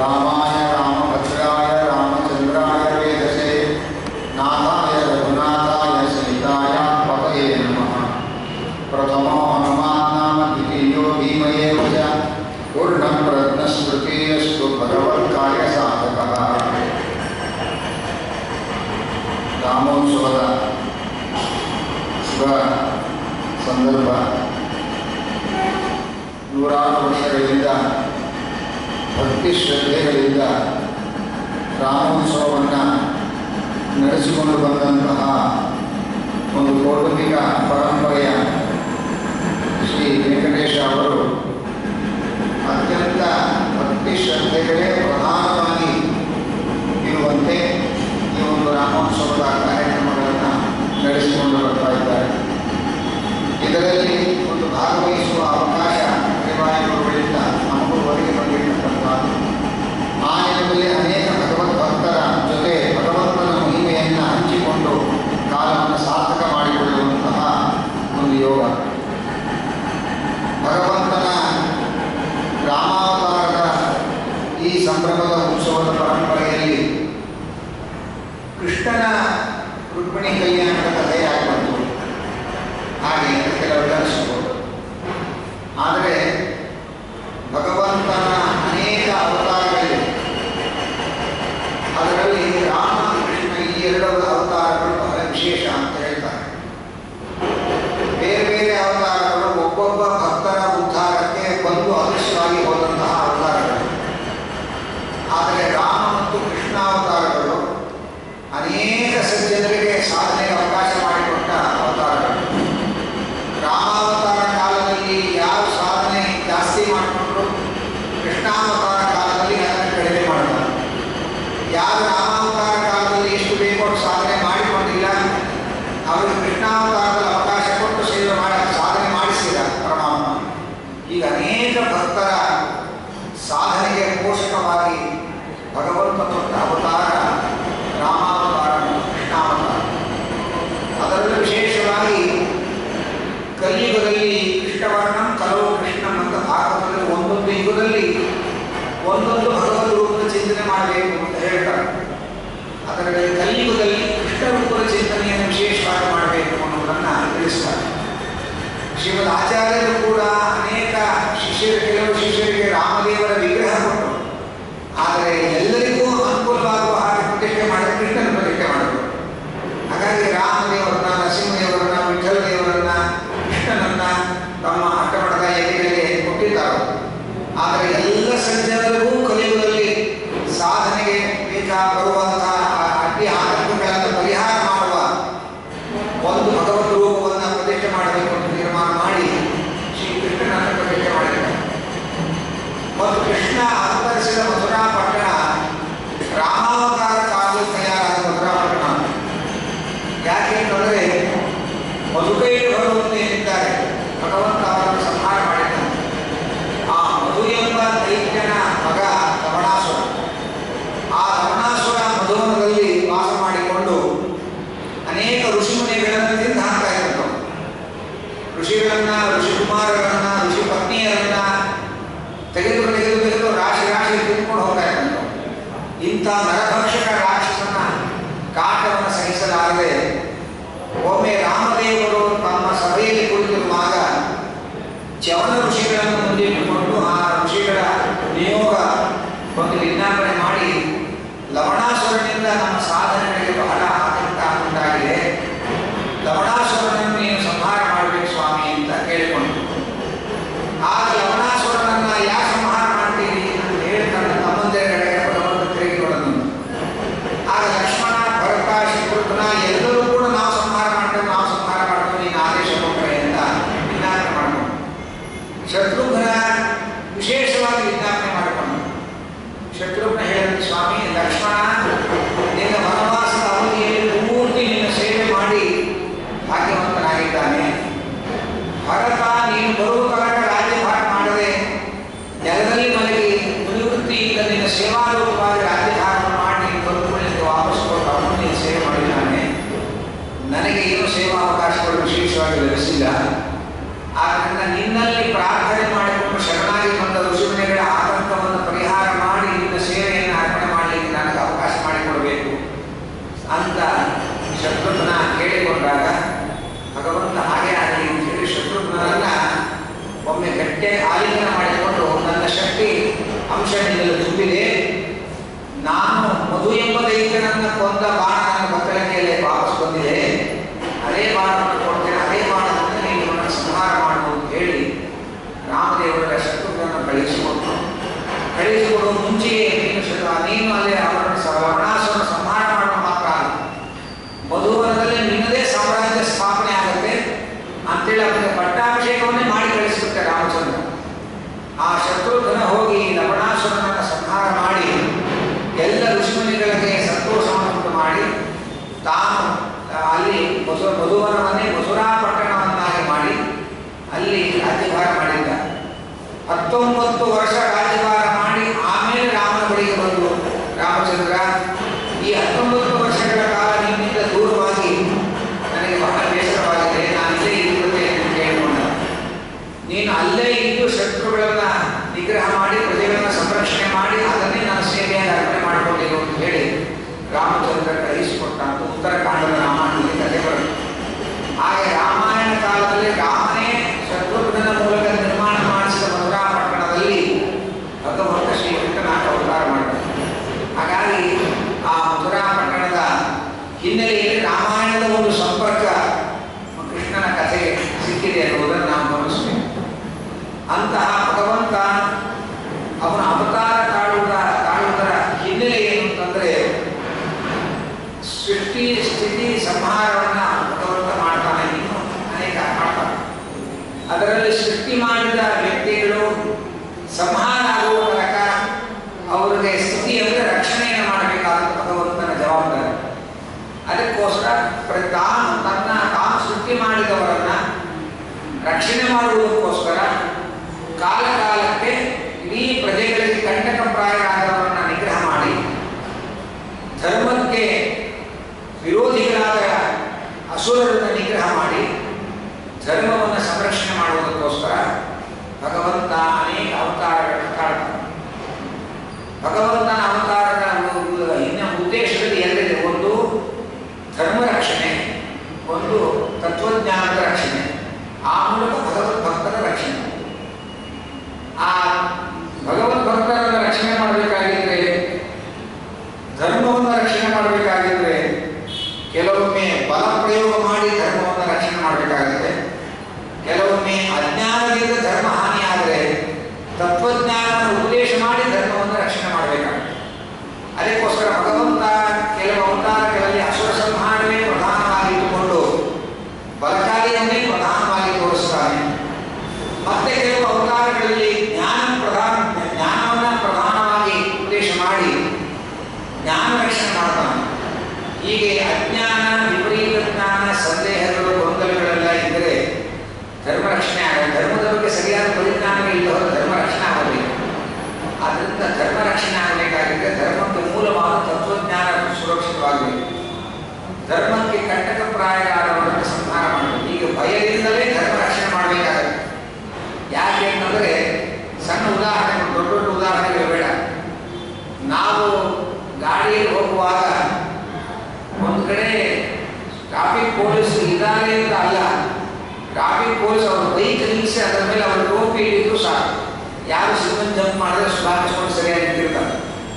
ರಾಮಾಯ ರಾಮಭದ್ರಾಯ ರಾಮಚಂದ್ರಾಯ ವೇದಸೆ ನಾಥಾಯ ರಘುನಾಥಾಯ ಸೀತಾಯ ಪತಯೇ ನಮಃ ಪ್ರಥಮೋ ಹನುಮಾನ್ ನಾಮ ದ್ವಿತೀಯೋ ಭೀಮಯೇವ ಚ ಪೂರ್ಣಪ್ರಜ್ಞಸ್ಮೃತಿಯಸ್ತು ಭಗವತ್ಕಾರ್ಯ ಸಾಧಕಃ ರಾಮೋತ್ಸವದ ಶುಭ ಸಂದರ್ಭ ನೂರಾರು ವರ್ಷಗಳಿಂದ ಭಕ್ತಿ ಶ್ರದ್ಧೆಗಳಿಂದ ರಾಮೋತ್ಸವವನ್ನು ನಡೆಸಿಕೊಂಡು ಬಂದಂತಹ ಒಂದು ಕೌಟುಂಬಿಕ ಪರಂಪರೆಯ ಶ್ರೀ ವೆಂಕಟೇಶ ಅವರು ಅತ್ಯಂತ ಭಕ್ತಿ ಶ್ರದ್ಧೆಗಳೇ ಪ್ರಧಾನವಾಗಿ ಇರುವಂತೆ ಈ ಒಂದು ರಾಮೋತ್ಸವದ ಕಾರ್ಯಕ್ರಮಗಳನ್ನು ನಡೆಸಿಕೊಂಡು ಬರ್ತಾ ಇದ್ದಾರೆ ಇದರಲ್ಲಿ ಒಂದು ಭಾಗವಹಿಸುವ ಅವಕಾಶ ದೇವಾಲಯಗಳಿಂದ ನಮಗೂ ಒದಗಿ ಬಂದಿರತಕ್ಕಂಥದ್ದು ಆ ನೆನಪಲ್ಲಿ ಅನೇಕ ಭಗವದ್ ಭಕ್ತರ ಜೊತೆ ಭಗವಂತನ ಮಹಿಮೆಯನ್ನು ಹಂಚಿಕೊಂಡು ಕಾಲವನ್ನು ಸಾರ್ಥಕ ಮಾಡಿಕೊಳ್ಳುವಂತಹ ಒಂದು ಯೋಗ ಭಗವಂತನ ರಾಮಾವತಾರದ ಈ ಸಂಭ್ರಮದ ಉತ್ಸವದ ಪರಂಪರೆಯಲ್ಲಿ ಕೃಷ್ಣನ ರುಕ್ಮಿಣಿ ಕಲ್ಯಾಣದ ಕಥೆಯಾಗಿ ಬಂತು ಹಾಗೆ ಅಂತ ಕೆಲವರಿಗೆ ಅನಿಸ್ಬೋದು ಆದರೆ ಭಗವಂತನ ಅನೇಕ ಅವತಾರಗಳಿವೆ ಅದರಲ್ಲಿ ರಾಮ ಕೃಷ್ಣ ಈ ಎರಡು ಅವತಾರಗಳು ಬಹಳ ವಿಶೇಷ ಅಂತ ಹೇಳ್ತಾರೆ ಬೇರೆ ಬೇರೆ ಅವತಾರಗಳು ಒಬ್ಬೊಬ್ಬ ಭಕ್ತರ ಉದ್ಧಾರಕ್ಕೆ ಬಂದು ಅದೃಶ್ಯವಾಗಿ ಹೋದಂತಹ ಅವತಾರಗಳು ಆದರೆ ರಾಮ ಮತ್ತು ಕೃಷ್ಣ ಅವತಾರಗಳು ಅನೇಕ ಸಜ್ಜನರಿಗೆ ಸಾಧನೆಗೆ ಅವಕಾಶ ಮಾಡಿಕೊಟ್ಟ ಅವತಾರಗಳು ರಾಮಾವತಾರ ಕಾಲದಲ್ಲಿ ಯಾವ ಸಾಧನೆ ಜಾಸ್ತಿ ಮಾಡಿಕೊಂಡ್ರು ಕೃಷ್ಣಾವತಾರ ಕಾಲದಲ್ಲಿ ಅದನ್ನು ಕಡಿಮೆ ಮಾಡ್ತಾರೆ ಯಾರು ರಾಮಾವತಾರ ಕಾಲದಲ್ಲಿ ಎಷ್ಟು ಬೇಕೋ ಅಷ್ಟು ಸಾಧನೆ ಮಾಡಿಕೊಂಡಿಲ್ಲ ಅವರಿಗೆ ಕೃಷ್ಣಾವತಾರದಲ್ಲಿ ಅವಕಾಶ ಕೊಟ್ಟು ಸೇವೆ ಮಾಡಿ ಸಾಧನೆ ಮಾಡಿಸಿದ ಪರಮಾತ್ಮ ಈಗ ಅನೇಕ ಭಕ್ತರ ಸಾಧನೆಗೆ ಪೋಷಕವಾಗಿ ಭಗವಂತ ತೊಟ್ಟ ಅವತಾರ ರಾಮಾವತಾರ ಮತ್ತು ಕೃಷ್ಣಾವತಾರ ಅದರಲ್ಲೂ ವಿಶೇಷವಾಗಿ ಕಲಿಯುಗದಲ್ಲಿ ಕೃಷ್ಣವರ್ಣಂ ಕಲವು ಕೃಷ್ಣಂ ಅಂತ ಭಾಗವತದಲ್ಲಿ ಒಂದೊಂದು ಯುಗದಲ್ಲಿ ಒಂದೊಂದು ಭಗವದ್ ರೂಪದ ಚಿಂತನೆ ಮಾಡಬೇಕು ಅಂತ ಹೇಳ್ತಾರೆ ಅದರಲ್ಲಿ ಕಲಿಯುಗದಲ್ಲಿ ಕೃಷ್ಣ ರೂಪದ ಚಿಂತನೆಯನ್ನು ವಿಶೇಷವಾಗಿ ಮಾಡಬೇಕು ಅನ್ನೋದನ್ನು ತಿಳಿಸ್ತಾರೆ ಶ್ರೀಮದ್ ಆಚಾರ್ಯರು ಕೂಡ ಅನೇಕ ಶಿಷ್ಯರು ಕೆಲವು ಶಿಷ್ಯರಿಗೆ ರಾಮದೇವರ ವಿಗ್ರಹ ಕೊಟ್ಟರು ಆದರೆ ಎಲ್ಲರಿಗೂ ಅನುಕೂಲವಾಗುವ ಹಾಗೆ ಪ್ರತಿಷ್ಠೆ ಮಾಡಿ ಕೃಷ್ಣನ ಪ್ರತಿಷ್ಠೆ ಮಾಡಿದರು ಹಾಗಾಗಿ ರಾಮದೇವರನ್ನ ನರಸಿಂಹದೇವರನ್ನ ವಿಠಲ ದೇವರನ್ನ ಕೃಷ್ಣನನ್ನ ತಮ್ಮ ಅಟ್ಟಮಠದ ಎದೆಗಳಿಗೆ ಕೊಟ್ಟಿದ್ದಾರೆ ಆದರೆ ಎಲ್ಲ ಸಜ್ಜನರಿಗೂ ಕಲಿಯುಗದಲ್ಲಿ ಸಾಧನೆಗೆ ಬೇಕಾ ಬರುವಂತಹ ಅಡ್ಡಿ ಆತಂಕಗಳನ್ನು ಪರಿಹಾರ ಮಾಡುವ ಒಂದು ಭಗವದ್ ರೂಪವನ್ನು ಪ್ರತಿಷ್ಠೆ ಮಾಡಬೇಕು ಅಂತ ತೀರ್ಮಾನ ಮಾಡಿ ಶ್ರೀ ಕೃಷ್ಣನನ್ನು ಪ್ರತಿಷ್ಠೆ ಮಾಡಿದ್ದಾರೆ ಮತ್ತು ಕೃಷ್ಣ ಅವತರಿಸಿದ ಮಥುರಾ ಪಟ್ಟಣ ರಾಮಾವತಾರ ಕಾಲದಲ್ಲಿ ತಯಾರಾದ ಮಥುರಾ ಪಟ್ಟಣ ಯಾಕೆಂತಂದರೆ ಮಧುಕೈಗೆ ಬರುವಂತೆ ಏನಿದ್ದಾರೆ ಭಗವಂತ ಅವರನ್ನು ಸಂಹಾರ ಮಾಡಿದ್ದಾನೆ ಆ ಮಧು ಎಂಬ ದೈತ್ಯನ ಮಗ ಲವಣಾಸುರ ಆ ಲವಣಾಸುರ ಮಧುವನದಲ್ಲಿ ವಾಸ ಮಾಡಿಕೊಂಡು ಅನೇಕ ಋಷಿಮುನಿಗಳನ್ನು ತಿಂದು ಹಾಕ್ತಾ ಇದ್ದನು ಋಷಿಗಳನ್ನ ಋಷಿಕುಮಾರರನ್ನ ಋಷಿ ಪತ್ನಿಯರನ್ನ ತೆಗೆದು ತೆಗೆದು ತೆಗೆದು ರಾಶಿ ರಾಶಿ ತಿಂದ್ಕೊಂಡು ಹೋಗ್ತಾ ಇದ್ದನು ಇಂಥ ನರಭಕ್ಷಕ ರಾಕ್ಷಸನ ಕಾಟವನ್ನು ಸಹಿಸಲಾರದೆ ಒಮ್ಮೆ ರಾಮದೇವರು ತಮ್ಮ ಸಭೆಯಲ್ಲಿ ಕುಳಿತಿರುವಾಗ ಚವನ ಋಷಿಗಳನ್ನು ಮುಂದಿಟ್ಟುಕೊಂಡು ಆ ಋಷಿಗಳ ನಿಯೋಗ ಒಂದು ವಿಜ್ಞಾಪನೆ ಮಾಡಿ ಲವಣಾಸುರನಿಂದ ನಮ್ಮ ಸಾಧನೆಗಳಿಗೆ ಬಹಳ ಆತಂಕ ಉಂಟಾಗಿದೆ ಲವಣಾಸುರನನ್ನು ನೀನು ಸಂಹಾರ ಮಾಡಬೇಕು ಸ್ವಾಮಿ ಅಂತ ಕೇಳಿಕೊಂಡು ಆಗ ಲವಣಾಸುರನನ್ನ ಯಾಕೆ ಸಂಹಾರ ಮಾಡ್ತೀರಿ ಅಂತ ಹೇಳಿ ತನ್ನ ತಮ್ಮಂದಿರ ಕಡೆಗೆ ಭಗವಂತ ತಿರುಗಿ ನೋಡನು ಆಗ ಲಕ್ಷ್ಮಣ ಭರತ ಶತ್ರುಘ್ನ ಎಲ್ಲರೂ ಕೂಡ ನಾವು ಸಂಹಾರ ಮಾಡ್ತೇವೆ ನಾವು ಸಂಹಾರ ಮಾಡ್ತೇವೆ ನೀನು ಆದೇಶ ಕೊಟ್ಟರೆ ಅಂತ ವಿಜ್ಞಾಪನೆ ಮಾಡಿಕೊಂಡು ಶತ್ರುಘ್ನ ವಿಶೇಷವಾಗಿ ವಿಜ್ಞಾಪನೆ ಮಾಡಿಕೊಂಡು ಶತ್ರುಘ್ನ ಹೇಳಿದ ಸ್ವಾಮಿ ಲಕ್ಷ್ಮಣ ನಿನ್ನ ವನವಾಸದ ಅವಧಿಯಲ್ಲಿ ಪೂರ್ತಿ ನಿನ್ನ ಸೇವೆ ಮಾಡಿ ಭಾಗ್ಯವಂತನಾಗಿದ್ದಾನೆ ಭರತ ನೀನು ಬರುವ ತನಕ ರಾಜ್ಯಭಾರ ಮಾಡದೆ ನೆಲದಲ್ಲಿ ಮಲಗಿ ನಿವೃತ್ತಿಯಿಂದ ನಿನ್ನ ಸೇವಾರೂಪವಾಗಿ ರಾಜ್ಯಭಾರವನ್ನು ಮಾಡಿ ನೀನು ಬಂಧುಗಳಿಗೆ ವಾಪಸ್ ಕೊಟ್ಟು ಅವನು ನೀನು ಸೇವೆ ಮಾಡಿದ್ದಾನೆ ನನಗೆ ಏನು ಸೇವಾ ಅವಕಾಶಗಳು ವಿಶೇಷವಾಗಿ ಲಭಿಸಿಲ್ಲ ಆದ್ದರಿಂದ ನಿನ್ನಲ್ಲಿ ಪ್ರಾರ್ಥನೆ ಮಾಡಿಕೊಂಡು ಶರಣಾಗಿ ಬಂದ ಋಷಿಮುನಿಗಳ ಆತಂಕವನ್ನು ಪರಿಹಾರ ಮಾಡಿ ನಿನ್ನ ಸೇವೆ ಅಂಶ ನಿನ್ನಲ್ಲಿ ತುಂಬಿದೆ ನಾನು ಮಧು ಎಂಬ ದೈತ್ಯನನ್ನ ಕೊಂದ ಬಾಣ ನನ್ನ ಬತ್ತಳಿಕೆಯಲ್ಲಿ ವಾಪಸ್ ಬಂದಿದೆ ಅದೇ ಬಾಣವನ್ನು ಕೊಡ್ತೇನೆ ಅದೇ ಬಾಣದಿಂದ ನೀನು ಇವನನ್ನು ಸಂಹಾರ ಮಾಡುವುದು ಅಂತ ಹೇಳಿ ರಾಮದೇವರ ಶತ್ರುಗಳನ್ನು ಕಳಿಸಿಕೊಟ್ಟು ಕಳಿಸಿಕೊಡುವ ಮುಂಚೆಯೇ ನೀನು ಶತ- ನೀನು ಅಲ್ಲಿ ಅವರನ್ನು ಸ- ಲವಣಾಸುರನ ಸಂಹಾರ ಮಾಡುವ ಮಾತ್ರ ಅಲ್ಲ ಮಧುವನದಲ್ಲಿ ನಿನ್ನದೇ ಸಾಮ್ರಾಜ್ಯ ಸ್ಥಾಪನೆ ಆಗುತ್ತೆ ಅಂತೇಳಿ ಅವರಿಗೆ ಪಟ್ಟಾಭಿಷೇಕವನ್ನೇ ಮಾಡಿ ಕಳಿಸಿಬಿಟ್ಟೆ ರಾಮಚಂದ್ರ ಆ ಶತ್ರುಘ್ನ ಹೋಗಿ ಲವಣಾಸುರನನ್ನು ಸಂಹಾರ ಮಾಡಿ ಎಲ್ಲ ಋಷಿಮುನಿಗಳಿಗೆ ಸಂತೋಷವನ್ನುಂಟು ಮಾಡಿ ತಾನು ಆ, ಅಲ್ಲಿ ಮಧು ಮಧುವನವನ್ನೇ ಮಧುರಾ ಪಟ್ಟಣವನ್ನಾಗಿ ಮಾಡಿ ಅಲ್ಲಿ ರಾಜ್ಯಭಾರ ಮಾಡಿದ್ದ ಹತ್ತೊಂಬತ್ತು ವರ್ಷ ರಾಜ್ಯಭಾರ ಮಾಡಿ ಆಮೇಲೆ ರಾಮನ ಬಳಿಗೆ ಬಂದು ರಾಮಚಂದ್ರ ಈ ಹತ್ತೊಂಬತ್ತು ವರ್ಷಗಳ ಕಾಲ ನಿನ್ನಿಂದ ದೂರವಾಗಿ ನನಗೆ ಬಹಳ ಬೇಸರವಾಗಿದೆ ನಾನು ಇಲ್ಲೇ ಇರುತ್ತೇನೆ ಎಂದು ಕೇಳಿಕೊಂಡ ನೀನು ಅಲ್ಲೇ ಇದ್ದು ಶತ್ರುಗಳನ್ನ ನಿಗ್ರಹ ಮಾಡಿ ಪ್ರಜೆಗಳನ್ನ ಸಂರಕ್ಷಣೆ ಮಾಡಿ ಅದನ್ನೇ ನಾನು ಸೇವೆಯಾಗಿ ಅರ್ಪಣೆ ಮಾಡಿಕೊಂಡಿದ್ದು ಅಂತ ಹೇಳಿ ರಾಮಚಂದ್ರ ಕಳಿಸಿಕೊಟ್ಟ ಅಂತ ಉತ್ತರಕಾಂಡದ ರಾಮಾಯಣದಲ್ಲಿ ಕಥೆ ಬರುತ್ತೆ ಹಾಗೆ ರಾಮಾಯಣ ಕಾಲದಲ್ಲಿ ರಾಮನೇ ಶತ್ರುಘ್ನನ ಮೂಲಕ ನಿರ್ಮಾಣ ಮಾಡಿಸಿದ ಮಧುರಾ ಪಟ್ಟಣದಲ್ಲಿ ಭಗವಂತ ಶ್ರೀ ವೆಂಕಟನಾಥ ಅವತಾರ ಮಾಡಿದ ಹಾಗಾಗಿ ಆ ಮಧುರಾ ಪಟ್ಟಣದ ಹಿನ್ನೆಲೆಯಲ್ಲಿ ರಾಮಾಯಣದ ಒಂದು ಸಂಪರ್ಕ ಕೃಷ್ಣನ ಕಥೆಗೆ ಸಿಕ್ಕಿದೆ ಅನ್ನುವುದನ್ನು ನಾವು ಗಮನಿಸಬೇಕು ಅಂತಹ ಭಗವಂತ ಅವನ ಅವತಾರ ತಾಳುವುದ ತಾಳುವುದರ ಹಿನ್ನೆಲೆ ಏನು ಅಂತಂದ್ರೆ ಸೃಷ್ಟಿ ಸ್ಥಿತಿ ಸಂಹಾರವನ್ನ ಭಗವಂತ ಮಾಡ್ತಾನೆ ಇನ್ನು ಅನೇಕ ಮಾಡ್ತಾನೆ ಅದರಲ್ಲಿ ಸೃಷ್ಟಿ ಮಾಡಿದ ವ್ಯಕ್ತಿಗಳು ಸಂಹಾರ ಆಗುವ ತನಕ ಅವರಿಗೆ ಸ್ಥಿತಿ ಅಂದರೆ ರಕ್ಷಣೆಯನ್ನು ಮಾಡಬೇಕಾದ ಭಗವಂತನ ಜವಾಬ್ದಾರಿ ಅದಕ್ಕೋಸ್ಕರ ಪ್ರ- ತಾನು ತನ್ನ ತಾನು ಸೃಷ್ಟಿ ಮಾಡಿದವರನ್ನ ರಕ್ಷಣೆ ಮಾಡುವುದಕ್ಕೋಸ್ಕರ ಕಾಲ ಕಾಲಕ್ಕೆ ಇಡೀ ಪ್ರಜೆಗಳಿಗೆ ಕಂಟಕಪ್ರಾಯರಾದವರನ್ನ ನಿಗ್ರಹ ಮಾಡಿ ಧರ್ಮಕ್ಕೆ ವಿರೋಧಿಗಳಾದ ಅಸುರರನ್ನು ನಿಗ್ರಹ ಮಾಡಿ ಧರ್ಮವನ್ನು ಸಂರಕ್ಷಣೆ ಮಾಡುವುದಕ್ಕೋಸ್ಕರ ಭಗವಂತ ಅನೇಕ ಅವತಾರಗಳನ್ನು ತಾಳ್ತಾನೆ ಭಗವಂತನ ಅವತಾರಗಳ ಒಂದು ಇನ್ನ ಉದ್ದೇಶದಲ್ಲಿ ಎರಡಿದೆ ಒಂದು ಧರ್ಮ ರಕ್ಷಣೆ ಒಂದು ತತ್ವಜ್ಞಾನದ ರಕ್ಷಣೆ ಆ ಮೂಲಕ ಭಗವದ್ಭಕ್ತರ ರಕ್ಷಣೆ ಆ ಭಗವದ್ಭಕ್ತರನ್ನು ರಕ್ಷಣೆ ಮಾಡಬೇಕಾಗಿದ್ರೆ ಧರ್ಮವನ್ನು ರಕ್ಷಣೆ ಮಾಡಬೇಕಾಗಿದ್ರೆ ಕೆಲವೊಮ್ಮೆ ಬಲ ಪ್ರಯೋಗ ಮಾಡಿ ಧರ್ಮವನ್ನು ರಕ್ಷಣೆ ಮಾಡಬೇಕಾಗುತ್ತೆ ಕೆಲವೊಮ್ಮೆ ಅಜ್ಞಾನದಿಂದ ಧರ್ಮ ಹಾನಿಯಾದರೆ ತತ್ವಜ್ಞಾನವನ್ನು ಉಪದೇಶ ಮಾಡಿ ಧರ್ಮವನ್ನು ರಕ್ಷಣೆ ಮಾಡಬೇಕಾಗುತ್ತೆ ಅದಕ್ಕೋಸ್ಕರ ಭಗವಂತ ಕೆಲವು ಅವತಾರಗಳಲ್ಲಿ ಅಸುರ ಸಂಹಾರವೇ ಪ್ರಧಾನವಾಗಿ ಇಟ್ಟುಕೊಂಡು ಬಲಕಾರ್ಯವನ್ನೇ ಪ್ರಧಾನವಾಗಿ ತೋರಿಸ್ತಾನೆ ಮತ್ತೆ ಕೆಲವು ಅವತಾರಗಳಲ್ಲಿ ಜ್ಞಾನ ಪ್ರಧಾನ ಜ್ಞಾನವನ್ನ ಪ್ರಧಾನವಾಗಿ ಉಪದೇಶ ಮಾಡಿ ಜ್ಞಾನ ರಕ್ಷಣೆ ಮಾಡ್ತಾನೆ ಹೀಗೆ ಅಜ್ಞಾನ ವಿಪರೀತ ಜ್ಞಾನ ಸಂದೇಹಗಳು ಗೊಂದಲಗಳೆಲ್ಲ ಇದ್ದರೆ ಧರ್ಮ ರಕ್ಷಣೆ ಆಗ ಧರ್ಮದ ಬಗ್ಗೆ ಸರಿಯಾದ ಪರಿಜ್ಞಾನ ಇಲ್ಲದವರು ಧರ್ಮ ರಕ್ಷಣೆ ಆಗಬೇಕು ಆದ್ದರಿಂದ ಧರ್ಮ ರಕ್ಷಣೆ ಆಗಬೇಕಾಗಿದ್ರೆ ಧರ್ಮಕ್ಕೆ ಮೂಲವಾದ ತತ್ವಜ್ಞಾನ ಸುರಕ್ಷಿತವಾಗಬೇಕು ಧರ್ಮಕ್ಕೆ ಕಂಟಕಪ್ರಾಯರಾದವರನ್ನು ಸಂಹಾರ ಮಾಡಬೇಕು ಈಗ ಭಯದಿಂದಲೇ ಧರ್ಮ ರಕ್ಷಣೆ ಮಾಡಬೇಕಾಗುತ್ತೆ ಯಾಕೆ ಅಂತಂದರೆ ಸಣ್ಣ ಉದಾಹರಣೆ ದೊಡ್ಡ ದೊಡ್ಡ ಉದಾಹರಣೆಗಳು ಬೇಡ ನಾವು ಗಾಡಿಯಲ್ಲಿ ಹೋಗುವಾಗ ಒಂದು ಕಡೆ ಟ್ರಾಫಿಕ್ ಪೊಲೀಸ್ ಇದ್ದಾರೆ ಅಂತ ಅಲ್ಲ ಟ್ರಾಫಿಕ್ ಪೊಲೀಸ್ ಅವ್ರ ಬೈಕ್ ನಿಲ್ಲಿಸಿ ಅದರ ಮೇಲೆ ಅವ್ರ ಟೋಪಿ ಹಿಡಿದ್ರು ಸಾಕು ಯಾರು ಸಿಗ್ನಲ್ ಜಂಪ್ ಮಾಡಿದ್ರೆ ಸುಧಾರಿಸ್ಕೊಂಡು ಸರಿಯಾಗಿ ನಿಂತಿರ್ತಾರೆ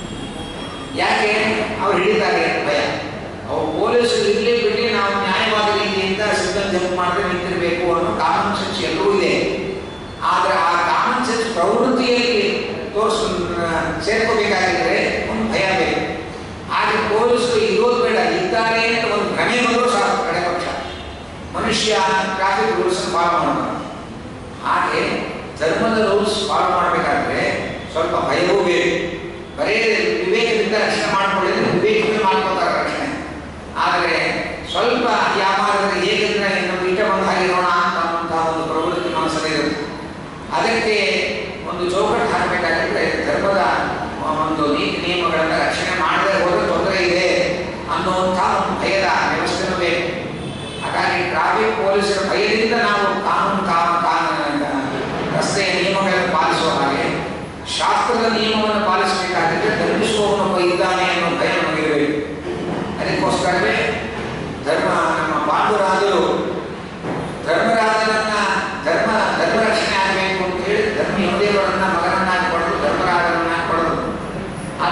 ಯಾಕೆ ಅವ್ರು ಹಿಡಿತಾರೆ ಅಂತ ಭಯ ಅವ್ರು ಪೊಲೀಸರು ಇರಲಿ ಬಿಟ್ಟು ನಾವು ನ್ಯಾಯವಾದ ರೀತಿಯಿಂದ ಸಿಗ್ನಲ್ ಜಂಪ್ ಮಾಡಿದ್ರೆ ನಿಂತಿರಬೇಕು ಅನ್ನೋ ಕಾನೂನು ಸೆನ್ಸ್ ಎಲ್ಲರೂ ಇದೆ ಆದರೆ ಆ ಕಾಮನ್ ಸೆನ್ಸ್ ಪ್ರವೃತ್ತಿಯಲ್ಲಿ ತೋರಿಸ್ ಸೇರ್ಕೋಬೇಕಾಗಿದ್ರೆ ಒಂದು ಭಯ ಬೇಕು ಹಾಗೆ ಪೊಲೀಸರು ಇರೋದು ಬೇಡ ಇದ್ದಾರೆ ಅಂತ ಒಂದು ಭ್ರಮೆ ಬಂದರೂ ಸಾಕು ಕಡೆ ಪಕ್ಷ ಮನುಷ್ಯ ಟ್ರಾಫಿಕ್ ರೂಲ್ಸ್ ಫಾಲೋ ಮಾಡಬೇಕು ಹಾಗೆ ಧರ್ಮದ ರೂಲ್ಸ್ ಫಾಲೋ ಮಾಡಬೇಕಾದ್ರೆ ಸ್ವಲ್ಪ ಭಯವೂ ಬೇಕು ಬರೇ ವಿವೇಕದಿಂದ ರಕ್ಷಣೆ ಮಾಡ್ಕೊಳ್ಳಿದ್ರೆ ವಿವೇಕದಿಂದ ಮಾಡ್ಕೊತಾರೆ ರಕ್ಷಣೆ ಆದರೆ ಸ್ವಲ್ಪ ವ್ಯಾಪಾರದಲ್ಲಿ ಹೇಗಿದ್ರೆ ನಮ್ಮ ಇಷ್ಟ ಬಂದ ಹಾಗಿರೋಣ ಅಂತ ಅನ್ನುವಂತಹ ಒಂದು ಪ್ರವೃತ್ತಿ ಮನಸ್ಸಲ್ಲಿ ಇರುತ್ತೆ ಅದಕ್ಕೆ ಒಂದು ಚೌಕಟ್ಟು ಹಾಕಬೇಕಾಗಿದ್ರೆ ಧರ್ಮದ ಒಂದು ನೀತಿ ನಿಯಮಗಳನ್ನು ರಕ್ಷಣೆ ಮಾಡದೆ ಹೋದ್ರೆ ತೊಂದರೆ ಇದೆ ಅನ್ನುವಂಥ ಒಂದು ಭಯದ ವ್ಯವಸ್ಥೆನೂ ಬೇಕು ಹಾಗಾಗಿ ಟ್ರಾಫಿಕ್ ಪೊಲೀಸರ ಭಯದಿಂದ ನಾವು ಕಾನೂನು ಕಾನೂನು ಕಾನೂನು ರಸ್ತೆಯ ನಿಯಮಗಳನ್ನು ಪಾಲಿಸುವ ಹಾಗೆ ಶಾಸ್ತ್ರದ ನಿಯಮವನ್ನು ಪಾಲಿಸಬೇಕಾಗಿದ್ದರೆ ಧರ್ಮಿಸುವವನೊಬ್ಬ ಇದ್ದಾನೆ ಅನ್ನೋ ಭಯ ನಮಗಿರಬೇಕು ಅದಕ್ಕೋಸ್ಕರವೇ ಧರ್ಮ ನಮ್ಮ ಪಾಂಡುರಾಜರು ಧರ್ಮರಾಜನನ್ನ ಧರ್ಮ ಧರ್ಮ ರಕ್ಷಣೆ ಆಗಬೇಕು ಅಂತ ಹೇಳಿ ಧರ್ಮ ಯಮದೇವರನ್ನ ಮಗನನ್ನಾಗಿ ಪಡೆದು ಧರ್ಮರಾಜನನ್ನಾಗಿ ಪಡೆದ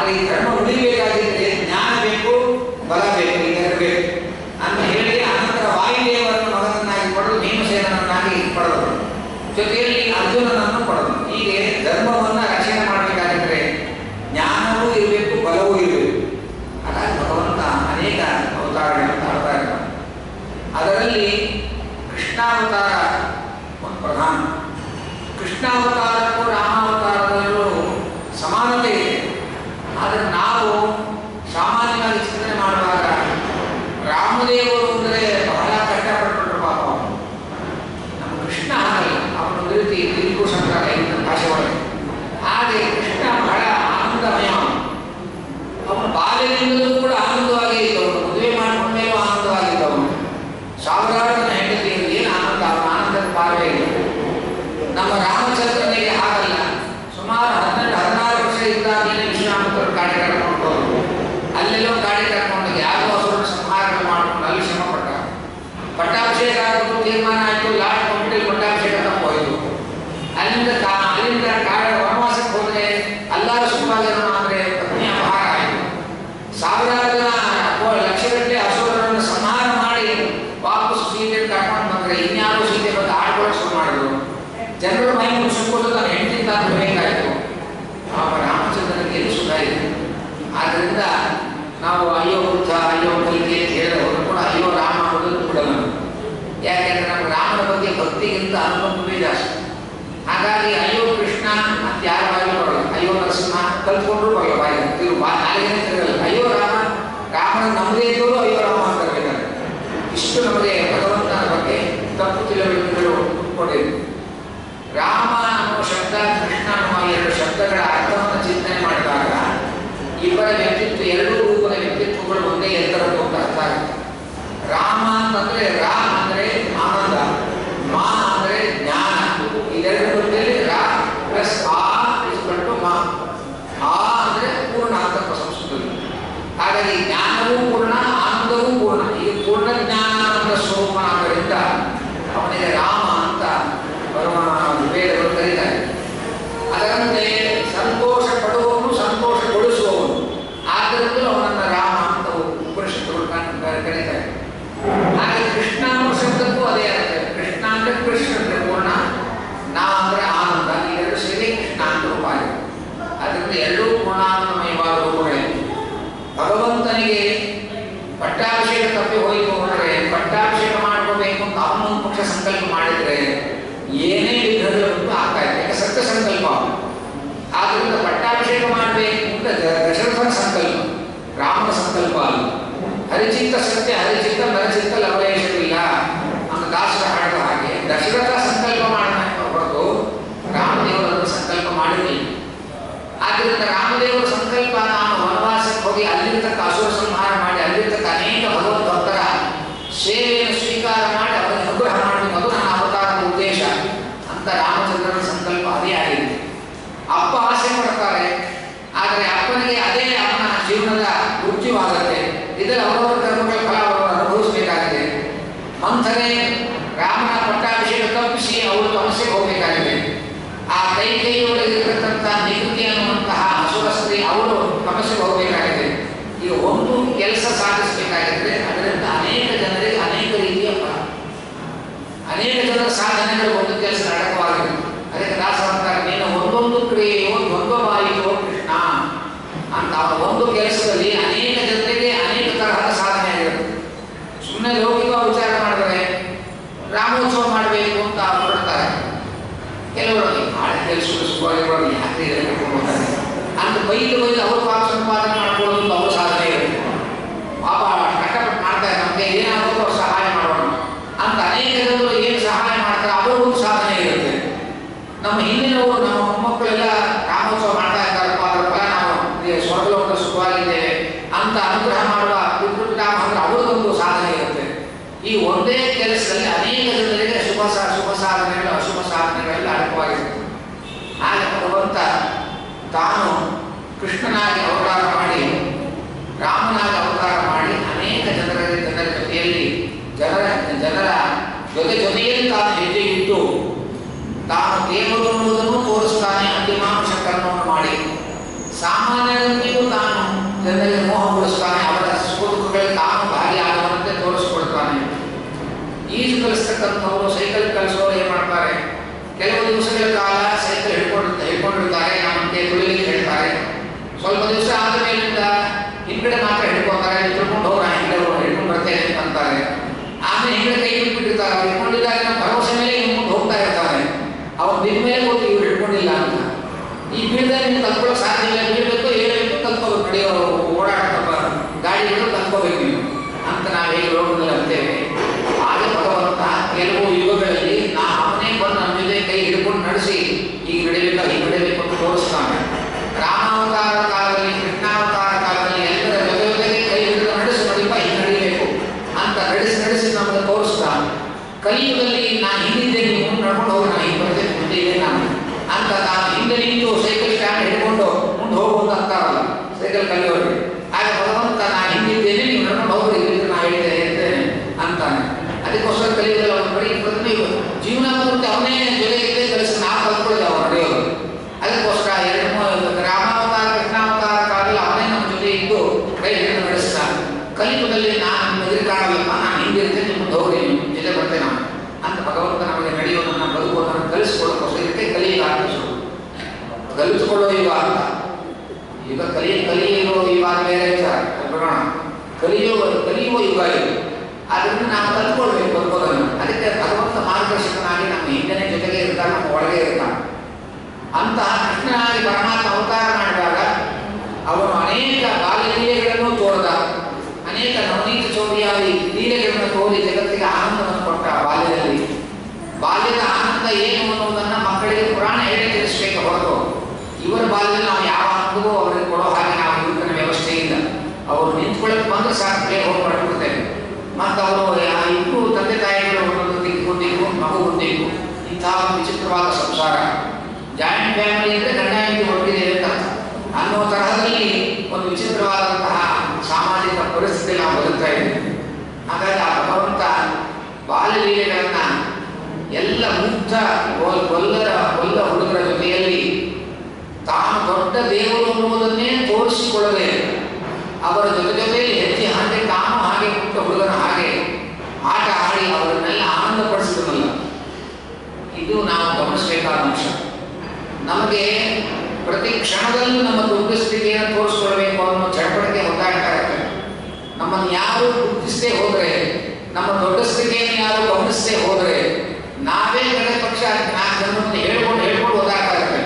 ಆದರೆ ಈ ಧರ್ಮ ಉಳಿಬೇಕಾಗಿದ್ರೆ ಜ್ಞಾನ ಬೇಕು ಬಲ ಬೇಕು ಇದೆರಡು ಬೇಕು ಅಂತ ಹೇಳಿ ಅನಂತರ ವಾಯುದೇವರನ್ನು ಮಗನನ್ನಾಗಿ ಪಡೆದು ಭೀಮಸೇನನ್ನಾಗಿ ಪಡೆದರು ಜೊತೆಯಲ್ಲಿ ಅರ್ಜುನನನ್ನು ಪಡೆದರು ಹೀಗೆ ಧರ್ಮವನ್ನು ರಕ್ಷಣೆ ಮಾಡಬೇಕಾಗಿದ್ರೆ ಜ್ಞಾನವೂ ಇರಬೇಕು ಬಲವೂ ಇರಬೇಕು ಹಾಗಾಗಿ ಭಗವಂತ ಅನೇಕ ಅವತಾರಗಳನ್ನು ತಾಳ್ತಾ ಇರ್ತಾನೆ ಅದರಲ್ಲಿ ಕೃಷ್ಣಾವತಾರ ಒಂದು ಪ್ರಧಾನ ಕೃಷ್ಣಾವತಾರಕ್ಕೂ ರಾಮಾವತಾರದಲ್ಲೂ ಸಮಾನತೆ ಇದೆ ಆದರೆ ನಾವು ಸಾಮಾನ್ಯವಾಗಿ ಚಿಂತನೆ ಮಾಡುವಾಗ ರಾಮದೇವರು ಅಂದರೆ ಬಹಳ ಕಷ್ಟಪಟ್ಟರು ಪಾಪ ಅವರು. ನಮ್ಮ ಕೃಷ್ಣ ಹಾಗಲ್ಲ ಅವನು ಒಂದು ರೀತಿ ತಿರುಗು ಸಂಗ್ರಹ ಇದ್ದ ಭಾಷೆ ಒಳಗೆ ಹಾಗೆ ಕೃಷ್ಣ ಬಹಳ ಆನಂದಮಯ ಅವನು. ಅವನು ಬಾಲ್ಯದಿಂದಲೂ ಕೂಡ ಆನಂದವಾಗಿ ಇದ್ದವನು ಮದುವೆ ಮಾಡ್ಕೊಂಡ ಮೇಲೂ ಆನಂದವಾಗಿದ್ದವನು ಸಾವಿರಾರು ಜನ ಹೆಂಡತಿಯರು ಏನು ಆನಂದ ಅವನ ಆನಂದದ ಪಾಲ್ವೇ ಇಲ್ಲ ನಮ್ಮ ರಾಮಚಂದ್ರನಿಗೆ ಹಾಗಲ್ಲ ಸುಮಾರು ಹನ್ನೆರಡು ಹದಿನಾರು ವರ್ಷ ಇದ್ದಾಗಲೇ ವಿಶ್ವಾಮಿತ್ರರು ಗಾಡಿ ಕರ್ಕೊಂಡು ಹೋದ್ರು ಅಲ್ಲೆಲ್ಲೋ ಗಾಡಿ ಕರ್ಕೊಂಡು ಯಾರೋ ಹಸುರನ ಸಂಹಾರಗಳು ಮಾಡ್ಕೊಂಡು ಅಲ್ಲಿ ಶ್ರಮ ಪಟ್ಟ ಪಟ್ಟಾಭಿಷೇಕ ಆಗೋದು ತೀರ್ಮಾನ ಆಯಿತು ಲಾಸ್ಟ್ ಕಂಪ್ಲೀಟ್ ಪಟ್ಟಾಭಿಷೇಕ ತಪ್ಪ ಹೋಯಿತು ಅಲ್ಲಿಂದ ಕಾ ಅಲ್ಲಿಂದ ಕಾಡ ವನವಾಸಕ್ಕೆ ಹೋದರೆ ಎಲ್ಲರೂ ಸುಖವಾಗಿರೋಣ ಅಂದರೆ ಪತ್ನಿ ಅಪಹಾರ ಆಯಿತು ಸಾವಿರಾರು ಜನ ಅಥವಾ ಲಕ್ಷಗಟ್ಟಲೆ ಹಸುರರನ್ನು ಸಂಹಾರ ಮಾಡಿ ವಾಪಸ್ ಸೀತೆ ಕರ್ಕೊಂಡು ಬಂದರೆ ಇನ್ಯಾರು ಸೀತೆ ಬಂದು ಆಡ್ಕೊಳ್ಳೋಕೆ ಶುರು ಮಾಡಿದ್ರು ಜನರು ಮೈ ಮುಗಿಸ್ಕೊಂಡು ತಾನು ಹೆಂಡತಿ ತಾನು ಬೇಕಾಯಿತು ಆಗ ರಾಮಚಂದ್ರನಿಗೆ ಎಲ್ಲಿ ಸುಖ ಇದೆ ಆದ್ದರಿಂದ ನಾವು ಅಯ್ಯೋ ಬುದ್ಧ ಅಯ್ಯೋ ಕಲಿಕೆ ಅಂತ ಹೇಳಿದವರು ಕೂಡ ಅಯ್ಯೋ ರಾಮ ಅನ್ನೋದು ಬಿಡಲ್ಲ ಯಾಕೆಂದ್ರೆ ನಮ್ಗೆ ರಾಮನ ಬಗ್ಗೆ ಭಕ್ತಿಗಿಂತ ಅನುಕಂಪವೇ ಜಾಸ್ತಿ ಹಾಗಾಗಿ ಅಯ್ಯೋ ಕೃಷ್ಣ ಅಂತ ಯಾರ ಬಾಯಿ ಬರಲ್ಲ ಅಯ್ಯೋ ನರಸಿಂಹ ಕಲ್ತ್ಕೊಂಡ್ರು ಬರಲ್ಲ ಬಾಯಿ ತಿರು ಬಾ ನಾಲಿಗೆ ತಿರುಗಲ್ಲ ಅಯ್ಯೋ ರಾಮ ರಾಮನ ನಮ್ಮದೇ ಇದ್ದವರು ಅಯ್ಯೋ ರಾಮ ಅಂತ ಬೇಕಾದ್ರೆ ಇಷ್ಟು ನಮಗೆ ಭಗವಂತನ ಬಗ್ಗೆ ತಪ್ಪು ತಿಳುವಳಿಕೆಗಳು ಕೊಟ್ಟಿದೆ ರಾಮ ಅನ್ನುವ ಶಬ್ದ ಕೃಷ್ಣ ಅನ್ನುವ ಎರಡು ಶಬ್ದಗಳ ಅರ್ಥವನ್ನು ಚಿಂತನೆ ಮಾಡಿದಾಗ ಇಬ್ಬರ ವ್ಯಕ್ತಿತ್ವ ಎರಡೂ ರೂಪದ ವ್ಯಕ್ತಿತ್ವಗಳು ಒಂದೇ ಎತ್ತರದ್ದು ಅಂತ ಅರ್ಥ ಆಗುತ್ತೆ ರಾಮ ಅಂತಂದ್ರೆ ರಾ ಅಂದ್ರೆ ಆನಂದ ಮಾ ಅಂದ್ರೆ ಜ್ಞಾನ ಇದೆರಡು ರೂಪದಲ್ಲಿ ರಾ ಪ್ಲಸ್ ಆ ಇಸ್ಕೊಂಡು ಮಾ ಆ ಅಂದ್ರೆ ಪೂರ್ಣ ಅಂತ ಸಂಸ್ಕೃತದಲ್ಲಿ ಹಾಗಾಗಿ ಜ್ಞಾನವೂ ಪೂರ್ಣ ಆನಂದವೂ ಪೂರ್ಣ ಈ ಪೂರ್ಣ ಜ್ಞಾನಾನಂದ ಸ್ವರೂಪ ಆದ್ದರಿಂದ ಅವನಿಗೆ ರಾಮ ಅಂತ ಬರುವ ವೇದಗಳು ಕರೀತಾರೆ ಅದರಂತೆ ಸಂತೋಷ ಪಡುವವನು ಸಂತೋಷಗೊಳಿಸುವವನು ಆದ್ದರಿಂದ ಅವನನ್ನು ರಾಮ ಅಂತ ಉಪನಿಷತ್ತುಗಳು ಕನ್- ಕರೀತಾರೆ ಹಾಗೆ ಕೃಷ್ಣ ಅನ್ನೋ ಶಬ್ದಕ್ಕೂ ಅದೇ ಅರ್ಥ ಕೃಷ್ಣ ಅಂದ್ರೆ ಕೃಷ್ಣ ಅಂದ್ರೆ ಪೂರ್ಣ ನಾ ಅಂದ್ರೆ ಆನಂದ ಈ ಎರಡು ಸೇರಿ ಕೃಷ್ಣ ಅಂತ ರೂಪ ಆಗಿದೆ ಅದರಿಂದ ಎರಡೂ ಪೂರ್ಣಾನಂದಮಯವಾದ ರೂಪಗಳೇ ಭಗವಂತನಿಗೆ ಪಟ್ಟಾಭಿಷೇಕ ತಪ್ಪಿ ಹೋಯಿತು ಅಂದರೆ ಪಟ್ಟಾಭಿಷೇಕ ಮಾಡ್ಕೋಬೇಕು ಅಂತ ಅವನೊಂದು ಪಕ್ಷ ಸಂಕಲ್ಪ ಮಾಡಿದ್ರೆ ಏನೇ ವಿಘ್ನಗಳು ಬಂತು ಆಗ್ತಾ ಇದೆ ಯಾಕೆ ಸತ್ಯ ಸಂಕಲ್ಪ ಅವನು. ಆದ್ದರಿಂದ ಪಟ್ಟಾಭಿಷೇಕ ಮಾಡಬೇಕು ಅಂತ ದ- ದಶರಥನ ಸಂಕಲ್ಪ ರಾಮನ ಸಂಕಲ್ಪ ಅಲ್ಲ ಹರಿಚಿತ್ತ ಸತ್ಯ ಹರಿಚಿತ್ತ ನರಚಿತ್ತ ಲವಲೇಶವಿಲ್ಲ ಅಂತ ದಾಸರ ಹಾಡಿದ ಹಾಗೆ ದಶರಥ ಸಂಕಲ್ಪ ಮಾಡಬೇಕು ಹೊರತು ರಾಮದೇವರನ್ನು ಸಂಕಲ್ಪ ಮಾಡಿರಲಿಲ್ಲ ಆದ್ದರಿಂದ ರಾಮದೇವರ ಸಂಕಲ್ಪ ನಾನು ವನವಾಸಕ್ಕೆ ಹೋಗಿ ಅಲ್ಲಿರ್ತಕ್ಕ ಅಸುರ ಸಂಹಾರ ಮಾಡಿ ಅಲ್ಲಿರ್ತಕ್ಕ ಅನೇಕ ಭಗವದ್ ಭಕ್ತರ ಸೇವೆಯನ್ನು ಸ್ವೀಕಾರ ಮಾಡಿ ಅವರ ಅನುಗ್ರಹ ಮಾಡಬೇಕು ಅದು ನನ್ನ ಅವತಾರದ ಉದ್ದೇಶ ಅಂತ ರಾಮಚಂದ್ರನ ಸಂಕಲ್ಪ ಅದೇ ಆಗಿದೆ ಅಪ್ಪ ಆಸೆ ಪಡ್ತಾರೆ ಆದರೆ ಅಪ್ಪನಿಗೆ ಅದೇ ಅವನ ಜೀವನದ ಮೃತ್ಯುವಾಗುತ್ತೆ ಇದರಲ್ಲಿ ಅವರವರ ಕರ್ಮಗಳ ಫಲ ಅವರು ಅನುಭವಿಸಬೇಕಾಗಿದೆ ಮಂಥನೆ ರಾಮನ ಪಟ್ಟಾಭಿಷೇಕ ತಪ್ಪಿಸಿ ಅವರು ತಮಸ್ಸೆಗೆ ಹೋಗಬೇಕಾಗಿದೆ ಆ ಕೈ ಕೈಯೊಳಗಿರತಕ್ಕಂಥ ನಿವೃತ್ತಿ ಅನ್ನುವಂತಹ ಅಸುರ ಸ್ತ್ರೀ ಅವರು ತಮಸ್ಸೆಗೆ ಹೋಗಬೇಕಾಗಿದೆ ಈಗ ಒಂದು ಕೆಲಸ ಸಾಧಿಸಬೇಕಾಗಿದ್ರೆ ಅದರಿಂದ ಅನೇಕ ಜನರಿಗೆ ಅನೇಕ ರೀತಿಯ ಫಲ ಅನೇಕ ಜನರ ಸಾಧನೆಗಳು ಒಂದು ಕೆಲಸ ನಡಕವಾಗಿದೆ ಅದಕ್ಕೆ ದಾಸರಂತಾರೆ ನೀನು ಒಂದೊಂದು ಕ್ರಿಯೆಯೋ ದ್ವಂದ್ವವಾಯಿತೋ ಕೃಷ್ಣ ಅಂತ ಅವರ ಒಂದು ಕೆಲಸದಲ್ಲಿ ಅನೇಕ ಜನರಿಗೆ ಅನೇಕ ತರಹದ ಸಾಧನೆ ಆಗಿರುತ್ತೆ ಸುಮ್ಮನೆ ಲೌಕಿಕ ವಿಚಾರ ಮಾಡಿದ್ರೆ ರಾಮೋತ್ಸವ ಮಾಡಬೇಕು ಅಂತ ಹೊರಡ್ತಾರೆ ಕೆಲವರು ನಾಳೆ ಕೆಲಸ ಸುಖವಾಗಿರೋರು ಯಾಕೆ ಇದನ್ನು ಕರ್ಕೊಂಡು ಹೋಗ್ತಾರೆ ಅಂತ ಬೈದು ಬೈದು ಅವರು ಪಾಪ ಸಂಪಾದನೆ ಮಾಡ್ಕೊಳ್ಳೋದು ಅಂತ ಅವ್ರ ಸಾಧನೆ ಇರುತ್ತೆ ಪಾಪ ಕಷ್ಟಪಟ್ಟು ಮಾಡ್ತಾರೆ ನಮಗೆ ಏನಾಗುತ್ತೋ ಅವ್ರು ಸಹಾಯ ಮಾಡೋಣ ಅಂತ ಅನೇಕ ಜನರು ಏನು ಸಹಾಯ ಮಾಡ್ತಾರೆ ಅವರಿಗೊಂದು ಸಾಧನೆ ಇರುತ್ತೆ ನಮ್ಮ ಹಿಂದಿನವರು ನಮ್ಮ ಮೊಮ್ಮಕ್ಕಳೆಲ್ಲ ರಾಮೋತ್ಸವ ಮಾಡ್ತಾ ಇದ್ದಾರಪ್ಪ ಅದರ ಫಲ ನಾವು ಈ ಸ್ವರ್ಗಲೋಕದ ಸುಖವಾಗಿದ್ದೇವೆ ಅಂತ ಅನುಗ್ರಹ ಮಾಡುವ ಪಿತೃಪಿತಾಮ ಅಂದ್ರೆ ಅವರಿಗೊಂದು ಸಾಧನೆ ಇರುತ್ತೆ ಈ ಒಂದೇ ಕೆಲಸದಲ್ಲಿ ಅನೇಕ ಜನರಿಗೆ ಶುಭ ಸಾ- ಶುಭ ಸಾಧನೆಗಳು ಅಶುಭ ಸಾಧನೆಗಳೆಲ್ಲ ಅಡಕವಾಗಿರುತ್ತೆ ಆಗ ಭಗವಂತ ತಾನು ಕೃಷ್ಣನಾಗಿ ಅವತಾರ ಮಾಡಿ ರಾಮನಾಗಿ ಅವತಾರ ಮಾಡಿ ಅನೇಕ ಜನರ ಜನರ ಜೊತೆಯಲ್ಲಿ ಜನರ ಜನರ ಜೊತೆ ಜೊತೆಯಲ್ಲಿ ತಾನು ಹೆಜ್ಜೆ ಇಟ್ಟು ತಾನು ದೇವರು ಅನ್ನುವುದನ್ನು ತೋರಿಸ್ತಾನೆ ಅಂತಿಮಾಂಶ ಕರ್ಮವನ್ನು ಮಾಡಿ ಸಾಮಾನ್ಯರಂತೆಯೂ ತಾನು ಸ್ವಲ್ಪ ದಿವಸ ಆದ ಮೇಲಿಂದ ಹಿಂದ್ಗಡೆ ಮಾತ್ರ ಹಿಡ್ಕೊತಾರೆ ತಿಳ್ಕೊಂಡು ಹೋಗ್ರ ಹಿಂದೆ ಹಿಡ್ಕೊಂಡು ಬರ್ತೇನೆ ಅಂತ ಅಂತಾರೆ ಆಮೇಲೆ ಹಿಂದೆ ಕೈ ಬಿಟ್ಬಿಟ್ಟಿರ್ತಾರೆ ಹಿಡ್ಕೊಂಡಿದ್ದಾಗ ನಮ್ಮ ಭರವಸೆ ಮೇಲೆ ಇವ್ನು ಮುಂದೆ ಹೋಗ್ತಾ ಇರ್ತಾರೆ ಅವ್ರು ಬಿದ್ದ ಮೇಲೆ ಗೊತ್ತು ಇವ್ರು ಹಿಡ್ಕೊಂಡಿಲ್ಲ ಅಂತ ಈ ಬೀಳ್ದಲ್ಲಿ ನೀವು ಕಲ್ತ್ಕೊಳ್ಳೋ ಸಾಧ್ಯ ಇಲ್ಲ ಬೀಳ್ಬೇಕು ಹೇಳಬೇಕು ಕಲ್ತ್ಕೋಬೇಕು ನಡೆಯೋ ಓಡಾಟ ಗಾಡಿಗಳು ಕಲ್ತ್ಕೋಬೇಕು ನೀವು ಅಂತ ನಾವು ಹೇಗೆ ಲೋಕದಲ್ಲಿ ಅಂತೇವೆ ಆಗ ಭಗವಂತ ಕೆಲವು ಯುಗಗಳಲ್ಲಿ ನಾ ಅವನೇ ಬಂದು ನಮ್ಮ ಜೊತೆ ಕೈ ಹಿಡ್ಕೊಂಡು ನಡೆಸಿ ಈಗ ನಡಿಬೇಕು ಈಗ ನಡಿಬೇಕು ಅಂತ ತೋರಿಸ್ತಾನೆ ರಾಮಾವತಾರ ಕಾಲದಲ್ಲಿ ಕೃಷ್ಣಾವತಾರ ಕಾಲದಲ್ಲಿ ಎಲ್ಲರ ಜೊತೆ ಜೊತೆಗೆ ಕೈ ಹಿಡಿದು ನಡೆಸಿ ನಡಿಪ ಹಿಂಗೆ ನಡಿಬೇಕು ಅಂತ ನಡೆಸಿ ನಡೆಸಿ ನಮಗೆ ತೋರಿಸ್ತಾನೆ ಕಲಿಯುಗದಲ್ಲಿ ನಾನು ಹಿಂದಿದ್ದೆ ನೀವು ಮುಂದೆ ನಡ್ಕೊಂಡು ಹೋಗಿ ನಾನು ಹಿಂದೆ ಬರ್ತೇನೆ ಮುಂದೆ ಇದೆ ನಾನು ಅಂತ ನಾನು ಹಿಂದೆ ನಿಂತು ಸೈಕಲ್ ಸ್ಟ್ಯಾಂಡ್ ಹಿಡ್ಕೊಂಡು ಮುಂದೆ ಹೋಗುವಂತ ಅಂತಾರಲ್ಲ ಸೈಕಲ್ ಕಲಿಯೋರಿಗೆ ಆಗ ಭಗವಂತ ನಾನು ಹಿಂದಿದ್ದೇನೆ ನೀವು ನಡ್ಕೊಂಡು ಹೋಗ್ರಿ ಇಲ್ಲಿಂದ ನಾ ಹೇಳ್ತೇನೆ ಹೇಳ್ತೇನೆ ಅಂತಾನೆ ಅದಕ್ಕೋಸ್ಕರ ಕಲಿಯುಗದಲ್ಲಿ ಅವನ ಬರೀ ಪ್ರತಿ ಜೀವನ ಪೂರ್ತಿ ಅವನೇ ಜೊತೆ ಇದ್ದೇ ಕಲಿಸಿ ನಾವು ಕಲ್ತ್ಕೊಳ್ಳೋದು ಅವ್ರು ನಡೆಯೋದು ಅದಕ್ಕೋಸ್ಕರ ಎರಡು ಮೂರು ರಾಮಾವತಾರ ಕೃಷ್ಣಾವತಾರ ಕಾಲದಲ್ಲಿ ಅವನೇ ನಮ್ಮ ಜೊತೆ ಇದ್ದು ಕೈ ಹಿಡಿದು ನಡೆಸ್ತಾನೆ ಕಲಿಯುಗದಲ್ಲಿ ನಾನು ನಿಮ್ಮ ಎದುರು ಕಾಣಲ್ಲಪ್ಪ ನಾನು ಹಿಂದಿರ್ತೇನೆ ನಿಮ್ಮ ಮುಂದೆ ಹೋಗ್ರಿ ನಿಮ್ಮ ಜೊತೆ ಬರ್ತೇನೆ ನಾನು ಅಂತ ಭಗವಂತ ನಮಗೆ ನಡೆಯುವುದನ್ನು ಬದುಕುವುದನ್ನು ಕಲಿಸಿಕೊಳ್ಳೋಕ್ಕೋಸ್ಕರ ಇದಕ್ಕೆ ಕಲಿಯುಗ ಅಂತ ಶುರು ಕಲಿತುಕೊಳ್ಳೋ ಯುಗ ಅಂತ ಈಗ ಕಲಿ ಕಲಿಯುವ ಯುಗ ಬೇರೆ ವಿಚಾರ ಬಿಡೋಣ ಕಲಿಯುವ ಕಲಿಯುವ ಯುಗ ಇದು ಅದರಿಂದ ನಾವು ಕಲ್ತ್ಕೊಳ್ಬೇಕು ಬದುಕೋದನ್ನು ಅದಕ್ಕೆ ಭಗವಂತ ಮಾರ್ಗದರ್ಶಕನಾಗಿ ನಮ್ಮ ಹಿಂದೆನೇ ಜೊತೆಗೆ ಇರ್ತಾನೆ ನಮ್ಮ ಒಳಗೆ ಇರ್ತಾನೆ ಅಂತ ಕೃಷ್ಣನಾಗಿ ಪರಮಾತ್ಮ ಅವತಾರ ಮಾಡಿದಾಗ ಅವನು ಅನೇಕ ಬಾಲ್ಯಲೀಲೆಗಳನ್ನು ತೋರದ ಅನೇಕ ನವನೀತ ಚೌರಿಯಾದಿ ಲೀಲೆಗಳನ್ನು ತೋರಿ ಜಗತ್ತಿಗೆ ಆನಂದವನ್ನು ಕೊಟ್ಟ ಬಾಲ್ಯದಲ್ಲಿ ಬಾಲ್ಯದ ಆನಂದ ಏನು ಅನ್ನೋದನ್ನ ಮಕ್ಕಳಿಗೆ ಪುರಾಣ ಹೇಳಿ ತಿಳಿಸ್ಬೇಕು ಹೊರತು ಇವರ ಬಾಲ್ಯದಲ್ಲಿ ನಾವು ಯಾವ ಆನಂದವೂ ಅವರಿಗೆ ಕೊಡೋ ಹಾಗೆ ನಾವು ಇವತ್ತಿನ ವ್ಯವಸ್ಥೆ ಇಲ್ಲ ಅವರು ನಿಂತ್ಕೊಳ್ಳಕ್ಕೆ ಬಂದ್ರೆ ಸಾಕು ಬೇಗ ಹೋಗಿ ಮಾಡ್ಬಿಡ್ತೇವೆ ಮತ್ತು ಅವರು ಇಬ್ಬರು ತಂದೆ ತಾಯಿಗಳು ಒಂದೊಂದು ದಿಕ್ಕು ದಿಕ್ಕು ಮಗು ದಿಕ್ಕು ಇಂತಹ ಒಂದು ವಿಚಿತ್ರವಾದ ಸಂಸಾರ ಜಾಯಿಂಟ್ ಫ್ಯಾಮಿಲಿ ಅಂದರೆ ಗಂಡ ಹೆಂಡತಿ ಹೊರಟಿದ್ದೇವೆ ಅಂತ ಅರ್ಥ. ಅನ್ನೋ ತರಹದಲ್ಲಿ ಒಂದು ವಿಚಿತ್ರವಾದಂತಹ ಸಾಮಾಜಿಕ ಪರಿಸ್ಥಿತಿ ನಾವು ಬದುಕ್ತಾ ಇದ್ದೀವಿ ಹಾಗಾಗಿ ಆ ಭಗವಂತ ಬಾಲ್ಯಲೀಲೆಗಳನ್ನ ಎಲ್ಲ ಮುಗ್ಧ ಗೊಲ್- ಗೊಲ್ಲರ ಗೊಲ್ಲ ಹುಡುಗರ ಜೊತೆಯಲ್ಲಿ ತಾನು ದೊಡ್ಡ ದೇವರು ಅನ್ನುವುದನ್ನೇ ತೋರಿಸಿಕೊಳ್ಳದೆ ಅವರ ಜೊತೆ ಜೊತೆಯಲ್ಲಿ ಹೆಜ್ಜೆ ಹಾಗೆ ತಾನು ಹಾಗೆ ಪುಟ್ಟ ಹುಡುಗನ ಹಾಗೆ ಆಟ ಆಡಿ ಅವರನ್ನೆಲ್ಲ ಆನಂದಪಡಿಸಿದನಲ್ಲ ಇದು ನಾವು ಗಮನಿಸಬೇಕಾದ ಅಂಶ ನಮಗೆ ಪ್ರತಿ ಕ್ಷಣದಲ್ಲೂ ನಮ್ಮ ದುಃಖ ಸ್ಥಿತಿಯನ್ನು ತೋರಿಸ್ಕೊಳ್ಬೇಕು ಅನ್ನೋ ಚಟಪಟಿಕೆ ಒತ್ತಾಡ್ತಾ ಇರ್ತಾರೆ ನಮ್ಮನ್ನು ಯಾರು ಗುರುತಿಸದೆ ಹೋದರೆ ನಮ್ಮ ದೊಡ್ಡ ಸ್ಥಿತಿಯನ್ನು ಯಾರು ಗಮನಿಸದೆ ಹೋದರೆ ನಾವೇ ಕಡೆ ಪಕ್ಷ ನಾಲ್ಕು ಜನರನ್ನು ಹೇಳ್ಕೊಂಡು ಹೇಳ್ಕೊಂಡು ಓದಾಡ್ತಾ ಇರ್ತೇವೆ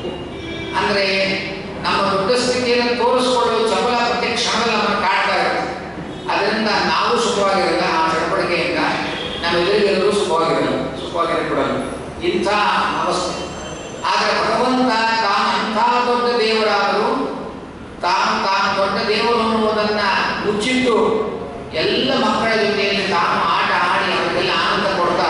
ಅಂದ್ರೆ ನಮ್ಮ ದೊಡ್ಡ ಸ್ಥಿತಿಯನ್ನು ತೋರಿಸ್ಕೊಳ್ಳುವ ಚಪಲ ಪ್ರತಿ ಕ್ಷಣದಲ್ಲಿ ನಮ್ಮನ್ನು ಕಾಡ್ತಾ ಇರುತ್ತೆ ಅದರಿಂದ ನಾವು ಸುಖವಾಗಿರಲ್ಲ ಆ ಚಟಪಟಿಕೆಯಿಂದ ನಮ್ಮ ಎದುರಿಗೆಲ್ಲರೂ ಸುಖವಾಗಿರಲ್ಲ ಸುಖವಾಗಿರக்கூಡಲ್ಲ ಇಂಥ ಅವಸ್ಥೆ ಆದರೆ ಭಗವಂತ ತಾನು ಅಂಥ ದೊಡ್ಡ ದೇವರಾದರೂ ತಾನು ತಾನು ದೊಡ್ಡ ದೇವರು ಅನ್ನುವುದನ್ನ ಮುಚ್ಚಿಟ್ಟು ಎಲ್ಲ ಮಕ್ಕಳ ಜೊತೆಯಲ್ಲಿ ತಾನು ಆಟ ಆಡಿ ಅವರಿಗೆಲ್ಲ ಆನಂದ ಕೊಡ್ತಾ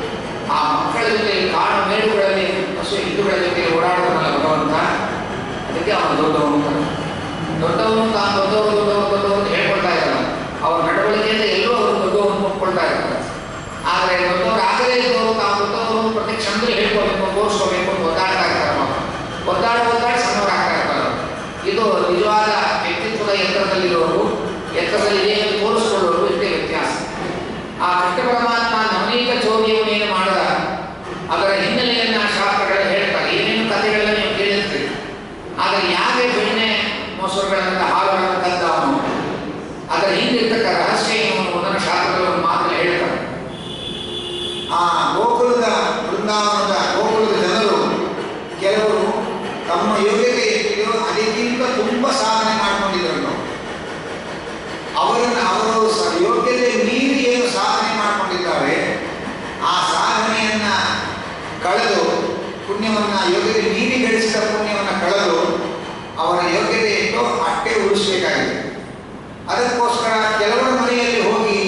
ಆ ಮಕ್ಕಳ ಜೊತೆ ಕಾಡು ಮೇಡುಗಳಲ್ಲಿ ಹಸು ಹಿಂದೂಗಳ ಜೊತೆ ಓಡಾಡೋದಲ್ಲ ಭಗವಂತ ಅದಕ್ಕೆ ಅವನು ದೊಡ್ಡವನು ಅಂತ. ದೊಡ್ಡವನು ತಾನು ದೊಡ್ಡವರು ದೊಡ್ಡವರು ದೊಡ್ಡವರು ಅಂತ ಹೇಳ್ಕೊಳ್ತಾ ಇರಲ್ಲ ಅವ್ರ ನಡವಳಿಕೆಯಿಂದ ಎಲ್ಲರೂ ಅವರು ದೊಡ್ಡವರು ಒಪ್ಕೊಳ್ತಾ ಇರ್ತಾರೆ ಆದರೆ ದೊಡ್ಡವರು ಆಗದೇ ಇದ್ದವರು ತಾವು ದೊಡ್ಡವರು ಪ್ರತಿ ಕ್ಷಣದಲ್ಲಿ ಹೇಳ್ಕೊಳ್ಬೇಕು ತೋರಿಸ್ಕೋಬೇಕು ಅಂತ ಒದ್ದಾಡ್ತಾ ಇರ್ತಾರೆ ಮಕ್ಕಳು ಒದ್ದಾಡಿ ಒದ್ದಾಡಿ ಸಣ್ಣವರಾಗ್ತಾ ಇರ್ತಾರೆ ಇದು ನಿಜವಾದ ವ್ಯಕ್ತಿತ್ವದ ಎತ್ತರದಲ್ಲಿರೋರು ಎತ್ತರದಲ್ಲಿ ಇದೆ ಎಂದು ತೋರಿಸ್ಕೊಳ್ಳೋರು ಇಷ್ಟೇ ವ್ಯತ್ಯಾಸ ಆ ಕೃಷ್ಣ ಪರಮಾತ್ಮ ನವನೀತ ಚೌರ್ಯವನ್ನೇನು ಮಾಡದ ಅದರ ಹಿನ್ನೆಲೆಯನ್ನ ಶಾಸ್ತ್ರಗಳು ಹೇಳ್ತಾರೆ ಏನೇನು ಕಥೆಗಳನ್ನ ನೀವು ಕೇಳಿರ್ತೀರಿ ಆದರೆ ಯಾಕೆ ಬೆಣ್ಣೆ ಮೊಸರುಗಳನ್ನ ಹಾಲುಗಳನ್ನು ಕದ್ದ ಅವನು ಅದರ ಹಿಂದಿರ್ತಕ್ಕ ರಹಸ್ಯ ಏನು ಅನ್ನುವುದನ್ನು ಶಾಸ್ತ್ರಗಳು ಮಾತ್ರ ಹೇಳ್ತಾರೆ ಆ ಗೋಕುಲದ ಬೃಂದಾವನದ ಗೋಕುಲದ ಜನರು ಕೆಲವರು ತಮ್ಮ ಯೋಗ್ಯತೆ ಎಷ್ಟಿದೆಯೋ ಅದಕ್ಕಿಂತ ತುಂಬ ಸಾಧನೆ ಮಾಡ್ಕೊಂಡಿದ್ರು ಅವರನ್ನು ಅವರು ಸ- ಯೋಗ್ಯತೆ ಮೀರಿ ಏನು ಸಾಧನೆ ಮಾಡಿಕೊಂಡಿದ್ದಾರೆ ಆ ಸಾಧನೆಯನ್ನ ಕಳೆದು ಪುಣ್ಯವನ್ನ ಯೋಗ್ಯತೆ ಮೀರಿ ಗಳಿಸಿದ ಪುಣ್ಯವನ್ನ ಕಳೆದು ಅವರ ಯೋಗ್ಯತೆ ಎಷ್ಟೋ ಅಷ್ಟೇ ಉಳಿಸ್ಬೇಕಾಗಿದೆ ಅದಕ್ಕೋಸ್ಕರ ಕೆಲವರ ಮನೆಯಲ್ಲಿ ಹೋಗಿ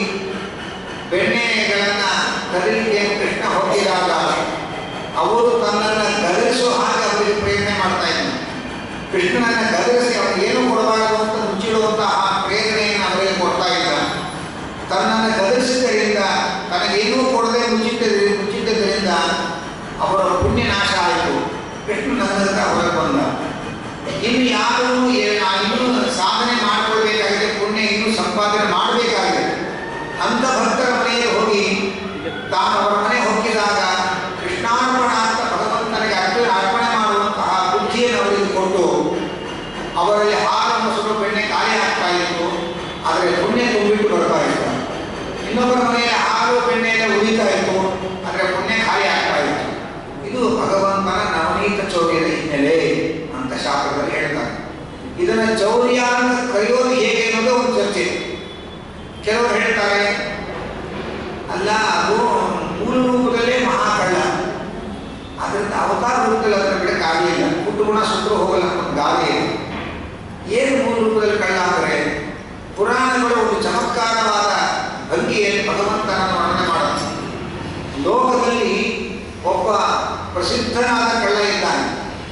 ಬೆಣ್ಣೆಗಳನ್ನ ಕದಲಿಕ್ಕೆ ಕೃಷ್ಣ ಹೋಗಿದಾಗ ಅವರು ತನ್ನನ್ನು ಗದರಿಸುವ ಹಾಗೆ ಅವರಿಗೆ ಪ್ರೇರಣೆ ಮಾಡ್ತಾ ಇದ್ದಾನೆ ಕೃಷ್ಣನನ್ನ ಗದರಿಸಿ ಅವನಿಗೆ ಏನು ಕೊಡಬಾರದು ಅಂತ ಮುಚ್ಚಿಡುವಂತಹ ಪ್ರೇರಣೆಯನ್ನು ಅವರಿಗೆ ಕೊಡ್ತಾ ಇದ್ದ ತನ್ನನ್ನು ಗದರಿಸಿದ್ದರಿಂದ ತನಗೇನೂ ಕೊಡದೆ ಮುಚ್ಚಿದ್ದ ಮುಚ್ಚಿದ್ದರಿಂದ ಅವರ ಪುಣ್ಯ ನಾಶ ಆಯಿತು ಕೃಷ್ಣ ನನ್ನಂತ ಹೊರಗೆ ಬಂದ ಇನ್ನು ಯಾರು ಇನ್ನೂ ಸಾಧನೆ ಮಾಡ್ಕೊಳ್ಬೇಕಾಗಿದೆ ಪುಣ್ಯ ಇನ್ನೂ ಸಂಪಾದನೆ ಮಾಡಬೇಕಾಗಿದೆ ಅಂತ ಭಕ್ತರ ಮನೆಗೆ ಹೋಗಿ ತಾನು ಅವರ ಮನೆ ಹೋಗಿದಾಗ ಕೃಷ್ಣಾರ್ಪಣ ಅಂತ ಭಗವಂತನಿಗೆ ಅರ್ಪಣೆ ಅರ್ಪಣೆ ಮಾಡುವಂತಹ ಬುದ್ಧಿಯನ್ನು ಅವರಿಗೆ ಕೊಟ್ಟು ಅವರಲ್ಲಿ ಹಾಲು ಮೊಸರು ಬೆಣ್ಣೆ ಖಾಲಿ ಆಗ್ತಾ ಇತ್ತು ಆದರೆ ಪುಣ್ಯ ತುಂಬಿಟ್ಟು ಬರ್ತಾ ಇತ್ತು ಇನ್ನೊಬ್ಬರ ಮನೆಯಲ್ಲಿ ಹಾಲು ಬೆಣ್ಣೆ ಎಲ್ಲ ಉಳಿತಾ ಇತ್ತು ಆದರೆ ಪುಣ್ಯ ಖಾಲಿ ಆಗ್ತಾ ಇತ್ತು ಇದು ಭಗವಂತನ ನವನೀತ ಚೌರ್ಯದ ಹಿನ್ನೆಲೆ ಅಂತ ಶಾಸ್ತ್ರದಲ್ಲಿ ಹೇಳ್ತಾರೆ ಇದನ್ನ ಚೌರ್ಯ ಅಂತ ಕರೆಯೋದು ಹೇಗೆ ಅನ್ನೋದು ಒಂದು ಚರ್ಚೆ ಕೆಲವರು ಹೇಳ್ತಾರೆ ಅಲ್ಲ ಅದು ಮೂಲ ರೂಪದಲ್ಲೇ ಮಹಾಕಳ್ಳ ಅದರಿಂದ ಅವತಾರ ರೂಪದಲ್ಲಿ ಅದರ ಬಿಡಕ್ಕೆ ಆಗಲಿಲ್ಲ ಹುಟ್ಟು ಗುಣ ಸುತ್ತರೂ ಹೋಗಲ್ಲ ಅನ್ನೋ ಗಾದೆ ಇದೆ ಏನು ಮೂಲ ರೂಪದಲ್ಲಿ ಕಳ್ಳ ಅಂದರೆ ಪುರಾಣಗಳು ಒಂದು ಚಮತ್ಕಾರವಾದ ಭಂಗಿಯಲ್ಲಿ ಭಗವಂತನನ್ನು ವರ್ಣನೆ ಮಾಡುತ್ತೆ ಲೋಕದಲ್ಲಿ ಒಬ್ಬ ಪ್ರಸಿದ್ಧನಾದ ಕಳ್ಳ ಇದ್ದಾನೆ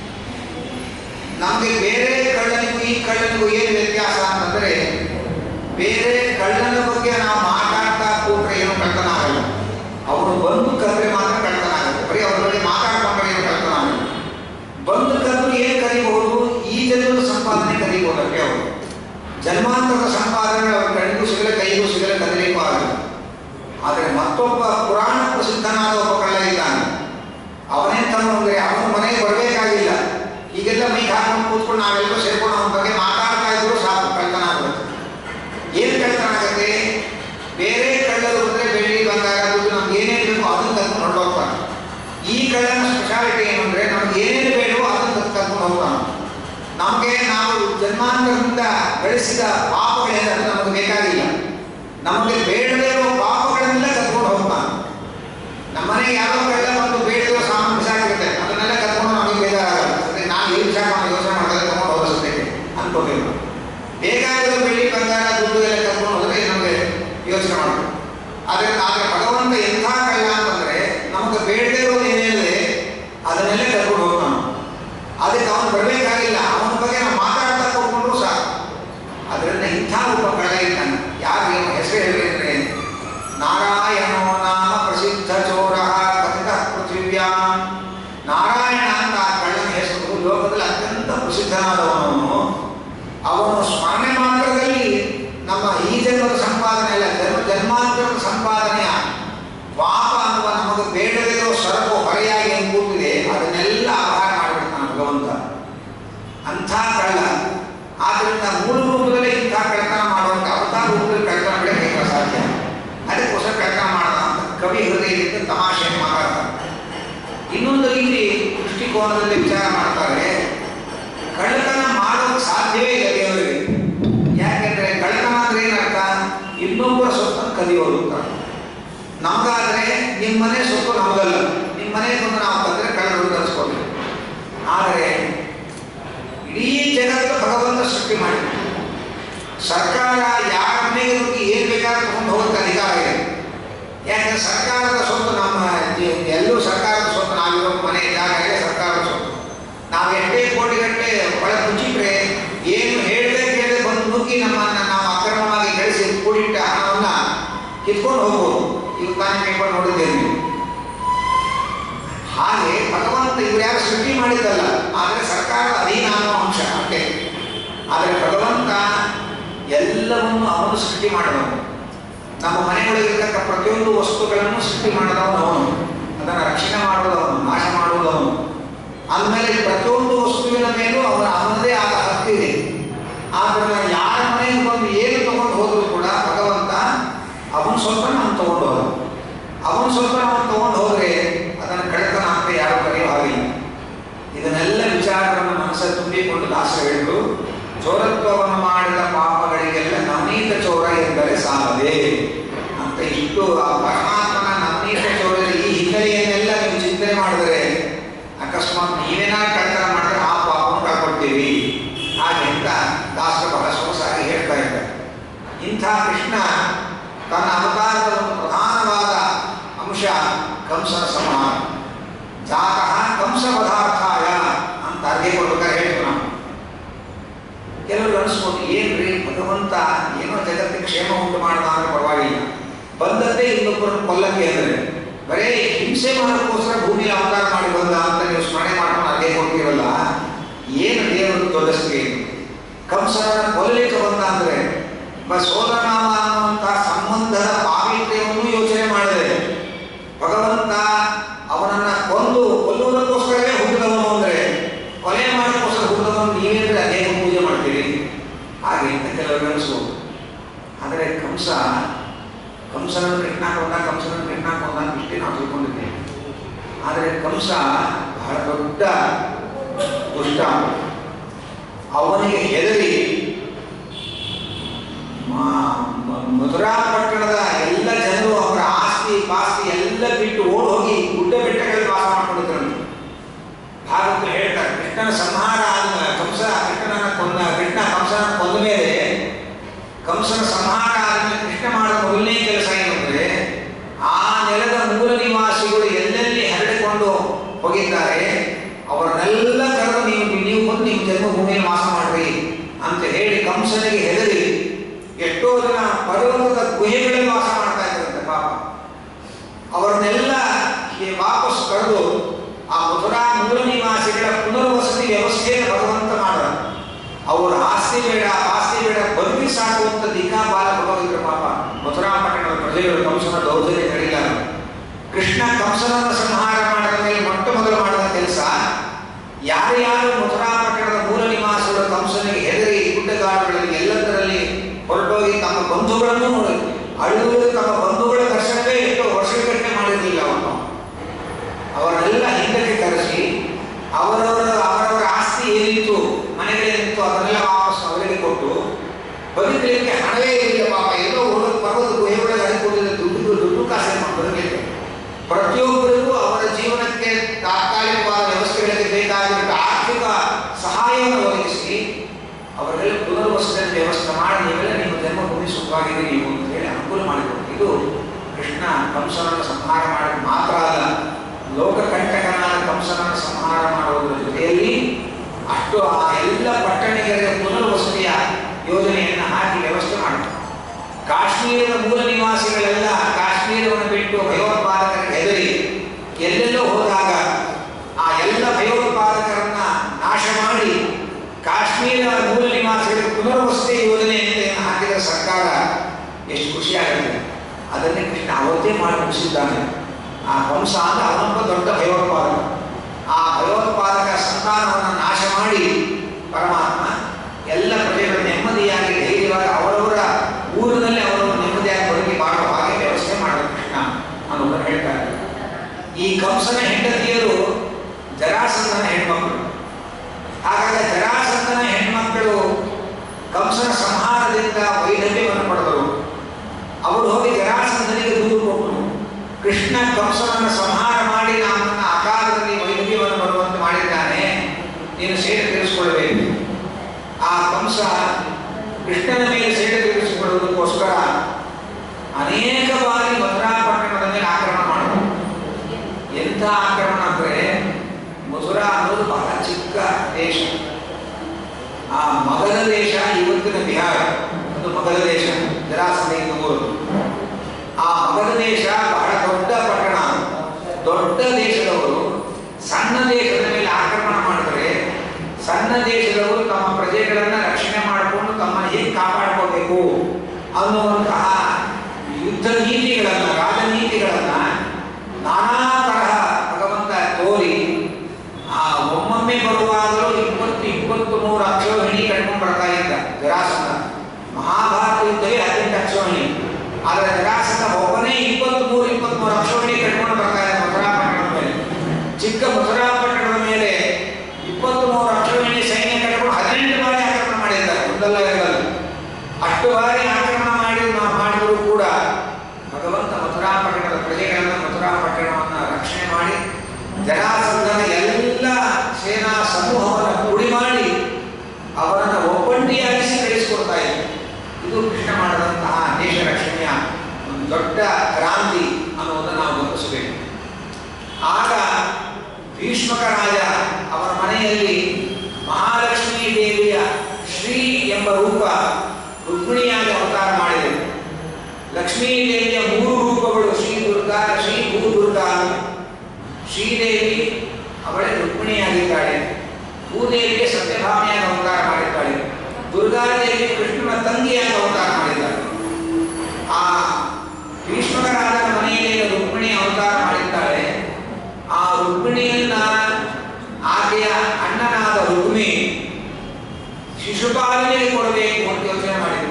ನಮಗೆ ಬೇರೆ ಕಳ್ಳನಿಗೂ ಈ ಕಳ್ಳನಿಗೂ ಏನು ವ್ಯತ್ಯಾಸ ಅಂತಂದ್ರೆ ಬೇರೆ ಕಳ್ಳನ ಬಗ್ಗೆ ನಾವು ಮಾತಾಡ್ತಾ ಕೂತ್ರೆ ಏನು ಕಳ್ತನ ಆಗಲ್ಲ ಅವನು ಬಂದು ಕದ್ರೆ ಮಾತ್ರ ಕಳ್ತನ ಆಗುತ್ತೆ ಬರೀ ಅವ್ರ ಬಗ್ಗೆ ಮಾತಾಡ್ಕೊಂಡ್ರೆ ಏನು ಕಳ್ತನ ಆಗಲ್ಲ ಬಂದು ಕದ್ದು ಏನು ಕರಿಬಹುದು ಈ ಜನ್ಮದ ಸಂಪಾದನೆ ಕರಿಬಹುದಕ್ಕೆ ಅವರು ಜನ್ಮಾಂತರದ ಸಂಪಾದನೆ ಅವ್ರ ಕಣ್ಣಿಗೂ ಸಿಗಲೆ ಕೈಗೂ ಸಿಗಲೆ ಕದಲಿಕ್ಕೂ ಆಗಲ್ಲ ಆದರೆ ಮತ್ತೊಬ್ಬ ಪುರಾಣ ಪ್ರಸಿದ್ಧನಾದ ಒಬ್ಬ ಕಳ್ಳ ಇದ್ದಾನೆ ಅವನೇ ತಮ್ಮ ಅಂದರೆ ಅವನ ಮನೆಗೆ ಬರಬೇಕಾಗಿಲ್ಲ ಈಗೆಲ್ಲ ಮೈಗೆ ಹಾಕೊಂಡು ಕೂತ್ಕೊಂಡು ನಾವೆಲ್ಲರೂ ಸೇರ್ಕೊಂಡು ಅವನ ಬಗ್ಗೆ ಮಾತಾಡ್ತಾ ಇದ್ರು ಸಾಕು ಕಳ್ತನ ಆಗುತ್ತೆ ಏನು ಕಳ್ತನ ಆಗುತ್ತೆ ಬೇರೆ ಕಳ್ಳರು ಬಂದರೆ ಬೆಳ್ಳಿ ಬಂಗಾರ ದುಡ್ಡು ನಮ್ಗೆ ಏನೇನು ಬೇಕೋ ಅದನ್ನು ತಂದು ಹೊರಟೋಗ್ತಾನೆ ಈ ಕಳ್ಳನ ಸ್ಪೆಷಾಲಿಟಿ ಏನು ಅಂದರೆ ನಮ್ಗೆ ಏನೇನು ಬೇಡವೋ ಅದನ್ನು ತಂದು ಕರ್ಕೊಂಡು ಹೋಗ್ತಾನೆ ನಮಗೆ ನಾವು ಜನ್ಮಾಂತರದಿಂದ ಬೆಳೆಸಿದ ಪಾಪಗಳಿಂದ ಅದು ನಮಗೆ ಬೇಕಾಗಿಲ್ಲ ನಮಗೆ ಬೇಡದೇ ಇರೋ ಪಾಪಗಳನ್ನೆಲ್ಲ ಕರ್ಕೊಂಡು ಹೋಗ್ತಾನೆ ನಮ್ಮನೆಗೆ ಯಾರೋ ಕಳ್ಳ ಬಂದು ಬೇಡದಿರೋ ಸಾಮಾನು ಬಿಸಾಕಿರುತ್ತೆ ಅದನ್ನೆಲ್ಲ ಕರ್ಕೊಂಡು ನಮಗೆ ಬೇಜಾರಾಗಲ್ಲ ಅಂದ್ರೆ ನಾನು ಏನು ಬಿಸಾಕ ಯೋಚನೆ ಮಾಡಿದ್ರೆ ತಗೊಂಡು ಹೋಗಿಸ್ತೇನೆ ಅನ್ಕೋತೀವಿ ನಾವು ಬೇಕಾಗಿರೋ ಬೆಳ್ಳಿ ಬಂಗಾರ ದುಡ್ಡು ಎಲ್ಲ ಕರ್ಕೊಂಡು ಹೋದ್ರೆ ನಮಗೆ ಯೋಚನೆ ಮಾಡಬೇಕು ಅದರಿಂದ ಆದರೆ ಭಗವಂತ ಎಂಥ ಕಳ್ಳ ಅಂತಂದ್ರೆ ನಮಗೆ ಬೇಡದೇ ಇರೋದು ಏನೇನಿದೆ ಅದನ್ನೆಲ್ಲ ಕರ್ಕೊಂಡು ಹೋಗ್ತಾನೆ ಅದಕ್ಕೆ ಅವನು ಬರಬೇಕಾಗಿಲ್ಲ ಅವನ ಬಗ್ಗೆ ನಾವು ಮಾತಾಡ್ತಾ ಕೊಟ್ಕೊಂಡ್ರು ಸಾಕು ಅದರಿಂದ ಇಂಥ ಒಬ್ಬ ಕಳ್ಳ ಇದ್ದಾನೆ ಯಾರು ಏನು ಹೆಸರು ಹೇಳಿದ್ರೆ ನಾರಾಯಣೋ ನಾಮ ಪ್ರಸಿದ್ಧ ಚೋರ ಕಥಿತ ಪೃಥಿವ್ಯಾ ನಾರಾಯಣ ಅಂತ ಆ ಕಳ್ಳನ ಹೆಸರು ಲೋಕದಲ್ಲಿ ಅತ್ಯಂತ ಪ್ರಸಿದ್ಧನಾದವನು ಅವನು ಸ್ಮರಣೆ ಮಾತ್ರದಲ್ಲಿ ನಮ್ಮ ಈ ಜನ್ಮದ ಸಂಪಾದನೆ ಅಲ್ಲ ಜನ್ಮ ಜನ್ಮಾಂತರದ ಸಂಪಾದನೆಯ ಪಾಪ ಅನ್ನುವ ನಮಗೆ ಬೇಡದಿರೋ ಸರಕು ಹೊರೆಯಾಗಿ ಏನು ಕೂತಿದೆ ಅದನ್ನೆಲ್ಲ ಅಪಹಾರ ಮಾಡಿಬಿಡ್ತಾನೆ ಭಗವಂತ ಅಂಥ ಕಳ್ಳ ಆದ್ದರಿಂದ ಮೂಲ ರೂಪದಲ್ಲಿ ಇಂಥ ಕಳ್ತನ ಮಾಡುವಂಥ ಅವತಾರ ರೂಪದಲ್ಲಿ ಕಳ್ತನ ಬಿಡಕ್ಕೆ ಸಾಧ್ಯ ಅದಕ್ಕೋಸ್ಕರ ಕಳ್ತನ ಮಾಡ್ದ ಅಂತ ಕವಿ ಹೃದಯದಿಂದ ತಮಾಷೆಯನ್ನು ಮಾತಾಡ್ತಾರೆ ಇನ್ನೊಂದು ರೀತಿ ದೃಷ್ಟಿಕೋನದಲ್ಲಿ ವಿಚಾರ ಮಾಡ್ತಾರೆ ಕಳ್ಳತನ ಮಾಡೋಕ್ಕೆ ಸಾಧ್ಯವೇ ಇಲ್ಲ ದೇವರಿಗೆ ಯಾಕೆಂದ್ರೆ ಕಳ್ಳತನ ಅಂದ್ರೆ ಏನರ್ಥ ಇನ್ನೊಬ್ಬರ ಸೊತ್ತನ್ನು ಕದಿಯೋದು ಅಂತ ನಮಗಾದ್ರೆ ನಿಮ್ಮ ಮನೆ ಸೊತ್ತು ನಮಗಲ್ಲ ನಿಮ್ಮ ಮನೆ ಬಂದು ನಾವು ತಂದ್ರೆ ಕಳ್ಳರು ತರಿಸ್ಕೊಳ್ತೀವಿ ಆದರೆ ಇಡೀ ಜಗತ್ತು ಭಗವಂತ ಸೃಷ್ಟಿ ಮಾಡಿ ಸರ್ಕಾರ ಯಾರ ಮನೆಗೆ ನುಗ್ಗಿ ಏನು ಬೇಕಾದ್ರೂ ತಗೊಂಡು ಹೋಗೋಕ್ಕೆ ಅಧಿಕಾರ ಇದೆ ಯಾಕಂದ್ರೆ ಸರ್ಕಾರದ ಸೊತ್ತು ನಮ್ಮ ಜೀ- ಎಲ್ಲೂ ಸರ್ಕಾರದ ಸೊತ್ತು ನಾವಿರೋ ಮನೆ ಜಾಗ ಇದೆ ಸರ್ಕಾರದ ಸೊತ್ತು ನಾವು ಎಷ್ಟೇ ಕೋಟಿಗಟ್ಟಲೆ ಒಳ ಮುಚ್ಚಿಟ್ರೆ ಏನು ಹೇಳದೆ ಕೇಳದೆ ಬಂದು ನುಗ್ಗಿ ನಮ್ಮನ್ನ ನಾವು ಅಕ್ರಮವಾಗಿ ಗಳಿಸಿ ಕೂಡಿಟ್ಟ ಹಣವನ್ನ ಕಿತ್ಕೊಂಡು ಹೋಗ್ಬೋದು ಈಗ ತಾನೇ ಪೇಪರ್ ನೋಡಿದ್ದೇವೆ ನೀವು ಹಾಗೆ ಭಗವಂತ ಇವ್ರು ಯಾರು ಸೃಷ್ಟಿ ಮಾಡಿದ್ದಲ್ಲ ಆದರೆ ಸರ್ಕಾರದ ಅಧೀನ ಅನ್ನೋ ಅಂಶ ಅಷ್ಟೇ ಆದರೆ ಭಗವಂತ ಎಲ್ಲವನ್ನು ಅವನು ಸೃಷ್ಟಿ ಮಾಡಿದವನು ನಮ್ಮ ಮನೆಯೊಳಗಿರ್ತಕ್ಕ ಪ್ರತಿಯೊಂದು ವಸ್ತುಗಳನ್ನು ಸೃಷ್ಟಿ ಮಾಡಿದವನು ಅವನು ಅದನ್ನು ರಕ್ಷಣೆ ಮಾಡುವುದವನು ನಾಶ ಮಾಡುವುದವನು ಅಂದಮೇಲೆ ಪ್ರತಿಯೊಂದು ವಸ್ತುವಿನ ಮೇಲೂ ಅವನ ಅವನದೇ ಆದ ಹಕ್ಕಿದೆ ಆದ್ದರಿಂದ ಯಾರ ಮನೆಗೆ ಬಂದು ಏನು ತಗೊಂಡು ಹೋದರೂ ಕೂಡ ಭಗವಂತ ಅವನ ಸ್ವಲ್ಪ ನಾವು ತಗೊಂಡು ಹೋದ ಅವನ ಸ್ವಲ್ಪ ನಾವು ತಗೊಂಡು ಹೋದರೆ ಅದನ್ನು ಕಳ್ತನ ಅಂತ ಯಾರು ಕರೆಯೋ ಹಾಗಿಲ್ಲ ಇದನ್ನೆಲ್ಲ ವಿಚಾರಗಳನ್ನು ಮನಸ್ಸಲ್ಲಿ ತುಂಬಿಕೊಂಡು ದಾಸ ಹೇಳಿದ್ರು ಚೋರತ್ವವನ್ನು ಮಾಡಿದ ಪಾಪಗಳಿಗೆಲ್ಲ ನವನೀತ ಚೋರ ಎಂದರೆ ಸಾಲದೆ ಅಂತ ಇಷ್ಟು ಆ ಪರಮಾತ್ಮನ ನವನೀತ ಚೋರದ ಈ ಹಿನ್ನೆಲೆಯನ್ನೆಲ್ಲ ನೀವು ಚಿಂತನೆ ಮಾಡಿದರೆ ಅಕಸ್ಮಾತ್ ನೀವೇನಾದ್ರು ಕಳ್ತನ ಮಾಡಿದ್ರೆ ಆ ಪಾಪವನ್ನು ಕಳ್ಕೊಳ್ತೀವಿ ಹಾಗೆ ಅಂತ ದಾಸರು ಬಹಳ ಸೊಗಸಾಗಿ ಹೇಳ್ತಾ ಇದ್ದಾರೆ ಇಂಥ ಕೃಷ್ಣ ತನ್ನ ಅವತಾರದ ಒಂದು ಪ್ರಧಾನವಾದ ಅಂಶ ಕಂಸನ ಸಂಹಾರ ಜಾತಃ ಕಂಸ ಪದಾರ್ಥಾಯ ಅಂತ ಅರ್ಗೆ ಕೊಡ್ಬೇಕಾದ್ರೆ ಹೇಳ್ತೀವಿ ನಾವು ಕೆಲವರು ಅನಿಸ್ಬೋದು ಏನ್ರಿ ಭಗವಂತ ಏನೋ ಜಗತ್ತಿಗೆ ಕ್ಷೇಮ ಉಂಟು ಮಾಡ್ದ ಅಂದ್ರೆ ಪರವಾಗಿಲ್ಲ ಬಂದದ್ದೇ ಇನ್ನೊಬ್ಬರನ್ನು ಕೊಲ್ಲಕ್ಕೆ ಅಂದ್ರೆ ಬರೇ ಹಿಂಸೆ ಮಾಡೋಕ್ಕೋಸ್ಕರ ಭೂಮಿಯಲ್ಲಿ ಅವತಾರ ಮಾಡಿ ಬಂದ ಅಂತ ನೀವು ಸ್ಮರಣೆ ಮಾಡ್ಕೊಂಡು ಅದೇ ಕೊಡ್ತೀರಲ್ಲ ಏನು ದೇವರು ದೊಡ್ಡಸ್ತಿಗೆ ಇದು ಕಂಸನನ್ನ ಕೊಲ್ಲಲಿಕ್ಕೆ ಬಂದ ಅಂದ್ರೆ ಬ ಸೋದರನಾಮ ಅನ್ನುವಂಥ ಸಂಬಂಧದ ಪಾವಿತ್ರ್ಯವನ್ನು ಯೋಚನೆ ಮಾಡಿದೆ ಭಗವಂತ ಅವನನ್ನ ಕೊಂದು ಕೊಲ್ಲುವುದಕ್ಕೋಸ್ಕರವೇ ಹುಟ್ಟಿದವನು ಅಂದ್ರೆ ಕೊಲೆ ಮಾಡೋಕ್ಕೋಸ್ಕರ ಹುಟ್ಟಿದವನು ನೀವೇನ್ರಿ ಅನೇಕ ಪೂಜೆ ಮಾಡ್ತೀರಿ ಕೆಲವರು ಅನಿಸ್ಬೋದು ಆದರೆ ಕಂಸ ಕಂಸನನ್ನು ಕೃಷ್ಣ ಕೊಂದ ಕಂಸನನ್ನು ಕೃಷ್ಣ ಕೊಂದ ಅಂತ ಇಷ್ಟೇ ನಾವು ತಿಳ್ಕೊಂಡಿದ್ದೇವೆ ಆದರೆ ಕಂಸ ಬಹಳ ದೊಡ್ಡ ದುಷ್ಟ ಅವನಿಗೆ ಹೆದರಿ ಮ- ಮ- ಮಥುರಾ ಪಟ್ಟಣದ ಎಲ್ಲ ಜನರು ಅವರ ಆಸ್ತಿ ಪಾಸ್ತಿ ಎಲ್ಲ ಬಿಟ್ಟು ಓಡ್ ಹೋಗಿ ಗುಡ್ಡ ಬೆಟ್ಟಗಳಲ್ಲಿ ವಾಸ ಮಾಡ್ಕೊಂಡಿದ್ರು ಭಾಗವತ ಹೇಳ್ತಾರೆ ಕೃಷ್ಣನ ಸಂಹಾರ ಆದ ಕಂಸ ಕೃಷ್ಣನನ್ನ ಕೊಂದ ಕೃಷ್ಣ ಕಂಸನ ಕೊಂದ ಮೇಲೆ ಕಂಸನ ಸಂಹಾರ ಆದ್ಮೇಲೆ ಕೃಷ್ಣ ಮಾಡಿದ ಮೊದಲನೇ ಕೆಲಸ ಏನು ಅಂದ್ರೆ ಆ ನೆಲದ ಮೂಲ ನಿವಾಸಿಗಳು ಎಲ್ಲೆಲ್ಲಿ ಹರಡಿಕೊಂಡು ಹೋಗಿದ್ದಾರೆ ಅವರನ್ನೆಲ್ಲ ಕರೆದು ನೀವು ನೀವು ಬಂದು ನಿಮ್ಮ ಜನ್ಮಭೂಮಿಯಲ್ಲಿ ವಾಸ ಮಾಡ್ರಿ ಅಂತ ಹೇಳಿ ಕಂಸನಿಗೆ ಹೆದರಿ ಎಷ್ಟೋ ಜನ ಪರ್ವತದ ಗುಹೆಗಳಲ್ಲಿ ವಾಸ ಮಾಡ್ತಾ ಇದ್ರಂತೆ ಪಾಪ ಅವರನ್ನೆಲ್ಲ ಈ ವಾಪಸ್ ಕರೆದು ಆ ಮಥುರಾ ಮೂಲ ನಿವಾಸಿಗಳ ಪುನರ್ವಸತಿ ವ್ಯವಸ್ಥೆಯನ್ನು ಭಗವಂತ ಮಾಡ ಅವರ ಆಸ್ತಿ ಬೇಡ ಆಸ್ತಿ ಬೇಡ ಬದುಕಿ ಸಾಕುವಂತ ದಿಕ್ಕಾಪಾಲ ಹೋಗಿದ್ರು ಪಾಪ ಮಥುರಾ ಪಟ್ಟಣದ ಪ್ರಜೆಗಳು ಕಂಸನ ದೌರ್ಜನ್ಯ ತಡಿಲ್ಲ ಕೃಷ್ಣ ಕಂಸನನ್ನು ಸಂಹಾರ ಮಾಡಿದ ಮೇಲೆ ಮೊಟ್ಟ ಮೊದಲು ಮಾಡಿದ ಕೆಲಸ ಯಾರ್ಯಾರು ಮಥುರಾ ಪಟ್ಟಣದ ಮೂಲ ನಿವಾಸಿಗಳು ಕಂಸನಿಗೆ ಹೆದರಿ ಗುಡ್ಡಗಾಡುಗಳಲ್ಲಿ ಎಲ್ಲದರಲ್ಲಿ ಹೊರಟೋಗಿ ತಮ್ಮ ಬಂಧುಗಳನ್ನು ನೋಡಿ ಅಳುವುದು ತಮ್ಮ ಬಂಧುಗಳ ದರ್ಶನವೇ ಎಷ್ಟೋ ವರ್ಷಗಟ್ಟಲೆ ಮಾಡಿರಲಿಲ್ಲ ಅವನು ಅವರನ್ನೆಲ್ಲ ಹಿಂದಕ್ಕೆ ಕರೆಸಿ ಅವರವರ ಅವರವರ ಆಸ್ತಿ ಏನಿತ್ತು ಮನೆಗಳೇನಿತ್ತು ಅದನ್ನೆಲ್ಲ ವಾಪಸ್ ಅವರಿಗೆ ಕೊಟ್ಟು ಬದುಕಲಿಕ್ಕೆ ಹಣವೇ ಇರಲಿಲ್ಲ ಪಾಪ ಎಲ್ಲೋ ಹೋದ ಪರ್ವತ ಗುಹೆಯೊಳಗೆ ಅಡಿಕೊಂಡಿದ್ದ ದುಡ್ಡು ದುಡ್ಡು ಕಾಸೆ ಬದುಕಲಿಕ್ಕೆ ಪ್ರತಿಯೊಬ್ಬರಿಗೂ ಅವರ ಜೀವನಕ್ಕೆ ತಾತ್ಕಾಲಿಕವಾದ ವ್ಯವಸ್ಥೆಗಳಿಗೆ ಬೇಕಾಗಿರುವ ಆರ್ಥಿಕ ಸಹಾಯವನ್ನು ಒದಗಿಸಿ ಅವರೆಲ್ಲ ಪುನರ್ವಸತಿ ವ್ಯವಸ್ಥೆ ಮಾಡಿ ನೀವೆಲ್ಲ ನಿಮ್ಮ ಜನ್ಮಭೂಮಿ ಸುಖವಾಗಿದೆ ನೀವು ಅಂತ ಹೇಳಿ ಅನುಕೂಲ ಮಾಡಿಕೊಟ್ಟು ಇದು ಕೃಷ್ಣ ಕಂಸನನ್ನು ಸಂಹಾರ ಮಾಡಿ ಮಾತ್ರ ಅಲ್ಲ ಲೋಕಕಂಟಕನಾದ ಕಂಸನನ್ನು ಸಂಹಾರ ಮಾಡುವುದರ ಜೊತೆಯಲ್ಲಿ ಅಷ್ಟು ಆ ಎಲ್ಲ ಪಟ್ಟಣಿಗರಿಗೆ ಪುನರ್ವಸತಿಯ ಯೋಜನೆಯನ್ನು ಹಾಕಿ ವ್ಯವಸ್ಥೆ ಮಾಡಿದ್ರು ಕಾಶ್ಮೀರದ ಮೂಲ ನಿವಾಸಿಗಳೆಲ್ಲ ಕಾಶ್ಮೀರವನ್ನು ಬಿಟ್ಟು ಭಯೋತ್ಪಾದಕರಿಗೆ ಹೆದರಿ ಎಲ್ಲೆಲ್ಲೋ ಹೋದಾಗ ಆ ಎಲ್ಲ ಭಯೋತ್ಪಾದಕರನ್ನ ನಾಶ ಮಾಡಿ ಕಾಶ್ಮೀರ ಮೂಲ ನಿವಾಸಿಗಳಿಗೆ ಪುನರ್ವಸತಿ ಯೋಜನೆ ಅಂತ ಹಾಕಿದ ಸರ್ಕಾರ ಎಷ್ಟು ಖುಷಿಯಾಗುತ್ತೆ ಅದನ್ನೇ ಕೃಷ್ಣ ಅವತ್ತೇ ಮಾಡಿ ಮುಗಿಸಿದ್ದಾನೆ ಆ ವಂಶ ಅಂದ್ರೆ ಅವನೊಬ್ಬ ದೊಡ್ಡ ಭಯೋತ್ಪಾದಕ ಆ ಭಯೋತ್ಪಾದಕ ಸಂತಾನವನ್ನು ನಾಶ ಮಾಡಿ ಪರಮಾತ್ಮ ಎಲ್ಲ ಪ್ರಜೆಗಳು ನೆಮ್ಮದಿಯಾಗಿ ಧೈರ್ಯವಾಗಿ ಅವರವರ ಊರಿನಲ್ಲಿ ಅವರವರು ನೆಮ್ಮದಿಯಾಗಿ ಬದುಕಿ ಮಾಡುವ ಹಾಗೆ ವ್ಯವಸ್ಥೆ ಮಾಡಿದ ಕೃಷ್ಣ ಅನ್ನೋದನ್ನು ಹೇಳ್ತಾರೆ ಈ ಕಂಸನ ಹೆಂಡತಿಯರು ಜರಾಸಂಧನ ಹೆಣ್ಮಕ್ಕಳು ಹಾಗಾಗಿ ಜರಾಸಂಧನ ಹೆಣ್ಮಕ್ಕಳು ಕಂಸನ ಸಂಹಾರದಿಂದ ವೈಧವ್ಯವನ್ನು ಪಡೆದರು ಅವರು ಹೋಗಿ ಜರಾಸಂಧನಿಗೆ ದೂರು ಕೊಟ್ಟರು ಕೃಷ್ಣ ಕಂಸನನ್ನು ಸಂಹಾರ ಮಾಡಿ ನಮ್ಮನ್ನ ಅಕಾಲದಲ್ಲಿ ವೈದ್ಯವನ್ನು ಬರುವಂತೆ ಮಾಡಿದ್ದಾನೆ ನೀನು ಸೇಡು ತೀರಿಸಿಕೊಳ್ಳಬೇಕು ಆ ಕಂಸ ಕೃಷ್ಣನ ಮೇಲೆ ಸೇಡು ತೀರಿಸಿಕೊಳ್ಳುವುದಕ್ಕೋಸ್ಕರ ಅನೇಕ ಬಾರಿ ಮಥುರಾ ಪಟ್ಟಣದ ಮೇಲೆ ಆಕ್ರಮಣ ಮಾಡಿದ್ರು ಎಂಥ ಆಕ್ರಮಣ ಅಂದ್ರೆ ಮಥುರಾ ಅನ್ನೋದು ಬಹಳ ಚಿಕ್ಕ ದೇಶ ಆ ಮಗಧ ದೇಶ ಇವತ್ತಿನ ಬಿಹಾರ ಅದು ಮಗಧ ದೇಶ ಜರಾಸಂಧೆಯಿಂದ ಊರು ಆ ಮಗಧ ದೇಶ ಬಹಳ ದೊಡ್ಡ ಪಟ್ಟಣ ದೊಡ್ಡ ದೇಶದವರು ಸಣ್ಣ ದೇಶದ ಮೇಲೆ ಆಕ್ರಮಣ ಮಾಡಿದರೆ ಸಣ್ಣ ದೇಶದವರು ತಮ್ಮ ಪ್ರಜೆಗಳನ್ನ ರಕ್ಷಣೆ ಮಾಡಿಕೊಂಡು ತಮ್ಮನ್ನು ಹೇಗೆ ಕಾಪಾಡ್ಕೋಬೇಕು ಅನ್ನುವಂತಹ ಯುದ್ಧ ನೀತಿಗಳನ್ನ ರಾಜನೀತಿಗಳನ್ನ ನಾನಾ ತರಹ ಭಗವಂತ ತೋರಿ ಆ ಒಮ್ಮೊಮ್ಮೆ ಬರುವಾಗಲೂ ಇಪ್ಪತ್ತು ಇಪ್ಪತ್ತು ಮೂರು ಅಕ್ಷೋಹಿಣಿ ಕಟ್ಕೊಂಡು ಬರ್ತಾ ಇದ್ದ ಜರಾಸಂಧ ಮಹಾಭಾರತ ಯುದ್ಧವೇ ಹದಿನೆಂಟು ಅಕ್ಷೋಹಿಣಿ ಆದರೆ ಜರಾಸಂಧ ಒಬ್ಬನೇ ಇಪ್ಪತ್ತು ಮೂರು ಇಪ್ಪತ್ತ್ ಮೂರು ಅಕ್ಷೋಹಿಣಿ ಕಟ್ಕೊಂಡು ಬರ್ತಾ ಇದ್ದ ಮಥುರಾ ಪಟ್ಟಣದ ಮೇಲೆ ಚಿಕ್ಕ ಮಥುರಾ ಪಟ್ಟಣದ ಮೇಲೆ ಇಪ್ಪತ್ತು ಮೂರು ಅಕ್ಷೋಹಿಣಿ ಸೈನ್ಯ ಕಟ್ಕೊಂಡು ಹದಿನೆಂಟು ಬಾರಿ ಆಕ್ರಮಣ ಮಾಡಿದ್ದಾರೆ ಒಂದಲ್ಲ ಎರಡಲ್ಲ ಅಷ್ಟು ಬಾರಿ ಆಕ್ರಮಣ ಮಾಡಿ ಮಾಡಿದರೂ ಕೂಡ ಭಗವಂತ ಮಥುರಾ ಪಟ್ಟಣದ ಪ್ರಜೆಗಳನ್ನ ಮಥುರಾ ಪಟ್ಟಣವನ್ನು ರಕ್ಷಣೆ ಮಾಡಿ ಜರಾಸಂಧನ ಎಲ್ಲ ಸೇನಾ ಸಮೂಹವನ್ನು ಕೂಡಿ ಮಾಡಿ ಅವರನ್ನು ಒಬ್ಬಂಟಿಯಾಗಿಸಿ ಕಳಿಸಿಕೊಡ್ತಾ ಇದ್ರು ಇದು ಕೃಷ್ಣ ಮಾಡಿದಂತಹ ದೇಶ ರಕ್ಷಣೆಯ ಒಂದು ದೊಡ್ಡ ಕ್ರಾಂತಿ ಅನ್ನೋದನ್ನು ನಾವು ಗಮನಿಸಬೇಕು ಆಗ ಭೀಷ್ಮಕ ರಾಜ ಅವರ ಮನೆಯಲ್ಲಿ ಮಹಾಲಕ್ಷ್ಮೀ ದೇವಿಯ ಶ್ರೀ ಎಂಬ ರೂಪ ರುಕ್ಮಿಣಿಯಾಗಿ ಅವತಾರ ಮಾಡಿದೆ ಲಕ್ಷ್ಮೀ ದೇವಿಯ ಮೂರು ರೂಪಗಳು ಶ್ರೀ ದುರ್ಗಾ ಶ್ರೀ ಭೂ ದುರ್ಗಾ ಶ್ರೀದೇವಿ ಅವಳೇ ರುಕ್ಮಿಣಿಯಾಗಿದ್ದಾಳೆ ಭೂದೇವಿಗೆ ಸತ್ಯಭಾಮೆಯಾಗಿ ಅವತಾರ ಮಾಡಿದ್ದಾಳೆ ದುರ್ಗಾದೇವಿ ಕೃಷ್ಣನ ತಂಗಿಯಾಗಿ ಅವತಾರ ಮಾಡಿದ್ದಾಳೆ ಆ ಭೀಷ್ಮಕರಾಜನ ಮನೆಯಲ್ಲಿ ರುಕ್ಮಿಣಿ ಅವತಾರ ಮಾಡಿದ್ದಾಳೆ ಆ ರುಕ್ಮಿಣಿಯನ್ನ ಆಕೆಯ ಅಣ್ಣನಾದ ರುಕ್ಮಿ ಶಿಶುಪಾಲನೆಗೆ ಕೊಡಬೇಕು ಅಂತ ಯೋಚನೆ ಮಾಡಿದ್ದಾಳೆ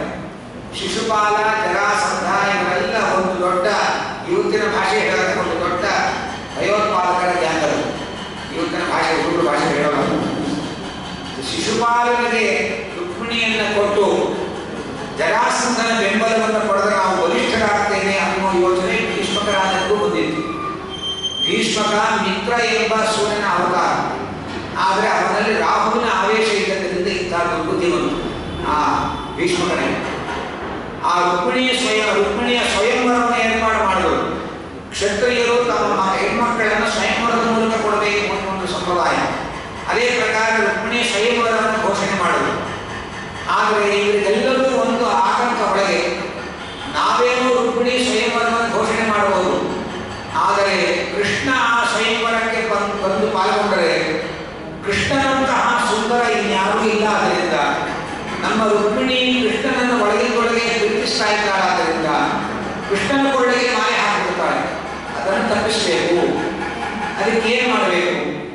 ಶಿಶುಪಾಲ ಜರಾಸಂಧ ಇವರೆಲ್ಲ ಒಂದು ದೊಡ್ಡ ಇವತ್ತಿನ ಭಾಷೆ ಹೇಳೋದಕ್ಕೆ ಒಂದು ದೊಡ್ಡ ಭಯೋತ್ಪಾದಕರ ಗ್ಯಾಂಗರು ಇವತ್ತಿನ ಭಾಷೆ ಹುಡುಗರು ಭಾಷೆ ಹೇಳೋಲ್ಲ ಶಿಶುಪಾಲನಿಗೆ ರುಕ್ಮಿಣಿಯನ್ನು ಕೊಟ್ಟು ಜರಾಸಂಧನ ಬೆಂಬಲವನ್ನು ಪಡೆದು ನಾವು ಬಲಿಷ್ಠರಾಗ್ತೇನೆ ಅನ್ನೋ ಯೋಚನೆ ಭೀಷ್ಮಕರಾಜನಿಗೂ ಬಂದಿತ್ತು ಭೀಷ್ಮಕ ಮಿತ್ರ ಎಂಬ ಸೂರ್ಯನ ಅವತಾರ ಆದರೆ ಅವನಲ್ಲಿ ರಾಹುವಿನ ಆವೇಶ ಇಲ್ಲದರಿಂದ ಇಂಥ ದುರ್ಬುದ್ಧಿ ಬಂತು ಆ ಭೀಷ್ಮಕನೇ ಆ ರುಕ್ಮಿಣಿಯ ಸ್ವಯಂ ರುಕ್ಮಿಣಿಯ ಸ್ವಯಂವರವನ್ನು ಏರ್ಪಾಡು ಮಾಡಿದರು ಕ್ಷತ್ರಿಯರು ತಮ್ಮ ಮ- ಹೆಣ್ಮಕ್ಕಳನ್ನು ಸ್ವಯಂವರದ ಮೂಲಕ ಕೊಡಬೇಕು ಅನ್ನೋ ಒಂದು ಸಂಪ್ರದಾಯ ಅದೇ ಪ್ರಕಾರ ರುಕ್ಮಿಣಿಯ ಸ್ವಯಂವರವನ್ನು ಘೋಷಣೆ ಮಾಡಿದರು ಆದರೆ ಇವರಿಗೆಲ್ಲರೂ ಒಂದು ಆತಂಕ ಒಳಗೆ ನಾವೇನೋ ರುಕ್ಮಿಣಿ ಸ್ವಯಂವರವನ್ನು ಘೋಷಣೆ ಮಾಡಬಹುದು ಆದರೆ ಕೃಷ್ಣ ಆ ಸ್ವಯಂವರಕ್ಕೆ ಬಂದು ಬಂದು ಪಾಲ್ಗೊಂಡರೆ ಕೃಷ್ಣನಂತಹ ಸುಂದರ ಇನ್ಯಾರೂ ಇಲ್ಲ ಆದ್ದರಿಂದ ನಮ್ಮ ರುಕ್ಮಿಣಿ ಕೃಷ್ಣನನ್ನು ಒಳಗಿನೊಳಗೆ ಪ್ರೀತಿಸ್ತಾ ಇದ್ದಾಳಾದ್ದರಿಂದ ಕೃಷ್ಣನ ಕೊಳ್ಳೆಗೆ ಮಾಲೆ ಹಾಕಿಬಿಡ್ತಾಳೆ ಅದನ್ನು ತಪ್ಪಿಸಬೇಕು ಅದಕ್ಕೆ ಏನು ಮಾಡಬೇಕು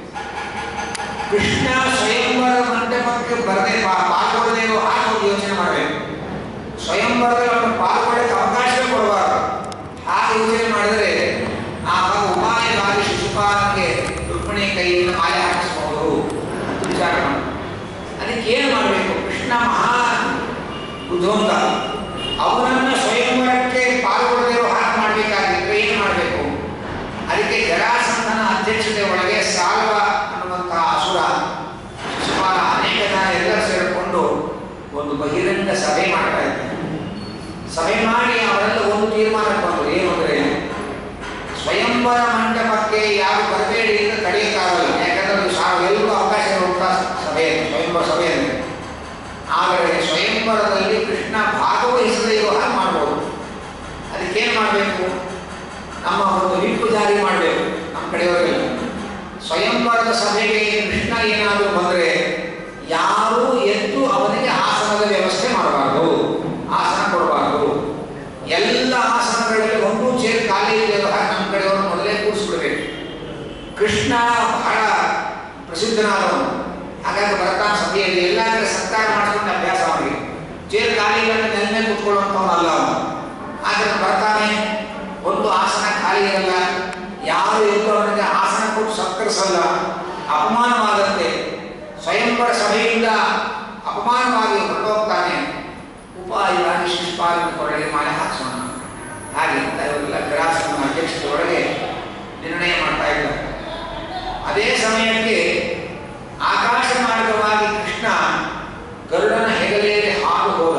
ಕೃಷ್ಣ ಸ್ವಯಂವರ ಮಂಟಪಕ್ಕೆ ಬರದೆ ಪಾ- ಪಾಲ್ಗೊಳ್ಳದೆ ಇರೋ ಹಾಗೆ ಒಂದು ಯೋಚನೆ ಮಾಡಬೇಕು ಸ್ವಯಂವರದಲ್ಲಿ ಅವನು ಪಾಲ್ಗೊಳ್ಳಕ್ಕೆ ಅವಕಾಶವೇ ಕೊಡಬಾರದು ಹಾಗೆ ಯೋಚನೆ ಮಾಡಿದರೆ ಆಗ ಉಪಾಯವಾಗಿ ಶಿಶುಪಾಲನಿಗೆ ರುಕ್ಮಿಣಿ ಕೈಯಿಂದ ಮಾಲೆ ಹಾಕಿಸಬಹುದು ಅಂತ ವಿಚಾರ ಮಾಡಿ ಅದಕ್ಕೆ ಏನು ಮಾಡಬೇಕು ಕೃಷ್ಣ ಮಹಾ ಬುದ್ಧಿವಂತ ಅವನನ್ನು ಸ್ವಯಂವರಕ್ಕೆ ಪಾಲ್ಗೊಳ್ಳದೆ ಇರೋ ಹಾಗೆ ಮಾಡಬೇಕಾಗಿದ್ರೆ ಏನು ಮಾಡಬೇಕು ಅದಕ್ಕೆ ಜರಾಸಂಧನ ಅಧ್ಯಕ್ಷತೆ ಒಳಗೆ ಸಾಲ್ವ ಅನ್ನುವಂತಹ ಅಸುರ ಶಿಶುಪಾಲ ಅನೇಕ ಜನ ಎಲ್ಲರೂ ಸೇರಿಕೊಂಡು ಒಂದು ಬಹಿರಂಗ ಸಭೆ ಮಾಡ್ತಾ ಇದ್ದಾರೆ ಸಭೆ ಮಾಡಿ ಅವರೆಲ್ಲ ಒಂದು ತೀರ್ಮಾನಕ್ಕೆ ಬಂದರು ಏನು ಅಂದರೆ ಸ್ವಯಂವರ ಮಂಟಪಕ್ಕೆ ಯಾರು ಬರಬೇಡಿ ಅಂತ ತಡೆಯಕ್ಕಾಗಲ್ಲ ಯಾಕಂದ್ರೆ ಅದು ಸಾ ಎಲ್ಲರೂ ಅವಕಾಶ ಇರುವಂಥ ಸಭೆ ಸ್ವಯಂವರ ಸಭೆ ಅಂದರೆ ಆದರೆ ಸ್ವಯಂವರದಲ್ಲಿ ಕೃಷ್ಣ ಭಾಗವಹಿಸದೇ ಇರೋ ಹಾಗೆ ಮಾಡ್ಬೋದು ಅದಕ್ಕೇನು ಮಾಡಬೇಕು ನಮ್ಮ ಒಂದು ನಿಂಪು ಜಾರಿ ಮಾಡಬೇಕು ನಮ್ಮ ಕಡೆಯವರೆಲ್ಲ ಸ್ವಯಂವರದ ಸಭೆಗೆ ಕೃಷ್ಣ ಏನಾದರೂ ಬಂದರೆ ಯಾರೂ ಎದ್ದು ಅವನಿಗೆ ಆಸನದ ವ್ಯವಸ್ಥೆ ಮಾಡಬಾರ್ದು ಆಸನ ಕೊಡಬಾರ್ದು ಎಲ್ಲ ಆಸನಗಳಲ್ಲಿ ಒಂದು ಚೇರ್ ಖಾಲಿ ಇದೆ ಹಾಗೆ ನಮ್ಮ ಕಡೆಯವರು ಮೊದಲೇ ಕೂರಿಸ್ಬಿಡ್ಬೇಕು ಕೃಷ್ಣ ಬಹಳ ಪ್ರಸಿದ್ಧನಾದವನು ಹಾಗಾಗಿ ಬರ್ತಾನೆ ಸಭೆಯಲ್ಲಿ ಎಲ್ಲ ಕಡೆ ಸತ್ಕಾರ ಮಾಡಿಕೊಂಡು ಅಭ್ಯಾಸ ಅವನಿಗೆ ಚೇರ್ ಖಾಲಿ ಇಲ್ಲ ನೆಲ ಮೇಲೆ ಕೂತ್ಕೊಳ್ಳುವಂಥವನಲ್ಲ ಅವನು ಆದರೆ ಬರ್ತಾನೆ ಒಂದು ಆಸನ ಖಾಲಿ ಇರಲ್ಲ ಯಾರು ಎದ್ದು ಅವನಿಗೆ ಆಸನ ಕೊಟ್ಟು ಸತ್ಕರಿಸಲ್ಲ ಅಪಮಾನವಾದಂತೆ ಸ್ವಯಂವರ ಸಭೆಯಿಂದ ಅಪಮಾನವಾಗಿ ಹೊರಟೋಗ್ತಾನೆ ಉಪಾಯವಾಗಿ ಶಿಶುಪಾಲನ ಕೊರಳಿಗೆ ಮಾಲೆ ಹಾಕ್ಸೋಣ ಹಾಗೆ ಅಂತ ಇವರೆಲ್ಲ ಗ್ರಾಸನ ಅಧ್ಯಕ್ಷತೆ ಒಳಗೆ ನಿರ್ಣಯ ಮಾಡ್ತಾ ಇದ್ದಾರೆ ಅದೇ ಸಮಯಕ್ಕೆ ಆಕಾಶ ಮಾರ್ಗವಾಗಿ ಕೃಷ್ಣ ಗರುಡನ ಹೆಗಲೆಯಲ್ಲಿ ಹಾದು ಹೋದ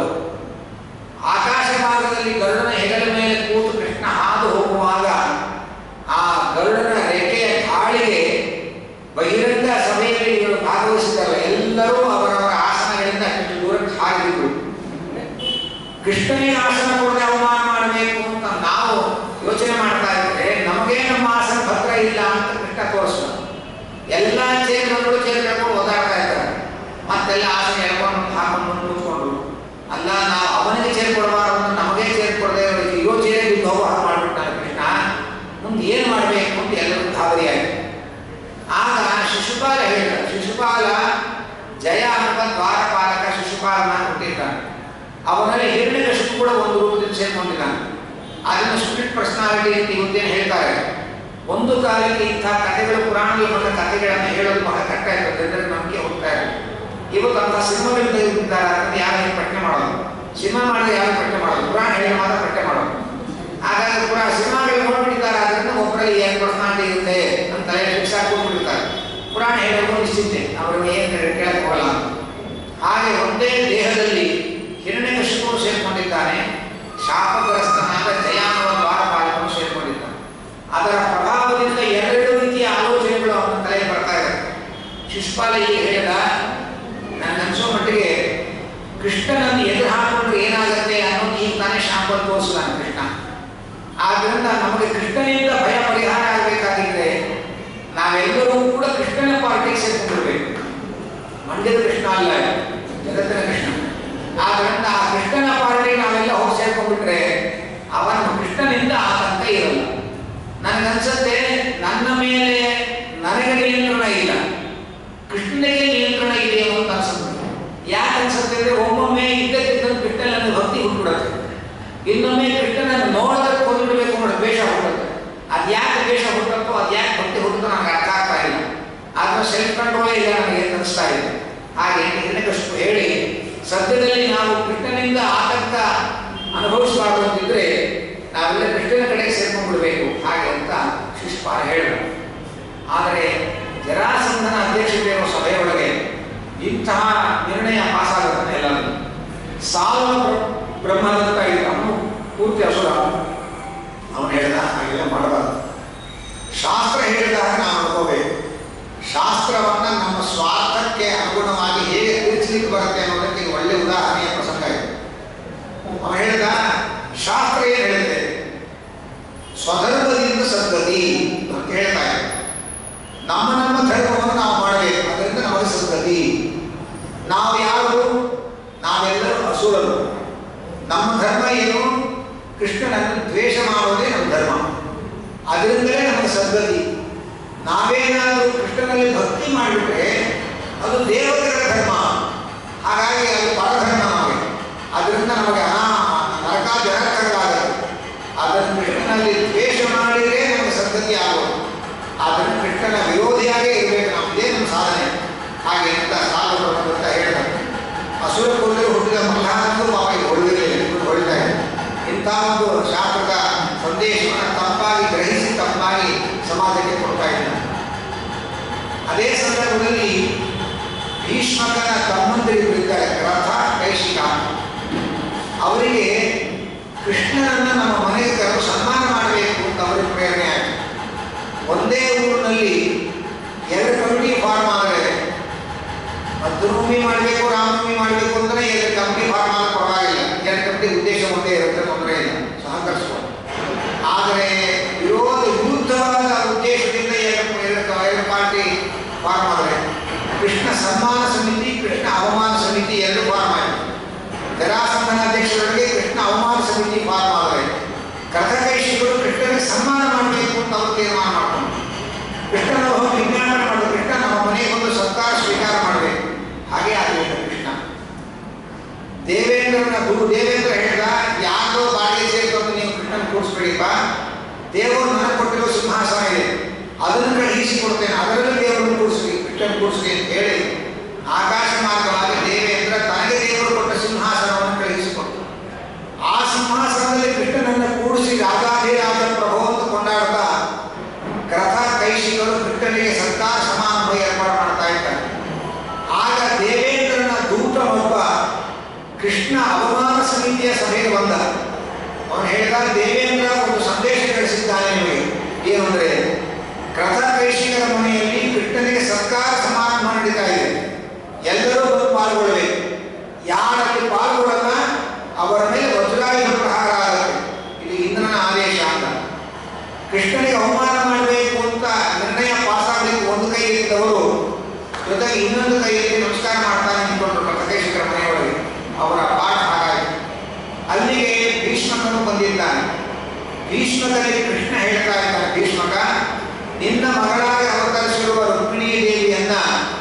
ಆಕಾಶ ಮಾರ್ಗದಲ್ಲಿ ಗರುಡನ ಹೆಗಲ ಮೇಲೆ ಕೂತು ಕೃಷ್ಣ ಹಾದು ಹೋಗುವಾಗ ಆ ಗರುಡನ ರೆಕ್ಕೆಯ ಗಾಳಿಗೆ ಬಹಿರಂಗ ಸಭೆಯಲ್ಲಿ ಇವರು ಭಾಗವಹಿಸಿದ್ದಾರೆ ಎಲ್ಲರೂ ಅವರವರ ಆಸನಗಳಿಂದ ಅಷ್ಟು ದೂರಕ್ಕೆ ಹಾರಿದ್ರು ಕೃಷ್ಣನಿಗೆ ಆಸನ ಕೊಡದೆ ಅವಮಾನ ಮಾಡಬೇಕು ಅಂತ ನಾವು ಯೋಚನೆ ಮಾಡ್ತಾ ಇದ್ರೆ ನಮಗೆ ನಮ್ಮ ಆಸನ ಭದ್ರ ಇಲ್ಲ ಅಂತ ಕೃಷ್ಣ ತೋರಿಸ್ದ ಎಲ್ಲ ಚೇರ್ಗಳು ಚೇರ್ ಕರ್ಕೊಂಡು ಓದಾಡ್ತಾ ಇದ್ದಾರೆ ಮತ್ತೆಲ್ಲ ಆಸನ ಎಳ್ಕೊಂಡು ಹಾಕೊಂಡು ಕೂತ್ಕೊಂಡು ಅಲ್ಲ ನಾವು ಅವನಿಗೆ ಚೇರ್ ಕೊಡಬಾರ್ದು ಅಂತ ನಮಗೆ ಚೇರ್ ಕೊಡದೆ ಇರೋ ಚೇರ್ ಬಿದ್ದು ಹೋಗೋ ಹಾಗೆ ಮಾಡ್ಬಿಟ್ಟಾನೆ ಕೃಷ್ಣ ಮುಂದೆ ಏನು ಮಾಡಬೇಕು ಅಂತ ಎಲ್ಲರೂ ಗಾಬರಿಯಾಗಿ ಆಗ ಶಿಶುಪಾಲ ಹೇಳಿದ ಶಿಶುಪಾಲ ಜಯ ಅನ್ನುವ ದ್ವಾರಪಾಲಕ ಶಿಶುಪಾಲನ ಕೊಟ್ಟಿದ್ದಾನೆ ಅವನಲ್ಲಿ ಹಿರಣ್ಯಕಶಿಪು ಕೂಡ ಒಂದು ರೂಪದಲ್ಲಿ ಸೇರ್ಕೊಂಡಿದ್ದಾನೆ ಅದನ್ನು ಸ್ಪಿರಿಟ್ ಪರ್ಸನಾಲಿಟಿ ಅಂತ ಇವತ್ತೇನು ಹೇಳ್ತಾರೆ ಒಂದು ಕಾಲಕ್ಕೆ ಇಂಥ ಕಥೆಗಳು ಪುರಾಣದಲ್ಲಿ ಬಂದ ಕಥೆಗಳನ್ನು ಹೇಳೋದು ಬಹಳ ಕಷ್ಟ ಇರ್ತದೆ ಜನರಿಗೆ ನಂಬಿಕೆ ಹೋಗ್ತಾ ಇರುತ್ತೆ ಇವತ್ತು ಅಂಥ ಸಿನಿಮಾಗಳು ತೆಗೆದಿದ್ದಾರೆ ಅದನ್ನು ಯಾರು ಪ್ರಶ್ನೆ ಮಾಡೋದು ಸಿನಿಮಾ ಮಾಡಿದ್ರೆ ಯಾರು ಪ್ರಶ್ನೆ ಮಾಡೋದು ಪುರಾಣ ಹೇಳಿ ಮಾತ್ರ ಪ್ರಶ್ನೆ ಮಾಡೋದು ಹಾಗಾಗಿ ಪುರಾ ಸಿನಿಮಾಗಳು ನೋಡ್ಬಿಟ್ಟಿದ್ದಾರೆ ಅದರಿಂದ ಒಬ್ಬರಲ್ಲಿ ಏನು ಪರ್ಸನಾಲಿಟಿ ಇರುತ್ತೆ ಅಂತ ಫಿಕ್ಸ್ ಹಾಕೊಂಡ್ಬಿಟ್ಟಿರ್ತಾರೆ ಪುರಾಣ ಹೇಳೋದು ನಿಶ್ಚಿತೆ ಅವ್ರಿಗೆ ಏನು ಕೇಳಕ್ಕೆ ಹೋಗಲ್ಲ ಅಂತ. ಹಾಗೆ ಒಂದೇ ದೇಹದಲ್ಲಿ ಹಿರಣ್ಯಕಶಿಪು ಸೇರ್ಕೊಂಡಿದ್ದಾನೆ ಶಾಪಗ್ರಸ್ತನಾದ ಜಯಾನವ ದ್ವಾರಪಾಲಕನು ಸೇರ್ಕೊಂಡಿದ್ದಾನೆ ಅದರ ಪ್ರಭಾವದಿಂದ ಎರಡು ರೀತಿಯ ಆಲೋಚನೆಗಳು ಅವನ ತಲೆಗೆ ಬರ್ತಾ ಇದೆ ಶಿಶುಪಾಲ ಈಗ ಹೇಳಿದ ನನ್ನ ಅನ್ಸೋ ಮಟ್ಟಿಗೆ ಕೃಷ್ಣನನ್ನು ಎದುರು ಹಾಕೊಂಡ್ರೆ ಏನಾಗುತ್ತೆ ಅನ್ನೋದು ಈಗ ತಾನೇ ಶಾಂಪಲ್ ತೋರಿಸಿದಾನೆ ಕೃಷ್ಣ ಆದ್ರಿಂದ ನಮಗೆ ಕೃಷ್ಣನಿಂದ ಭಯ ಪರಿಹಾರ ಆಗಬೇಕಾಗಿದ್ರೆ ನಾವೆಲ್ಲರೂ ಕೂಡ ಕೃಷ್ಣನ ಪಾರ್ಟಿಗೆ ಸೇರ್ಕೊಂಡಿರ್ಬೇಕು ಮಂಡ್ಯದ ಕೃಷ್ಣ ಅಲ್ಲ ಜಗತ್ತಿನ ಕೃಷ್ಣ ಆದ್ರಿಂದ ಆ ಕೃಷ್ಣನ ಪಾರ್ಟಿಗೆ ನಾವೆಲ್ಲ ಹೋಗಿ ಸೇರ್ಕೊಂಡ್ಬಿಟ್ರೆ ಅವನ ಕೃಷ್ಣನಿಂದ ಆತಂಕ ಇರಲ್ಲ ನನಗನ್ಸುತ್ತೆ ನನ್ನ ಮೇಲೆ ನನಗೆ ನಿಯಂತ್ರಣ ಇಲ್ಲ ಕೃಷ್ಣನಿಗೆ ನಿಯಂತ್ರಣ ಇದೆ ಅಂತ ಅನ್ಸುತ್ತೆ ಯಾಕೆ ಅನ್ಸುತ್ತೆ ಅಂದ್ರೆ ಒಮ್ಮೊಮ್ಮೆ ಇದ್ದಕ್ಕಿದ್ದಂಗೆ ಕೃಷ್ಣನಲ್ಲಿ ಭಕ್ತಿ ಹುಟ್ಟು ಬಿಡುತ್ತೆ ಇನ್ನೊಮ್ಮೆ ಕೃಷ್ಣನನ್ನು ನೋಡಿದ್ರೆ ಕೊಂದು ಬಿಡಬೇಕು ಅನ್ನೋ ದ್ವೇಷ ಹುಟ್ಟುತ್ತೆ ಅದು ಯಾಕೆ ದ್ವೇಷ ಹುಟ್ಟುತ್ತೋ ಅದು ಯಾಕೆ ಭಕ್ತಿ ಹುಟ್ಟುತ್ತೋ ನನಗೆ ಅರ್ಥ ಆಗ್ತಾ ಇಲ್ಲ ಆದ್ರೆ ಸೆಲ್ಫ್ ಕಂಟ್ರೋಲೇ ಇಲ್ಲ ನನಗೆ ಅನಿಸ್ತಾ ಇದೆ ಹಾಗೆ ಹಿರಣ್ಯಕಶಿಪು ಹೇಳಿ ಸದ್ಯದಲ್ಲಿ ನಾವು ಕೃಷ್ಣನಿಂದ ಆತಂಕ ಅನುಭವಿಸಬಾರ್ದು ಅಂತಿದ್ರೆ ನಾವೆಲ್ಲ ಕೃಷ್ಣನ ಕಡೆಗೆ ಸೇರ್ಕೊಂಡ್ಬಿಡ್ಬೇಕು ಹಾಗೆ ಅಂತ ಶಿಶುಪಾಲ ಹೇಳಿದರು ಆದರೆ ಜರಾಸಂಧನ ಅಧ್ಯಕ್ಷತೆ ಇರುವ ಸಭೆಯೊಳಗೆ ಇಂತಹ ನಿರ್ಣಯ ಪಾಸಾಗುತ್ತೆ ಎಲ್ಲರೂ ಸಾಲ ಬ್ರಹ್ಮದಂತ ಇದ್ದ ಅವನು ಪೂರ್ತಿ ಅಸುರ ಅವನು ಹೇಳಿದ ಹಾಗೆಲ್ಲ ಮಾಡಬಾರ್ದು ಶಾಸ್ತ್ರ ಹೇಳಿದಾಗ ನಾವು ಅನ್ಕೋಬೇಕು ಶಾಸ್ತ್ರವನ್ನ ನಮ್ಮ ಸ್ವಾರ್ಥಕ್ಕೆ ಅನುಗುಣವಾಗಿ ಹೇಗೆ ತಿರುಚಲಿಕ್ಕೆ ಬರುತ್ತೆ ಅನ್ನೋದಕ್ಕೆ ಇದು ಒಳ್ಳೆ ಉದಾಹರಣೆಯ ಪ್ರಸಂಗ ಇದೆ ಅವನು ಹೇಳಿದ ಶಾಸ್ತ್ರ ಏನು ಹೇಳುತ್ತೆ ಸ್ವಧರ್ಮದಿಂದ ಸದ್ಗತಿ ಅಂತ ಹೇಳ್ತಾ ಇದೆ ನಮ್ಮ ನಮ್ಮ ಧರ್ಮವನ್ನು ನಾವು ಮಾಡಬೇಕು ಅದರಿಂದ ನಮಗೆ ಸದ್ಗತಿ ನಾವು ಯಾರು ನಾವೆಲ್ಲರೂ ಅಸುರರು ನಮ್ಮ ಧರ್ಮ ಏನು ಕೃಷ್ಣನನ್ನು ದ್ವೇಷ ಮಾಡೋದೇ ನಮ್ಮ ಧರ್ಮ ಅದರಿಂದಲೇ ನಮಗೆ ಸದ್ಗತಿ ನಾವೇನಾದರೂ ಕೃಷ್ಣನಲ್ಲಿ ಭಕ್ತಿ ಮಾಡಿಬಿಟ್ರೆ ಅದು ದೇವತೆಗಳ ಧರ್ಮ ಹಾಗಾಗಿ ಅದು ಪರಧರ್ಮ ನಮಗೆ ಅದರಿಂದ ನಮಗೆ ಅನಾ ನರಕ ಜನಕಗಳಾಗುತ್ತೆ ಅದನ್ನು ಕೃಷ್ಣನಲ್ಲಿ ದ್ವೇಷ ಮಾಡಿದರೆ ನಮಗೆ ಸದ್ಗತಿ ಆಗೋದು ಅದನ್ನು ಕೃಷ್ಣನ ವಿರೋಧಿಯಾಗೇ ಇರಬೇಕು ನಾವು ಇದೇ ನಮ್ಮ ಸಾಧನೆ ಹಾಗೆ ಅಂತ ಸಾಲು ಅಂತ ಹೇಳ್ತಾರೆ ಅಸುರ ಕುಲದಲ್ಲಿ ಹುಟ್ಟಿದ ಮಲ್ಲಾನಂದು ಪಾಪ ಇದು ಹೊಡೆದಿರಲಿಲ್ಲ ಹೊಡಿತಾ ಇದೆ ಇಂಥ ಒಂದು ಶಾಸ್ತ್ರದ ಸಂದೇಶವನ್ನು ತಪ್ಪಾಗಿ ಗ್ರಹಿಸಿ ತಪ್ಪಾಗಿ ಸಮಾಜಕ್ಕೆ ಕೊಡ್ತಾ ಇದ್ದಾರೆ ಅದೇ ಸಂದರ್ಭದಲ್ಲಿ ಭೀಷ್ಮಕನ ತಮ್ಮಂದಿರಿಬ್ಬರು ಇದ್ದಾರೆ ರಥ ಕೈಶಿಕ ಅವರಿಗೆ ಕೃಷ್ಣನನ್ನು ನಮ್ಮ ಮನೆಗೆ ಕರೆದು ಸನ್ಮಾನ ಮಾಡಬೇಕು ಅಂತ ಅವರಿಗೆ ಪ್ರೇರಣೆ ಆಯಿತು ಒಂದೇ ಊರಿನಲ್ಲಿ ಎರಡು ಕಮಿಟಿ ಫಾರ್ಮ್ ಆದರೆ ಮಧ್ಯವಮಿ ಮಾಡಬೇಕು ರಾಮನವಮಿ ಮಾಡಬೇಕು ಅಂದರೆ ಎರಡು ಕಮಿಟಿ ಫಾರ್ಮ್ ಆದ್ರೆ ಪರವಾಗಿಲ್ಲ ಎರಡು ಕಮಿಟಿ ಉದ್ದೇಶ ಒಂದೇ ಇರುತ್ತೆ ತೊಂದರೆ ಇಲ್ಲ ಸಹಕರಿಸ್ಬೋದು ಆದರೆ ವಿರೋಧ ವಿರುದ್ಧವಾದ ಉದ್ದೇಶದಿಂದ ಎರಡು ಎರಡು ಎರಡು ಪಾರ್ಟಿ ಫಾರ್ಮ್ ಆದರೆ ಕೃಷ್ಣ ಸನ್ಮಾನ ಸಮಿತಿ ಕೃಷ್ಣ ಅವಮಾನ ಸಮಿತಿ ಎರಡು ಫಾರ್ಮ್ ಆಯಿತು ಜರಾಸಂಧನ ಅಧ್ಯಕ್ಷರೊಳಗೆ ಕೃಷ್ಣ ಅವಮಾನ ಸಮಿತಿ ಫಾರ್ಮ್ ಆದರೆ ಕಥಕೈಷಿಗಳು ಕೃಷ್ಣನಿಗೆ ಸನ್ಮಾನ ಮಾಡಬೇಕು ಅಂತ ಅವರು ತೀರ್ಮಾನ ಮಾಡ್ಕೊಂಡು ಕೃಷ್ಣನ ಹೋಗಿ ವಿಜ್ಞಾನ ಮಾಡಬೇಕು ಕೃಷ್ಣ ನಮ್ಮ ಮನೆಗೆ ಒಂದು ಸತ್ಕಾರ ಸ್ವೀಕಾರ ಮಾಡಬೇಕು ಹಾಗೆ ಆಗಬೇಕು ಕೃಷ್ಣ ದೇವೇಂದ್ರನ ಗುರು ದೇವೇಂದ್ರ ಹೇಳಿದ ಯಾರೋ ಬಾಡಿಗೆ ಸೇರ್ಕೊಂಡು ನೀವು ಕೃಷ್ಣನ ಕೂರಿಸ್ಬೇಡಿಪ್ಪ ದೇವರು ನನಗೆ ಕೊಟ್ಟಿರೋ ಸಿಂಹಾಸನ ಇದೆ ಅದನ್ನು ಕಳುಹಿಸಿ ಕೊಡ್ತೇನೆ ಅದರಲ್ಲಿ ದೇವರನ್ನು ಕೂರಿಸಿ ಕೃಷ್ಣನ ಕೂರಿಸಿ ಅಂತ ಹೇಳಿ ಆಕಾಶ ಮಾರ್ಗವಾಗಿ ದೇವೇಂದ್ರ ತನಗೆ ದೇವರು ಕೊಟ್ಟ ಸಿಂಹಾಸನವನ್ನು ಕಳುಹಿಸಿಕೊಟ್ಟು ಆ ಸಿಂಹಾಸನದಲ್ಲಿ ಕೃಷ್ಣನನ್ನು ಕೂಡಿಸಿ ರಾಜಾಧಿರಾಜ ಪ್ರಭು ಅಂತ ಕೊಂಡಾಡ್ತಾ ಗ್ರಥ ಕೈಶಿಗಳು ಕೃಷ್ಣನಿಗೆ ಸತ್ಕಾರ ಸಮಾರಂಭ ಏರ್ಪಾಡು ಮಾಡ್ತಾ ಇದ್ದಾರೆ ಆಗ ದೇವೇಂದ್ರನ ದೂತನೊಬ್ಬ ಕೃಷ್ಣ ಅವಮಾನ ಸಮಿತಿಯ ಸಭೆಗೆ ಬಂದ ಅವನು ಹೇಳಿದ ದೇವೇಂದ್ರ ಒಂದು ಸಂದೇಶ ಕಳಿಸಿದ್ದಾನೆ ನಿಮಗೆ ಏನು ಅಂದರೆ ಕೃತ ಕೈಶಿಕರ ಮನೆಯಲ್ಲಿ ಕೃಷ್ಣನಿಗೆ ಸತ್ಕಾರ ಸಮಾರಂಭ ನಡೀತಾ ಇದೆ ಎಲ್ಲರೂ ಬಂದು ಪಾಲ್ಗೊಳ್ಳಬೇಕು ಯಾರಲ್ಲಿ ಪಾಲ್ಗೊಳ್ಳಲ್ಲ ಅವರ ಮೇಲೆ ವಜ್ರಾಯುಧ ಪ್ರಹಾರ ಆಗುತ್ತೆ ಇದು ಇಂದ್ರನ ಆದೇಶ ಅಂತ ಕೃಷ್ಣನಿಗೆ ಅವಮಾನ ಮಾಡಬೇಕು ಅಂತ ನಿರ್ಣಯ ಪಾಸಾಗಲಿಕ್ಕೆ ಒಂದು ಕೈ ಇದ್ದವರು ಜೊತೆಗೆ ಇನ್ನೊಂದು ಕೈಯಲ್ಲಿ ನಮಸ್ಕಾರ ಮಾಡ್ತಾ ನಿಂತ್ಕೊಂಡ್ರು ಪ್ರಕಟೇಶ್ವರ ಮನೆಯೊಳಗೆ ಅವರ ಪಾಠ ಹಾಗಾಯಿತು ಅಲ್ಲಿಗೆ ಭೀಷ್ಮಕನು ಬಂದಿದ್ದಾನೆ ಭೀಷ್ಮಕನಿಗೆ ಕೃಷ್ಣ ಹೇಳ್ತಾ ಇದ್ದಾನೆ ಭೀಷ್ಮಕ ನಿನ್ನ ಮಗಳಾಗಿ ಅವತರಿಸಿರುವ ರುಕ್ಮಿಣಿ ದೇವಿಯನ್ನ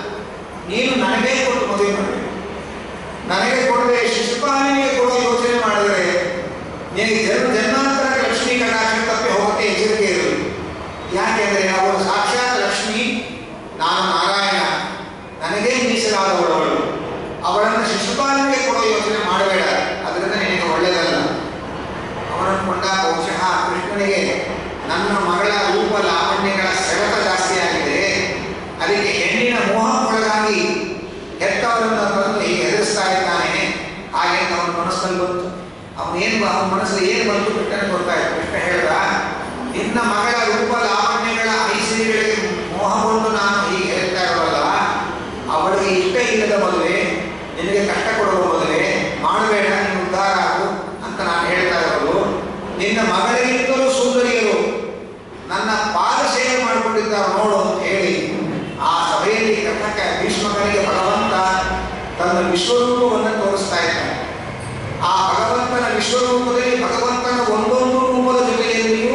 ನೀನು ನನಗೇ ಕೊಟ್ಟು ಮದುವೆ ಮಾಡಬೇಕು ನನಗೆ ಕೊಡದೆ ಶಿಶುಪಾಲನಿಗೆ ಕೊಡೋ ಯೋಚನೆ ಮಾಡಿದರೆ ನಿನಗೆ ಜನ್ಮ ಜನ್ಮಾಂತರ ಲಕ್ಷ್ಮೀ ಕಟಾಕ್ಷ ತಪ್ಪಿ ಹೋಗಕ್ಕೆ ಎಚ್ಚರಿಕೆ ಇರಲಿ ಯಾಕೆಂದರೆ ಅವಳು ಸಾಕ್ಷಾತ್ ಲಕ್ಷ್ಮಿ ನಾನು ನಾರಾಯಣ ನನಗೇ ಮೀಸಲಾದವಳು ಅವಳು ಅವಳನ್ನು ಶಿಶುಪಾಲನಿಗೆ ಕೊಡೋ ಯೋಚನೆ ಮಾಡಬೇಡ ಅದರಿಂದ ನಿನಗೆ ಒಳ್ಳೆಯದಲ್ಲ ಅವನನ್ನು ಕೊಂಡ ಬಹುಶಃ ಕೃಷ್ಣನಿಗೆ ನನ್ನ ಮಗಳ ರೂಪ ಲಾವಣ್ಯಗಳ ಸೆಳೆತ ಜಾಸ್ತಿ ಆಗಿದೆ ಅದಕ್ಕೆ ಹೆಣ್ಣಿನ ಮೋಹಕ್ಕೊಳಗಾಗಿ ಹೆತ್ತವರನ್ನು ತಂದು ಹೀಗೆ ಎದುರಿಸ್ತಾ ಇದ್ದಾನೆ ಹಾಗೆ ಅಂತ ಅವನ ಮನಸ್ಸಲ್ಲಿ ಬಂತು ಅವನೇನು ಅವನ ಮನಸ್ಸಲ್ಲಿ ಏನು ಬಂತು ಕೃಷ್ಣನ ಗೊತ್ತಾಯ್ತು ಕೃಷ್ಣ ಹೇಳಿದ ನಿನ್ನ ಮಗಳ ರೂಪ ಲಾವಣ್ಯಗಳ ಐಸಿರಿಗಳಿಗೆ ಮೋಹಗೊಂಡು ನಾನು ಹೀಗೆ ಹೇಳ್ತಾ ಇರೋಲ್ಲ ಅವಳಿಗೆ ಇಷ್ಟ ಇಲ್ಲದ ಮದುವೆ ನಿನಗೆ ಕಷ್ಟ ಕೊಡುವ ಮದುವೆ ಮಾಡಬೇಡ ನೀನು ಉದ್ಧಾರ ಆಗು ಅಂತ ನಾನು ಹೇಳ್ತಾ ಇರೋದು ನಿನ್ನ ಮಗಳಿಗಿಂತಲೂ ಸುಂದರಿಯರು ನನ್ನ ಪಾದ ಸೇವೆ ಮಾಡಿಕೊಂಡಿದ್ದಾರೆ ನೋಡು ಅಂತ ಹೇಳಿ ಆ ಸಭೆಯಲ್ಲಿ ಕರ್ನಾಟಕ ಭೀಷ್ಮಕನಿಗೆ ಭಗವಂತ ತನ್ನ ವಿಶ್ವರೂಪವನ್ನು ತೋರಿಸ್ತಾ ಇದ್ದಾನೆ ಆ ಭಗವಂತನ ವಿಶ್ವರೂಪದಲ್ಲಿ ಭಗವಂತನ ಒಂದೊಂದು ರೂಪದ ಜೊತೆಯಲ್ಲಿಯೂ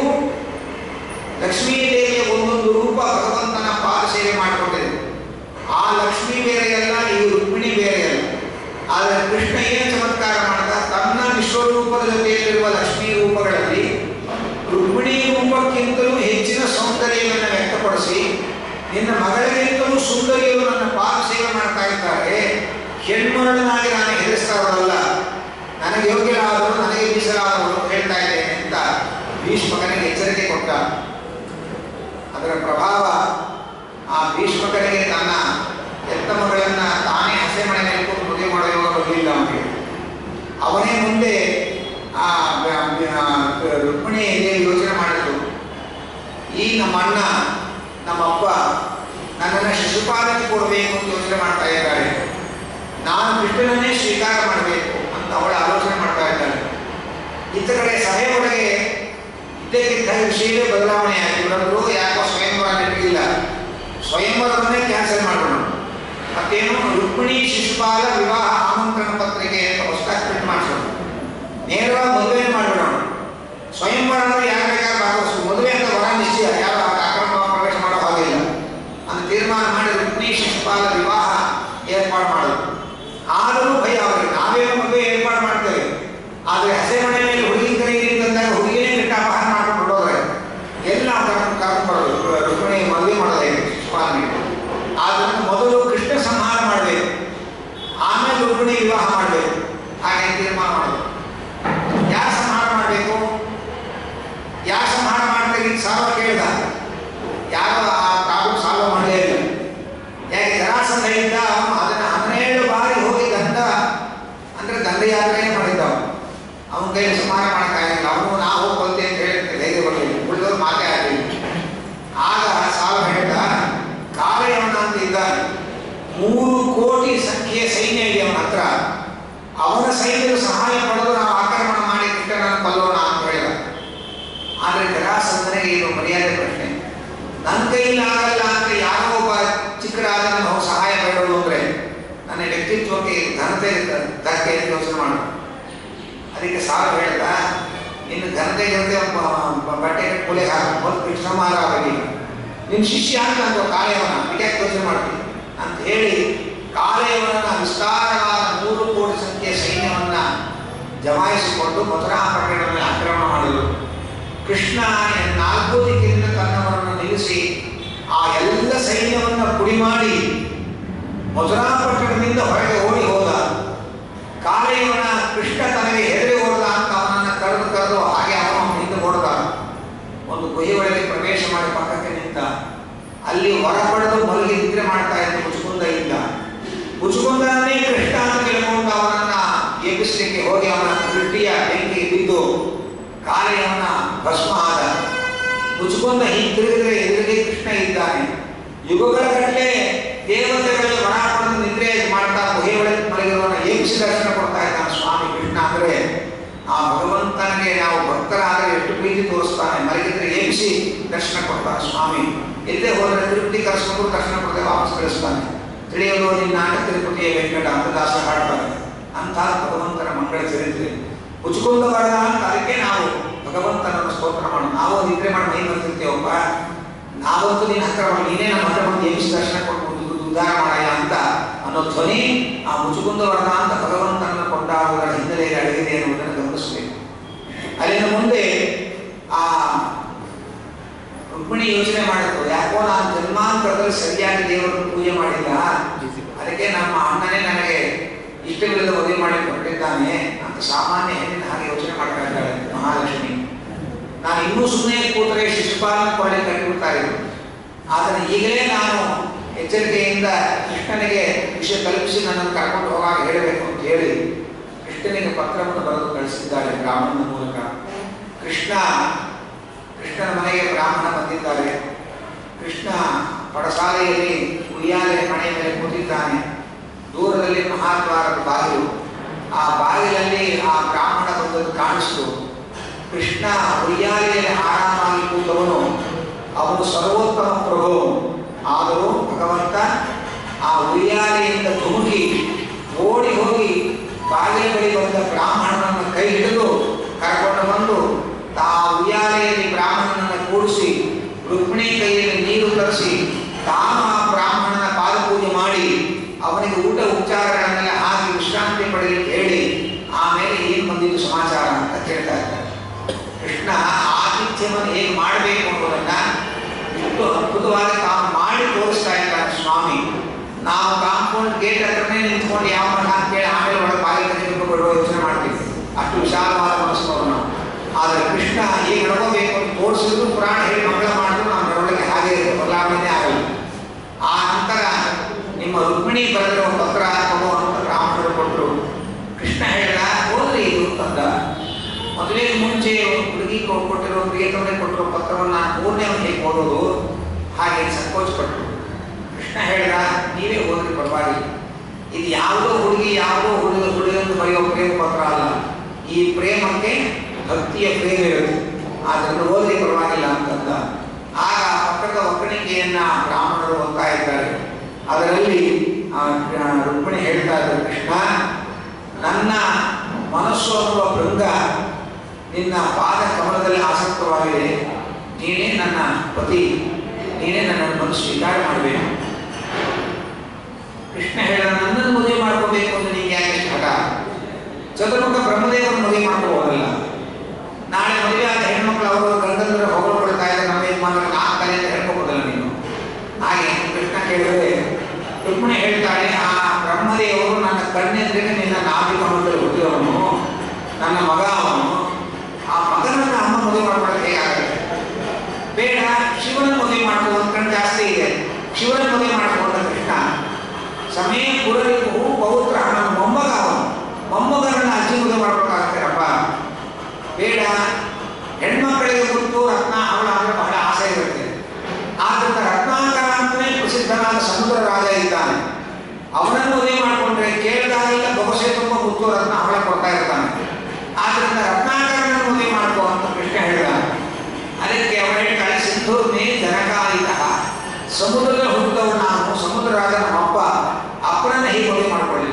ಲಕ್ಷ್ಮೀ ದೇವಿಯ ಒಂದೊಂದು ರೂಪ ಭಗವಂತನ ಪಾದ ಸೇವೆ ಮಾಡಿಕೊಂಡಿದೆ ಆ ಲಕ್ಷ್ಮೀ ಬೇರೆಯಲ್ಲ ಈ ರುಕ್ಮಿಣಿ ಬೇರೆಯಲ್ಲ ಆದರೆ ಕೃಷ್ಣ ಏನು ಚಮತ್ಕಾರ ಮಾಡಿದ ತನ್ನ ವಿಶ್ವರೂಪ ರೂಪದ ಜೊತೆಯಲ್ಲಿರುವ ಲಕ್ಷ್ಮೀ ರೂಪಗಳಲ್ಲಿ ರುಕ್ಮಿಣಿ ರೂಪಕ್ಕಿಂತಲೂ ಹೆಚ್ಚಿನ ಸೌಂದರ್ಯವನ್ನು ವ್ಯಕ್ತಪಡಿಸಿ ನಿನ್ನ ಮಗಳಿಗಿಂತಲೂ ಸುಂದರಿಯರು ನನ್ನ ಪಾದ ಸೇವೆ ಮಾಡ್ತಾ ಇದ್ದಾರೆ ಹೆಣ್ಮರಳನಾಗಿ ನಾನು ಹೆದರಿಸ್ತಾರಲ್ಲ ನನಗೆ ಯೋಗ್ಯರಾದವರು ನನಗೆ ಮೀಸಲಾದವರು ಅಂತ ಹೇಳ್ತಾ ಇದ್ದೇನೆ ಅಂತ ಭೀಷ್ಮಕನಿಗೆ ಎಚ್ಚರಿಕೆ ಕೊಟ್ಟ ಅದರ ಪ್ರಭಾವ ಆ ಭೀಷ್ಮಕನಿಗೆ ತನ್ನ ಎತ್ತ ಮಗಳನ್ನ ತಾನೇ ಹಸೆ ಮನೆ ಮೇಲೆ ಕೂತು ಮದುವೆ ಮಾಡೋ ಯೋಗ ಬರಲಿಲ್ಲ ಅವನಿಗೆ ಅವನೇ ಮುಂದೆ ಆ ಬ- ಬ- ರುಕ್ಮಿಣಿ ದೇವಿ ಯೋಚನೆ ಮಾಡಿದ್ರು ಈ ನಮ್ಮ ಅಣ್ಣ ನಮ್ಮಪ್ಪ ನನ್ನನ್ನು ಶಿಶುಪಾಲಕ್ಕೆ ಕೊಡಬೇಕು ಅಂತ ಯೋಚನೆ ಮಾಡ್ತಾ ಇದ್ದಾರೆ ನಾನು ಕೃಷ್ಣನನ್ನೇ ಸ್ವೀಕಾರ ಮಾಡಬೇಕು ಅಂತ ಅವಳ ಆಲೋಚನೆ ಮಾಡ್ತಾ ಇದ್ದಾಳೆ ಇತ್ತ ಕಡೆ ಸಭೆ ಒಳಗೆ ಇದ್ದಕ್ಕಿದ್ದ ವಿಷಯವೇ ಬದಲಾವಣೆ ಆಯಿತು ಇವರೊಬ್ಬರು ಯಾಕೋ ಸ್ವಯಂವರ ನೆನಪಿಲ್ಲ ಸ್ವಯಂವರವನ್ನೇ ಕ್ಯಾನ್ಸಲ್ ಮಾಡೋಣ ಮತ್ತೇನು ರುಕ್ಮಿಣಿ ಶಿಶುಪಾಲ ವಿವಾಹ ಆಮಂತ್ರಣ ಪತ್ರಿಕೆ ಅಂತ ಹೊಸದಾಗಿ ಪ್ರಿಂಟ್ ಮಾಡಿಸೋಣ ನೇರವಾಗಿ ಮದುವೆ ಮಾಡಿಬಿಡೋಣ ಸ್ವಯಂವರ ಅಂದ್ರೆ ಯಾರು ಬೇಕಾದ್ರೆ ಭಾಗವಹಿಸು ಮದುವೆ ಅಂತ ವರ ನಿಶ್ಚಯ ಯಾರು ಅಕ್ರಮ ಪ್ರವೇಶ ಮಾಡೋ ಹಾಗಿಲ್ಲ ಅಂತ ತೀರ್ಮಾನ ಮಾಡಿ ರುಕ್ಮಿಣಿ ಶಿಶುಪಾಲ ವಿವಾಹ ಏರ್ಪಾಡು ಮಾಡೋದು ಆದರೂ ಭಯ ಅವರಿಗೆ ನಾವೇನೋ ಮದುವೆ ಏರ್ಪಾಡು ಮಾಡ್ತೇವೆ ಆದರೆ ಹಸೆ ಮನೆ ಮೇಲೆ ಹುಡುಗಿ ಕರೀರಿ ಅಂತಂದಾಗ ಹುಡುಗಿನೇ ಬಿಟ್ಟು ಅಪಹಾರ ಮಾಡ್ಕೊಂಡು ಬಿಡೋದ್ರೆ ಎಲ್ಲ ಕರ್ಕೊಂಡು ಕರ್ಕೊಂಡು ಬರೋದು ರುಕ್ಮಿಣಿ ಮದುವೆ ಮಾಡೋದು ಹೇಗೆ ಶಿಶುಪಾಲನಿಗೆ ಆದ್ದರಿಂದ ಮೊದಲು ಕೃಷ್ಣ ಸಂಹಾರ ಮಾಡಬೇಕು ಆಮೇಲೆ ರುಕ್ಮಿಣಿ ವಿವಾಹ ಮಾಡಬೇಕು ಹಾಗೆ ತೀರ್ಮಾನ ಮಾಡೋದು ಯಾರು ಸಂಹಾರ ಮಾಡಬೇಕು ಯಾರು ಸಂಹಾರ ಮಾಡ್ತಾರೆ ಸಾಲ್ವ ಕೇಳಿದ ಯಾರು ಆ ಪ್ರಾಬ್ಲಮ್ ಸಾಲ್ವ್ ಮಾಡಲೇ ಇಲ್ಲ ಯಾಕೆ ಜರಾಸಂಧ ಇದ್ದ ಅವನು ಅದನ್ನ ಹನ್ನೆರಡು ಬಾರಿ ಹೋಗಿ ಗಂಧ ಅಂದ್ರೆ ದಂಡಯಾತ್ರೆನೇ ಮಾಡಿದ್ದ ಅವನು ಅವನ ಕೈಲಿ ಸಂಹಾರ ಮಾಡೋಕ್ಕಾಗಿಲ್ಲ ಅವನು ನಾ ಹೋಗ್ಕೊಳ್ತೆ ಅಂತ ಹೇಳಿ ಧೈರ್ಯ ಬರಲಿಲ್ಲ ಉಳಿದವ್ರು ಮಾತೇ ಆಗಲಿಲ್ಲ ಆಗ ಸಾಲ್ವ ಹೇಳ್ದ ಕಾಲಯವನ ಅಂತ ಇದ್ದಾನೆ ಮೂರು ಕೋಟಿ ಸಂಖ್ಯೆಯ ಸೈನ್ಯ ಇದೆ ಅವನ ಹತ್ರ ಅವನ ಸೈನ್ಯದ ಸಹಾಯ ಪಡೆದು ನಾವು ಆಕ್ರಮಣ ಮಾಡಿ ಕೃಷ್ಣನನ್ನು ಕೊಲ್ಲೋಣ ಅಂತ ಹೇಳಿದ ಆದರೆ ಜರಾಸಂಧನಿಗೆ ಇದು ಮರ್ಯಾದೆ ಪ್ರಶ್ನೆ ನನ್ನ ಕೈಲಿ ಆಗಲ್ಲ ಅಂತ ಯಾರೋ ಒಬ್ಬ ಚಿಕ್ಕರಾದ ನಾವು ಸಹಾಯ ಬೇಡೋದು ಅಂದ್ರೆ ನನ್ನ ವ್ಯಕ್ತಿತ್ವಕ್ಕೆ ಘನತೆ ಧಕ್ಕೆ ಅಂತ ಯೋಚನೆ ಮಾಡು ಅದಕ್ಕೆ ಸಾಲ ಹೇಳ್ದ ನಿನ್ನ ಘನತೆ ಘನತೆ ಬಟ್ಟೆ ಕೊಲೆ ಹಾಕಿ ಒಂದು ಕೃಷ್ಣಮಾಲ ಆಗಲಿ ನಿನ್ನ ಶಿಷ್ಯ ಅಂತ ಅಂತ ಕಾಳೆಯವನ ಅದಕ್ಕೆ ಯೋಚನೆ ಮಾಡ್ತೀನಿ ಅಂತ ಹೇಳಿ ಕಾಳೆಯವನ ವಿಸ್ತಾರವಾದ ಮೂರು ಕೋಟಿ ಸಂಖ್ಯೆಯ ಸೈನ್ಯವನ್ನ ಜಮಾಯಿಸಿಕೊಂಡು ಮಥುರಾ ಪಟ್ಟಣದಲ್ಲಿ ಆಕ್ರಮಣ ಮಾಡಿದರು ಕೃಷ್ಣ ನಾಲ್ಕು ದಿಕ್ಕಿನಿಂದ ತನ್ನವರನ್ನು ನಿಲ್ಲಿಸಿ ಆ ಎಲ್ಲ ಸೈನ್ಯವನ್ನ ಪುಡಿ ಮಾಡಿ ಮಥುರಾ ಪಟ್ಟಣದಿಂದ ಹೊರಗೆ ಓಡಿ ಹೋದ ಕಾಳೆಯವನ ಕೃಷ್ಣ ತನಗೆ ಹೆದರಿ ಹೋದ ಅಂತ ಅವನನ್ನು ಕರೆದು ಕರೆದು ಹಾಗೆ ಅವನು ಹಿಂದೆ ಓಡದ ಒಂದು ಗುಹೆ ಒಳಗೆ ಪ್ರವೇಶ ಮಾಡಿ ಪಕ್ಕಕ್ಕೆ ನಿಂತ ಅಲ್ಲಿ ಹೊರ ಪಡೆದು ಮಲಗಿ ನಿದ್ರೆ ಮಾಡ್ತಾ ಇದ್ದ ಮುಚುಕುಂದ ಇದ್ದ ಮುಚುಕುಂದನೇ ಕೃಷ್ಣ ಅಂತ ತಿಳ್ಕೊಂಡು ಅವನನ್ನ ಎಬ್ಬಿಸಲಿಕ್ಕೆ ಹೋಗಿ ಅವನ ಗಟ್ಟಿಯ ಬೆಂಕಿ ಬಿದ್ದು ಕಾಲೆಯವನ ಭಸ್ಮ ಆದ ಮುಚುಕುಂದ ಹಿಂತಿರುಗಿದ್ರೆ ಎದುರಿಗೆ ಕೃಷ್ಣ ಇದ್ದಾನೆ ಯುಗಗಳ ಗಟ್ಟಲೆ ದೇವತೆಗಳಲ್ಲಿ ಹೊರ ಪಡೆದು ನಿದ್ರೆ ಮಾಡ್ತಾ ಗುಹೆ ಒಳಗೆ ಮಲಗಿರುವವನ ಎಬ್ಬಿಸಿ ದರ್ಶನ ಕೊಡ್ತಾ ಇದ್ದಾನೆ ಸ್ವಾಮಿ ಕೃಷ್ಣ ಅಂದ್ರೆ ಆ ಭಗವಂತನಿಗೆ ನಾವು ಭಕ್ತರಾದರೆ ಎಷ್ಟು ಪ್ರೀತಿ ತೋರಿಸ್ತಾನೆ ಮಲಗಿದ್ರೆ ಎಬ್ಬಿಸಿ ದರ್ಶನ ಕೊಡ್ತಾನೆ ಸ್ವಾಮಿ ಎಲ್ಲೇ ಹೋದರೆ ತಿರುಪತಿ ಕರೆಸ್ಕೊಂಡು ದರ್ಶನ ಕೊಡದೆ ವಾಪಸ್ ಕಳಿಸ್ತಾನೆ ತಿಳಿಯಲು ನಿನ್ನ ನಾಟ ತಿರುಪತಿಯ ವೆಂಕಟ ಅಂತದಾಸ ಹಾಡ್ತಾನೆ ಅಂತ ಭಗವಂತನ ಮಂಗಳ ಚರಿತ್ರೆ ಉಚ್ಕೊಂಡ ಬರದ ಅಂತ ಅದಕ್ಕೆ ನಾವು ಭಗವಂತನನ್ನು ಸ್ತೋತ್ರ ಮಾಡೋಣ ನಾವು ನಿದ್ರೆ ಮಾಡಿ ಮೈ ಬರ್ತಿರ್ತೇವಪ್ಪ ನಾವಂತೂ ನಿನ್ನ ಹತ್ರ ಮಾಡಿ ನೀನೇ ನಮ್ಮ ಹತ್ರ ಬಂದು ಎಬ್ಬಿಸಿ ದರ್ಶನ ಕೊಟ್ಕೊಂಡು ಉದ್ಧಾರ ಮಾಡಯ್ಯ ಅಂತ ಅನ್ನೋ ಧ್ವನಿ ಆ ಮುಚುಕುಂದ ವರದ ಅಂತ ಭಗವಂತನನ್ನು ಕೊಂಡಾಡುವುದರ ಹಿನ್ನೆಲೆಯಲ್ಲಿ ಅಡಗಿದೆ ಎನ್ನುವುದನ್ನು ಗಮನಿಸಬೇಕು ಅಲ್ಲಿಂದ ಮುಂದೆ ಆ ರುಕ್ಮಿಣಿ ಯೋಚನೆ ಮಾಡಿದ್ರು ಯಾಕೋ ನಾನು ಜನ್ಮಾಂತರದಲ್ಲಿ ಸರಿಯಾಗಿ ದೇವರನ್ನು ಪೂಜೆ ಮಾಡಿಲ್ಲ ಅದಕ್ಕೆ ನಮ್ಮ ಅಣ್ಣನೇ ನನಗೆ ಇಷ್ಟವಿಲ್ಲದ ಮದುವೆ ಮಾಡಿ ಹೊರಟಿದ್ದಾನೆ ಅಂತ ಸಾಮಾನ್ಯ ಹೆಣ್ಣಿನ ಹಾಗೆ ಯೋಚನೆ ಮಾಡ್ತಾ ಇದ್ದಾಳೆ ಮಹಾಲಕ್ಷ್ಮಿ ನಾನು ಇನ್ನೂ ಸುಮ್ಮನೆ ಕೂತರೆ ಶಿಶುಪಾಲನ ಕೊಳ್ಳೆ ಕಟ್ಟಿಬಿಡ್ತಾ ಇದ್ರು ಆದರೆ ಈಗಲೇ ನಾನು ಎಚ್ಚರಿಕೆಯಿಂದ ಕೃಷ್ಣನಿಗೆ ವಿಷಯ ತಲುಪಿಸಿ ನನ್ನನ್ನು ಕರ್ಕೊಂಡು ಹೋಗಾಗ ಹೇಳಬೇಕು ಅಂತ ಹೇಳಿ ಕೃಷ್ಣನಿಗೆ ಪತ್ರವನ್ನು ಬರೆದು ಕಳಿಸಿದ್ದಾಳೆ ಬ್ರಾಹ್ಮಣನ ಮೂಲಕ ಕೃಷ್ಣ ಕೃಷ್ಣನ ಮನೆಗೆ ಬ್ರಾಹ್ಮಣ ಬಂದಿದ್ದಾರೆ ಕೃಷ್ಣ ಪಡಸಾಲೆಯಲ್ಲಿ ಉಯ್ಯಾಲೆ ಮನೆ ಮೇಲೆ ಕೂತಿದ್ದಾನೆ ದೂರದಲ್ಲಿ ಮಹಾದ್ವಾರದ ಬಾಗಿಲು ಆ ಬಾಗಿಲಲ್ಲಿ ಆ ಬ್ರಾಹ್ಮಣ ಬಂದದ್ದು ಕಾಣಿಸ್ತು ಕೃಷ್ಣ ಉಯ್ಯಾಲೆಯಲ್ಲಿ ಆರಾಮಾಗಿ ಕೂತವನು ಅವನು ಸರ್ವೋತ್ತಮ ಪ್ರಭು ಆದರೂ ಭಗವಂತ ಆ ಉಯ್ಯಾಲೆಯಿಂದ ಧುಮುಕಿ ಓಡಿ ಹೋಗಿ ಬಾಗಿಲ ಬಳಿ ಬಂದ ಬ್ರಾಹ್ಮಣನನ್ನು ಕೈ ಹಿಡಿದು ಕರ್ಕೊಂಡು ಬಂದು ತಾ ಉಯ್ಯಾಲೆಯಲ್ಲಿ ಬ್ರಾಹ್ಮಣನನ್ನು ಕೂಡಿಸಿ ರುಕ್ಮಿಣಿ ಕೈಯಲ್ಲಿ ನೀರು ತರಿಸಿ ತಾನು ಆ ಬ್ರಾಹ್ಮಣನ ಪಾದಪೂಜೆ ಮಾಡಿ ಅವನಿಗೆ ಊಟ ಉಪಚಾರಗಳನ್ನೆಲ್ಲ ಹಾಕಿ ವಿಶ್ರಾಂತಿ ಪಡೆಯಲಿಕ್ಕೆ ಹೇಳಿ ಆಮೇಲೆ ಏನು ಬಂದಿದ್ದು ಸಮಾಚಾರ ಪಾಂಡಿತ್ಯವನ್ನು ಹೇಗೆ ಮಾಡಬೇಕು ಅನ್ನೋದನ್ನ ಇಷ್ಟು ಅದ್ಭುತವಾಗಿ ತಾವು ಮಾಡಿ ತೋರಿಸ್ತಾ ಇದ್ದಾರೆ ಸ್ವಾಮಿ ನಾವು ಕಾಂಪೌಂಡ್ ಗೇಟ್ ಹತ್ರನೇ ನಿಂತ್ಕೊಂಡು ಯಾವ ಮಠ ಅಂತೇಳಿ ಆಮೇಲೆ ಒಳಗೆ ಬಾಗಿಲು ತೆಗೆದುಕೊಂಡು ಬಿಡುವ ಯೋಚನೆ ಮಾಡ್ತೀವಿ ಅಷ್ಟು ವಿಶಾಲವಾದ ಮನಸ್ಸು ನಾವು ಆದರೆ ಕೃಷ್ಣ ಹೇಗೆ ನಡ್ಕೋಬೇಕು ಅಂತ ತೋರಿಸಿದ್ರು ಪುರಾಣ ಹೇಳಿ ಮಂಗಳ ಮಾಡಿದ್ರು ನಮ್ಮ ನಡವಳಿಕೆ ಹಾಗೆ ಬದಲಾವಣೆ ಆಗಲ್ಲ ಆ ನಂತರ ನಿಮ್ಮ ರುಕ್ಮಿಣಿ ಬರೆದಿರೋ ಪತ್ರ ತಗೋ ಅಂತ ರಾಮರು ಕೊಟ್ಟರು ಕೃಷ್ಣ ಹೇಳಿದ ಹೋದ್ರಿ ಇದು ಅಂತಂದ ಮದುವೆ ಮುಂಚೆ ಹುಡುಗಿ ಕೊಟ್ಟಿರೋ ಪ್ರಿಯತಮನೆ ಕೊಟ್ಟಿರೋ ಪತ್ರವನ್ನು ಮೂರನೇ ಹೇಗೆ ಓದೋದು ಹಾಗೆ ಸಂಕೋಚ ಪಟ್ಟರು ಕೃಷ್ಣ ಹೇಳಿದ ನೀವೇ ಓದ್ರಿ ಪರವಾಗಿಲ್ಲ ಇದು ಯಾವುದೋ ಹುಡುಗಿ ಯಾವುದೋ ಹುಡುಗ ಹುಡುಗಂದು ಬರೆಯೋ ಪ್ರೇಮ ಪತ್ರ ಅಲ್ಲ ಈ ಪ್ರೇಮಕ್ಕೆ ಭಕ್ತಿಯ ಪ್ರೇಮ ಇರುತ್ತೆ ಅದನ್ನು ಓದಿ ಪರವಾಗಿಲ್ಲ ಅಂತಂದ ಆಗ ಪಕ್ಕದ ಒಕ್ಕಣಿಕೆಯನ್ನ ಬ್ರಾಹ್ಮಣರು ಓದ್ತಾ ಇದ್ದಾರೆ ಅದರಲ್ಲಿ ಆ, ಆ, ರುಕ್ಮಿಣಿ ಹೇಳ್ತಾ ಇದ್ದಾರೆ ಕೃಷ್ಣ ನನ್ನ ಮನಸ್ಸು ಅನ್ನುವ ಭೃಂಗ ನಿನ್ನ ಪಾದ ಕಮಲದಲ್ಲಿ ಆಸಕ್ತವಾಗಿದೆ ನೀನೇ ನನ್ನ ಪತಿ ನೀನೇ ನನ್ನ ಮನಸ್ಸು ಸ್ವೀಕಾರ ಮಾಡಬೇಕು ಕೃಷ್ಣ ಹೇಳಿದ ನನ್ನನ್ನು ಮದುವೆ ಮಾಡ್ಕೋಬೇಕು ಅಂತ ನಿಂಗೆ ಯಾಕೆ ಇಷ್ಟ ಹಠ ಚತುರ್ಮುಖ ಬ್ರಹ್ಮದೇವರನ್ನು ಮದುವೆ ಮಾಡ್ಕೋಬೋದಲ್ಲ ನಾಳೆ ಮದುವೆ ಆದ ಹೆಣ್ಮಕ್ಳು ಅವರು ಗಂಡಂದ್ರ ಹೊಗಳ್ಕೊಳ್ತಾ ಇದ್ದಾರೆ ನಮ್ಮ ಯಜಮಾನರು ನಾಲ್ಕು ತಲೆ ಅಂತ ಹೇಳ್ಕೋಬೋದಲ್ಲ ನೀನು ಹಾಗೆ ಕೃಷ್ಣ ಕೇಳಿದ್ರೆ ರುಕ್ಮಿಣಿ ಹೇಳ್ತಾಳೆ ಆ ಬ್ರಹ್ಮದೇವರು ನನ್ನ ಕಣ್ಣೆಂದ್ರೆ ನಿನ್ನ ನಾಭಿ ಕಮಲದಲ್ಲಿ ಹುಟ್ಟಿದವನು ನನ್ನ ಮಗ ಅವನು ಆ ಮಗನನ್ನ ಅಮ್ಮ ಮದುವೆ ಮಾಡ್ಕೊಳ್ಳೋಕೆ ಹೇಗಾಗುತ್ತೆ ಬೇಡ ಶಿವನ ಮದುವೆ ಮಾಡ್ಕೋ ಒಂದು ಕಣ್ಣು ಜಾಸ್ತಿ ಇದೆ ಶಿವನ ಮದುವೆ ಮಾಡ್ಕೊಂಡ ಕೃಷ್ಣ ಸಮಯ ಪುರರಿಗೂ ಪೌತ್ರ ನನ್ನ ಮೊಮ್ಮಗ ಅವನು ಮೊಮ್ಮಗನನ್ನ ಅಜ್ಜಿ ಮದುವೆ ಮಾಡ್ಬೇಕಾಗ್ತಾರಪ್ಪ ಬೇಡ ಹೆಣ್ಮಕ್ಕಳಿಗೆ ಗೊತ್ತು ರತ್ನ ಅವಳ ಅಂದ್ರೆ ಬಹಳ ಆಸೆ ಇರುತ್ತೆ ಆದ್ದರಿಂದ ರತ್ನಾಕರ ಅಂತಲೇ ಪ್ರಸಿದ್ಧನಾದ ಸಮುದ್ರ ರಾಜ ಇದ್ದಾನೆ ಅವನನ್ನು ಮದುವೆ ಮಾಡಿಕೊಂಡ್ರೆ ಕೇಳಿದಾಗೆಲ್ಲ ಬಹುಶಃ ತುಂಬ ಮುತ್ತು ರತ್ನ ಅವಳ ಕೊಡ್ತಾ ಇರ್ತಾನೆ ಆದ್ದರಿಂದ ರತ್ನಾಕರನ ಮದುವೆ ಮಾಡ್ಕೋ ಅಂತ ಕೃಷ್ಣ ಹೇಳಿದ ಅದಕ್ಕೆ ಅವಳು ಹೇಳ್ತಾಳೆ ಸಿಂಧೂರ್ಮೇ ಜನಕಾಯಿತ ಸಮುದ್ರದ ಹುಟ್ಟಿದವಳು ನಾನು ಸಮುದ್ರ ರಾಜ ನಮ್ಮಪ್ಪ ಅಪ್ಪನನ್ನ ಹೀಗೆ ಮದುವೆ ಮಾಡ್ಕೊಳ್ಳಿ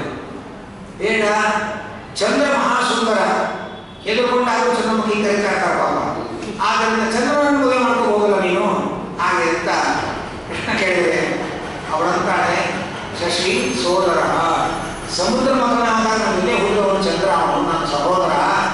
ಬೇಡ ಚಂದ್ರ ಮಹಾಸುಂದರ ಹೆದರ್ಕೊಂಡಾಗ ಚಂದ್ರಮುಖಿ ಕರೀತಾ ಇರ್ತಾರೆ ಪಾಪ ಆದ್ದರಿಂದ ಚಂದ್ರನನ್ನು ಮದುವೆ ಮಾಡ್ಕೊ ಹೋಗಲ್ಲ ನೀನು ಹಾಗೆ ಅಂತ ಕೃಷ್ಣ ಕೇಳಿದೆ ಅವಳಂತಾಳೆ ಶಶಿ ಸೋದರ ಸಮುದ್ರ ಮಗನಾದಾಗ ಇಲ್ಲೇ ಹುಡುಗವನು ಚಂದ್ರ ಅವನು ನನ್ನ ಸಹೋದರ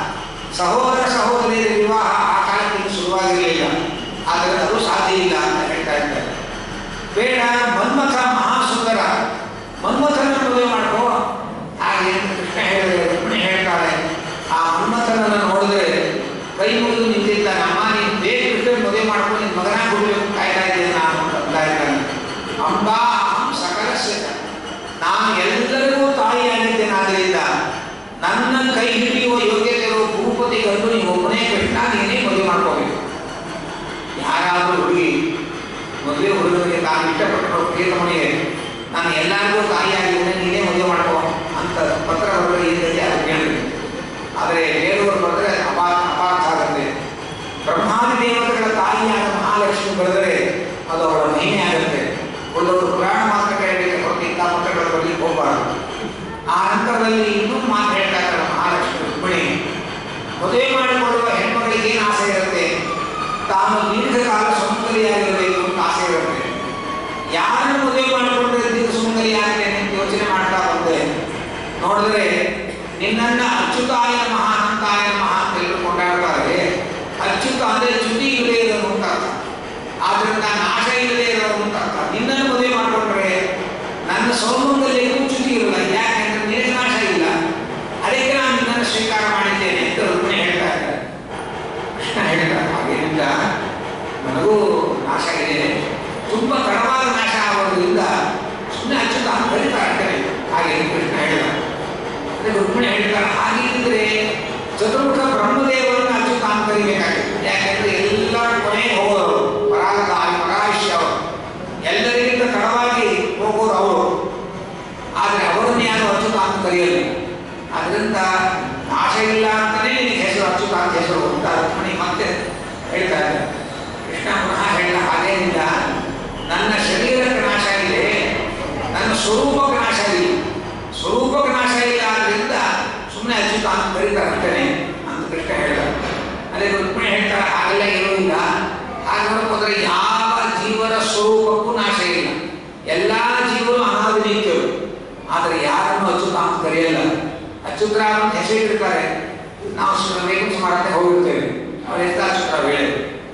ಸಹೋದರ ಸಹೋದರಿಯರ ವಿವಾಹ ಆ ಕಾಲಕ್ಕೆ ಇನ್ನು ಶುರುವಾಗಿರಲಿಲ್ಲ ಆದರೆ ಅದು ಸಾಧ್ಯ ಇಲ್ಲ ಅಂತ ಹೇಳ್ತಾ ಇದ್ದಾರೆ ಬೇಡ ಮನ್ಮಥ ಮಹಾಸುಂದರ ಮನ್ಮಥನ ಮದುವೆ ಮಾಡ್ಕೋ ಹಾಗೆ ಅಂತ ಕೃಷ್ಣ ಹೇಳಿದ್ರೆ ರುಕ್ಮಿಣಿ ಹೇಳ್ತಾಳೆ ಆ ಮನ್ಮಥನನ್ನು ನೋಡಿದ್ರೆ ಕೈ ಮುಗಿದು ನಿಂತಿದ್ದಾನೆ ಅಮ್ಮ ನೀನು ಬೇಗ ಕೃಷ್ಣ ಮದುವೆ ಮಾಡ್ಕೊಂಡು ನಿನ್ನ ಮಗನ ಬಿಡಬೇಕು ಕಾಯ್ತಾ ಇದ್ದೇನೆ ನಾನು ಅಂತ ಅಂತಾ ಇದ್ದಾನೆ ಅಂಬಾ ಅಹಂ ಸಕಲಸ್ಯ ಚ. ನಾನು ಎಲ್ಲರಿಗೂ ತಾಯಿಯಾಗಿದ್ದೇನೆ ಆದ್ದರಿಂದ ನನ್ನ ಕೈ ಹಿಡಿಯುವ ಯೋಗ್ಯತೆ ಇರುವ ಭೂಪತಿ ಗಂಡು ನೀವು ಒಬ್ಬನೇ ಕೃಷ್ಣ ನೀನೇ ಮದುವೆ ಮಾಡ್ಕೋಬೇಕು ಯಾರಾದರೂ ಹುಡುಗಿ ಮದುವೆ ಹುಡುಗನಿಗೆ ತಾನು ಇಷ್ಟಪಟ್ಟು ಪ್ರಿಯತಮನಿಗೆ ನಾನು ಎಲ್ಲರಿಗೂ ತಾಯಿಯಾಗಿದ್ದೇನೆ ನೀನೇ ಮದುವೆ ಮಾಡ್ಕೋ ಅಂತ ಪತ್ರ ಬರೆದ್ರೆ ಈ ರೀತಿ ಅದು ಕೇಳಿದೆ ಆದರೆ ಬೇರೆಯವರು ಬರೆದ್ರೆ ಅಪಾ ಅಪಾರ್ಥ ಆಗುತ್ತೆ ಬ್ರಹ್ಮಾದಿ ದೇವತೆಗಳ ತಾಯಿಯಾದ ಮಹಾಲಕ್ಷ್ಮಿ ಬರೆದರೆ ಅದು ಅವಳ ಮಹಿಮೆ ಆಗುತ್ತೆ ಒಳ್ಳೊಂದು ಪುರಾಣ ಮಾತ್ರ ಕೇಳಬೇಕು ಹೊರತು ಇಂಥ ಪತ್ರಗಳು ಬರಲಿಕ್ಕೆ ಹೋಗಬಾರದು ಆ ನಂತರದಲ್ಲಿ ಇನ್ನೊಂದು ಮಾತು ಹೇಳ್ತಾ ಇದ್ದಾರೆ ಮಹಾಲಕ್ಷ್ಮಿ ರುಕ್ಮಿಣಿ ಮದುವೆ ಮಾಡಿಕೊಳ್ಳುವ ಹೆಣ್ಮಗಳಿಗೆ ಏನು ಆಸೆ ಇರುತ್ತೆ ತಾನು ದೀರ್ಘಕಾಲ ಸುಂದರಿಯಾಗಿರಬೇಕು ಅಂತ ಆಸೆ ಇರುತ್ತೆ ಯಾರನ್ನು ಮದುವೆ ಮಾಡಿಕೊಂಡ್ರೆ ದೀರ್ಘ ಸುಂದರಿಯಾಗ್ತೇನೆ ಅಂತ ಯೋಚನೆ ಮಾಡ್ತಾ ಬಂದೆ ನೋಡಿದ್ರೆ ನಿನ್ನನ್ನ ಅಚ್ಯುತಾಯ ನಮಃ ಅನಂತಾಯ ನಮಃ ಅಂತ ಎಲ್ಲರೂ ಕೊಂಡಾಡ್ತಾರೆ ಅಚ್ಯುತ ಅಂದ್ರೆ ಚ್ಯುತಿ ಇಲ್ಲದೆ ಇರೋದು ಅಂತ ಅರ್ಥ ಆದ್ರಿಂದ ನಾಶ ಇಲ್ಲದೆ ಇರೋದು ಅಂತ ಅರ್ಥ ನಿನ್ನನ್ನು ಮದುವೆ ಮಾಡಿಕೊಂಡ್ರೆ ನನ್ನ ಸೌಮಂಗಲ್ಯಕ್ಕೂ ಚ್ಯುತಿ ಇರಲ್ಲ ಯಾಕೆಂದ್ರೆ ನಿನಗೆ ನಾಶ ಇಲ್ಲ ಅದಕ್ಕೆ ನಾನು ನಿನ್ನನ್ನು ಸ್ವೀಕಾರ ಮಾಡಿದ್ದೇನೆ ಅಂತ ರುಕ್ಮಿಣಿ ಹೇಳ್ತಾ ಇದ್ದಾರೆ ಕೃಷ್ಣ ಹೇಳ್ತಾರೆ ಹಾಗೇನಿಲ್ಲ ನನಗೂ ನಾಶ ಇದೆ ತುಂಬ ತಡವಾದ ನಾಶ ಆಗೋದ್ರಿಂದ ಸುಮ್ಮನೆ ಅಚ್ಯುತ ಅಂತ ಕರೀತಾ ಇರ್ತಾರೆ ಹಾಗೆ ಕೃಷ್ಣ ಹೇಳಿದ ಅದೇ ರುಕ್ಮಿಣಿ ಹೇಳ್ತಾರೆ ಹಾಗಿದ್ರೆ ಚತುರ್ಮುಖ ಬ್ರಹ್ಮದೇವರನ್ನು ಅಚ್ಯುತ ಅಂತ ಕರಿಬೇಕಾಗಿತ್ತು ಯಾಕೆಂದ್ರೆ ಎಲ್ಲರ ಕೊನೆಗೆ ಹೋಗೋರು ಪರಾಗ ಪರಾಯುಷ್ಯ ಅವರು ಎಲ್ಲರಿಗಿಂತ ತಡವಾಗಿ ಹೋಗೋರು ಅವರು ಆದರೆ ಅವರನ್ನು ಯಾರು ಅಚ್ಯುತ ಅಂತ ಕರೆಯಲ್ಲ ಅದರಿಂದ ನಾಶ ಇಲ್ಲ ಅಂತಲೇ ನಿನಗೆ ಹೆಸರು ಅಚ್ಯುತ ಅಂತ ಹೆಸರು ಅಂತ ರುಕ್ಮಿಣಿ ಮತ್ತೆ ಹೇಳ್ತಾ ಇದ್ದಾರೆ ಕೃಷ್ಣ ಪುನಃ ಹೇಳಿದ ಹಾಗೇನಿಲ್ಲ ನನ್ನ ಶರೀರಕ್ಕೆ ನಾಶ ಇದೆ ನನ್ನ ಸ್ವರೂಪಕ್ಕೆ ನಾಶ ಇಲ್ಲ ಸ್ವರೂಪಕ್ಕೆ ನಾಶ ಇಲ್ಲ ಆದ್ರಿಂದ ಸುಮ್ಮನೆ ಅಚ್ಯುತ ಅಂತ ಕರೀತಾರೆ ಅಷ್ಟೇ ಅಂತ ಕೃಷ್ಣ ಹೇಳಿದ ಅದೇ ರುಕ್ಮಿಣಿ ಹೇಳ್ತಾರೆ ಹಾಗೆಲ್ಲ ಏನೂ ಇಲ್ಲ ಹಾಗೆ ನೋಡ್ಕೋದ್ರೆ ಯಾವ ಜೀವನ ಸ್ವರೂಪಕ್ಕೂ ನಾಶ ಇಲ್ಲ ಎಲ್ಲ ಜೀವನು ಅನಾದಿ ನಿತ್ಯರು ಆದರೆ ಯಾರನ್ನು ಅಚ್ಯುತ ಅಂತ ಕರೆಯಲ್ಲ ಅಚ್ಯುತರಾವ್ ಅಂತ ಹೆಸರಿಟ್ಟಿರ್ತಾರೆ ನಾವು ವೇಗ ಸುಮಾರತ್ತೆ ಹೋಗಿರ್ತೇವೆ ಅವ್ರು ಎಂತ ಅಚ್ಯುತರಾವ್ ಹೇಳಿ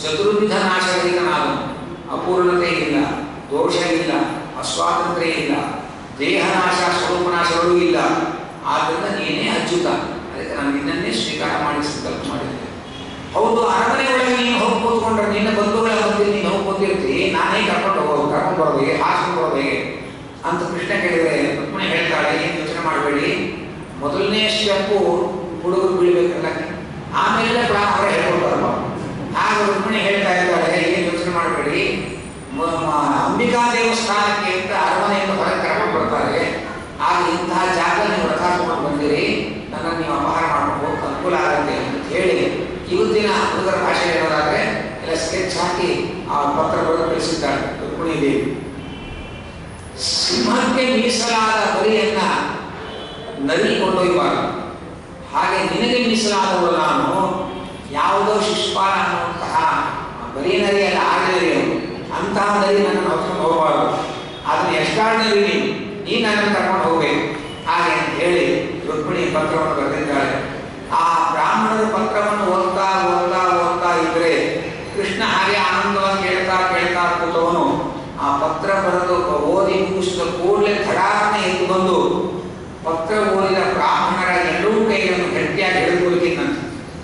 ಚತುರ್ವಿಧ ನಾಶರಹಿತನಾದನು ಅಪೂರ್ಣತೆ ಇಲ್ಲ ದೋಷ ಇಲ್ಲ ಅಸ್ವಾತಂತ್ರ್ಯ ಇಲ್ಲ ದೇಹನಾಶ ಸ್ವರೂಪನಾಶಗಳೂ ಇಲ್ಲ ಆದ್ದರಿಂದ ನೀನೇ ಅಚ್ಯುತ ಅದಕ್ಕೆ ನಾನು ನಿನ್ನನ್ನೇ ಸ್ವೀಕಾರ ಮಾಡಿ ಸಂಕಲ್ಪ ಮಾಡಿದ್ದೆ ಹೌದು ಅರಮನೆ ಒಳಗೆ ನೀನು ಹೋಗಿ ಕೂತ್ಕೊಂಡ್ರೆ ನಿನ್ನ ಬಂಧುಗಳ ಮಧ್ಯೆ ನೀನು ಹೋಗಿ ಕೂತಿರ್ತಿ ನಾನೇ ಕರ್ಕೊಂಡು ಹೋಗೋದು ಕರ್ಕೊಂಡು ಬರೋದು ಹೇಗೆ ಹಾಸ್ಕೊಂಡು ಬರೋದು ಹೇಗೆ ಅಂತ ಕೃಷ್ಣ ಕೇಳಿದ್ರೆ ರುಕ್ಮಿಣಿ ಹೇಳ್ತಾಳೆ ಏನು ಯೋಚನೆ ಮಾಡಬೇಡಿ ಮೊದಲನೇ ಸ್ಟೆಪ್ಪು ಹುಡುಗರು ಬೀಳ್ಬೇಕಲ್ಲ ಆಮೇಲೆ ಕೂಡ ಅವರೇ ಹೇಳ್ಕೊಂಡು ಬರಲ್ಲ ಆಗ ರುಕ್ಮಿಣಿ ಹೇಳ್ತಾ ಇದ್ದಾಳೆ ಏನು ಯೋಚನೆ ಮಾಡಬೇಡಿ ಮ- ಮ- ಅಂಬಿಕಾ ದೇವಸ್ಥಾನಕ್ಕೆ ಅಂತ ಅರಮನೆಯಿಂದ ಹೊರಗೆ ಕರ್ಕೊಂಡು ಬರ್ತಾರೆ ಆಗ ಇಂತಹ ಜಾಗ ನೀವು ರಥ ತಗೊಂಡು ಬಂದಿರಿ ನನ್ನನ್ನು ನೀವು ಅಪಹಾರ ಮಾಡ್ಕೊಂಡು ಹೋಗಕ್ಕೆ ಅನುಕೂಲ ಆಗುತ್ತೆ ಅಂತ ಹೇಳಿ ಇವತ್ತಿನ ಹುಡುಗರ ಭಾಷೆ ಹೇಳೋದಾದ್ರೆ ಎಲ್ಲ ಸ್ಕೆಚ್ ಹಾಕಿ ಆ ಪತ್ರ ಬರೆದು ಕಳಿಸಿದ್ದಾರೆ ರುಕ್ಮಿಣಿ ದೇವಿ ಸಿಂಹಕ್ಕೆ ಮೀಸಲಾದ ಬಲಿಯನ್ನ ನರಿ ಕೊಂಡೊಯ್ಯಬಾರದು ಹಾಗೆ ನಿನಗೆ ಮೀಸಲಾದವಳು ನಾನು ಯಾವುದೋ ಶಿಶುಪಾಲ ಅನ್ನುವಂತಹ ಬರೀ ನರಿಯಲ್ಲ ಆಡ ನರಿಯರು ಅಂತಹ ನರಿ ನನ್ನನ್ನು ಹೊತ್ಕೊಂಡು ಹೋಗಬಾರದು ಅದನ್ನು ಎಷ್ಟಾಡ್ ನರಿ ನೀನು ನೀನು ನನ್ನನ್ನು ಕರ್ಕೊಂಡು ಹೋಗ್ಬೇಕು ಹಾಗೆ ಅಂತ ಹೇಳಿ ರುಕ್ಮಿಣಿ ಪತ್ರವನ್ನು ಬರೆದಿದ್ದಾಳೆ ಆ ಬ್ರಾಹ್ಮಣರ ಪತ್ರವನ್ನು ಓದ್ತಾ ಓದ್ತಾ ಓದ್ತಾ ಇದ್ರೆ ಕೃಷ್ಣ ಹಾಗೆ ಆನಂದವಾಗಿ ಕೇಳ್ತಾ ಕೇಳ್ತಾ ಕೂತವನು ಆ ಪತ್ರ ಬರೆದು ಓದಿ ಮುಗಿಸಿದ ಕೂಡಲೇ ಥಡಾರ್ನೆ ಎದ್ದು ಬಂದು ಪತ್ರ ಓದಿದ ಬ್ರಾಹ್ಮಣರ ಎರಡೂ ಕೈಗಳನ್ನು ಗಟ್ಟಿಯಾಗಿ ಹಿಡಿದುಕೊಳ್ತಿದ್ದಂತೆ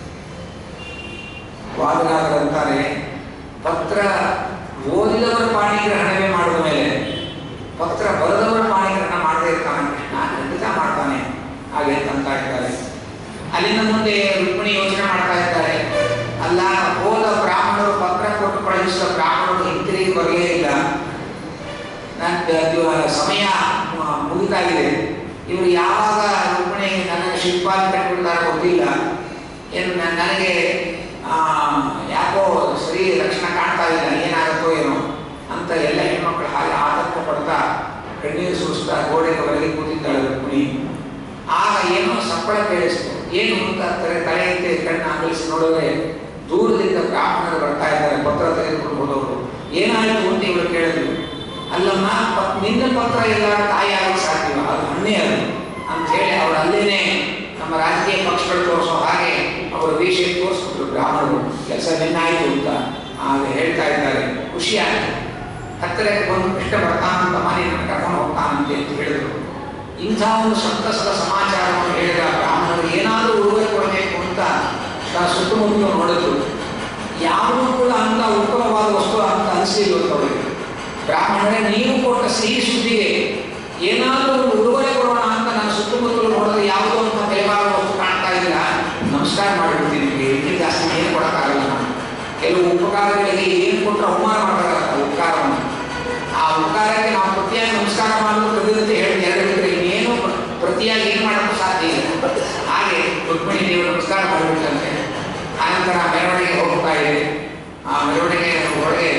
ವಾದರಾದರಂತಾರೆ ಪತ್ರ ಓದಿದವರ ಪಾಣಿಗ್ರಹಣವೇ ಮಾಡಿದ ಮೇಲೆ ಪತ್ರ ಬರೆದವರ ಪಾಣಿಗ್ರಹಣ ಮಾಡದೇ ಇರ್ತಾನೆ ಕೃಷ್ಣ ಖಂಡಿತ ಮಾಡ್ತಾನೆ ಹಾಗೆ ಅಂತ ಇದ್ದಾರೆ ಅಲ್ಲಿಂದ ಮುಂದೆ ರುಕ್ಮಿಣಿ ಯೋಚನೆ ಮಾಡ್ತಾ ಇದ್ದಾರೆ ಅಲ್ಲ ಹೋದ ಬ್ರಾಹ್ಮಣರು ಪತ್ರ ಕೊಟ್ಟು ಕಳುಹಿಸಿದ ಬ್ರಾಹ್ಮಣರು ಹಿಂತಿರುಗಿ ಬರಲೇ ಇಲ್ಲ ನನ್ನ ಸಮಯ ಮ- ಮುಗಿತಾ ಇದೆ ಇವರು ಯಾವಾಗ ರುಕ್ಮಿಣಿ ನನಗೆ ಶಿಲ್ಪಾಲ್ ಕಟ್ಟಿಬಿಡ್ತಾರೆ ಗೊತ್ತಿಲ್ಲ ಏನು ನ- ನನಗೆ ಆ, ಯಾಕೋ ಸರಿ ಲಕ್ಷಣ ಕಾಣ್ತಾ ಇಲ್ಲ ಏನಾಗುತ್ತೋ ಏನೋ ಅಂತ ಎಲ್ಲ ಹೆಣ್ಮಕ್ಳು ಹಾಗೆ ಆತಂಕ ಪಡ್ತಾ ಕಣ್ಣೀರು ಸುರಿಸ್ತಾ ಗೋಡೆಗೆ ಹೊರಗೆ ಕೂತಿದ್ದಾಳೆ ರುಕ್ಮಿಣಿ ಆಗ ಏನೋ ಸಪ್ಪಳ ಕೇಳಿಸ್ತು ಏನು ಅಂತ ತಲೆ ತಲೆ ಎತ್ತಿ ಕಣ್ಣು ಅಗಲಿಸಿ ನೋಡಿದ್ರೆ ದೂರದಿಂದ ಬ್ರಾಹ್ಮಣರು ಬರ್ತಾ ಇದ್ದಾರೆ ಪತ್ರ ತೆಗೆದುಕೊಂಡು ಹೋದವರು ಏನಾಯಿತು ಅಂತ ಇವರು ಕೇಳಿದ್ರು ಅಲ್ಲಮ್ಮ ಪ- ನಿನ್ನ ಪತ್ರ ಎಲ್ಲ ತಾಯಿಯಾಗಿ ಸಾಧ್ಯವ ಅದು ಹಣ್ಣೆ ಅದು ಅಂತ ಹೇಳಿ ಅವರು ಅಲ್ಲೇನೆ ನಮ್ಮ ರಾಜಕೀಯ ಪಕ್ಷಗಳು ತೋರಿಸೋ ಹಾಗೆ ಅವರು ವೇಷ ತೋರಿಸ್ಬಿಟ್ರು ಬ್ರಾಹ್ಮಣರು ಕೆಲಸ ನಿನ್ನಾಯ್ತು ಅಂತ ಆಗ ಹೇಳ್ತಾ ಇದ್ದಾರೆ ಖುಷಿ ಆಯ್ತು ಹತ್ತಿರಕ್ಕೆ ಬಂದು ಕೃಷ್ಣ ಬರ್ತಾನಂತ ಮನೆ ಕರ್ಕೊಂಡು ಹೋಗ್ತಾನಂತೆ ಅಂತ ಹೇಳಿದ್ರು ಇಂಥ ಒಂದು ಸಂತಸದ ಸಮಾಚಾರವನ್ನು ಹೇಳಿದ ಬ್ರಾಹ್ಮಣರು ಏನಾದರೂ ಉಡುಗೊರೆ ಕೊಡಬೇಕು ಅಂತ ತನ್ನ ಸುತ್ತಮುತ್ತಲು ನೋಡಿದ್ರು ಯಾವುದೂ ಕೂಡ ಅಂತ ಉತ್ತಮವಾದ ವಸ್ತು ಅಂತ ಅನಿಸಲಿಲ್ಲ ಅವರಿಗೆ ಬ್ರಾಹ್ಮಣರೇ ನೀವು ಕೊಟ್ಟ ಸಿಹಿ ಸುದ್ದಿಗೆ ಏನಾದರೂ ಒಂದು ಉಡುಗೊರೆ ಕೊಡೋಣ ಅಂತ ನಾನು ಸುತ್ತಮುತ್ತಲು ನೋಡಿದ್ರೆ ಯಾವುದೋ ಅಂತ ಬೆಲೆಬಾರ ವಸ್ತು ಕಾಣ್ತಾ ಇಲ್ಲ ನಮಸ್ಕಾರ ಮಾಡಿಬಿಡ್ತೀನಿ ನಿಮಗೆ ಇದಕ್ಕೆ ಜಾಸ್ತಿ ಏನು ಕೊಡೋಕ್ಕಾಗಲ್ಲ ನಾನು ಕೆಲವು ಉಪಕಾರಗಳಿಗೆ ಏನು ಕೊಟ್ಟರೆ ಅವಮಾನ ಮಾಡೋಕ್ಕಾಗಲ್ಲ ಉಪಕಾರವನ್ನು ಆ ಉಪಕಾರಕ್ಕೆ ನಾವು ಪ್ರತಿಯಾಗಿ ನಮಸ್ಕಾರ ಮಾಡಲು ಕೃತಜ್ಞತೆ ಹೇಳಿ ಎರಡು ಬಿಟ್ಟರೆ ಇನ್ನೇನು ಪ್ರ- ಪ್ರತಿಯಾಗಿ ಏನು ಮಾಡೋಕ್ಕೂ ಸಾಧ್ಯ ಇಲ್ಲ ಹಾಗೆ ರುಕ್ಮಿಣಿ ದೇವರು ನಮಸ್ಕಾರ ಮಾಡಿಬಿಟ್ಟಂತೆ ಆನಂತರ ಮೆರವಣಿಗೆ ಹೋಗ್ತಾ ಇದೆ ಆ ಮೆರವಣಿಗೆ ಒಳಗೆ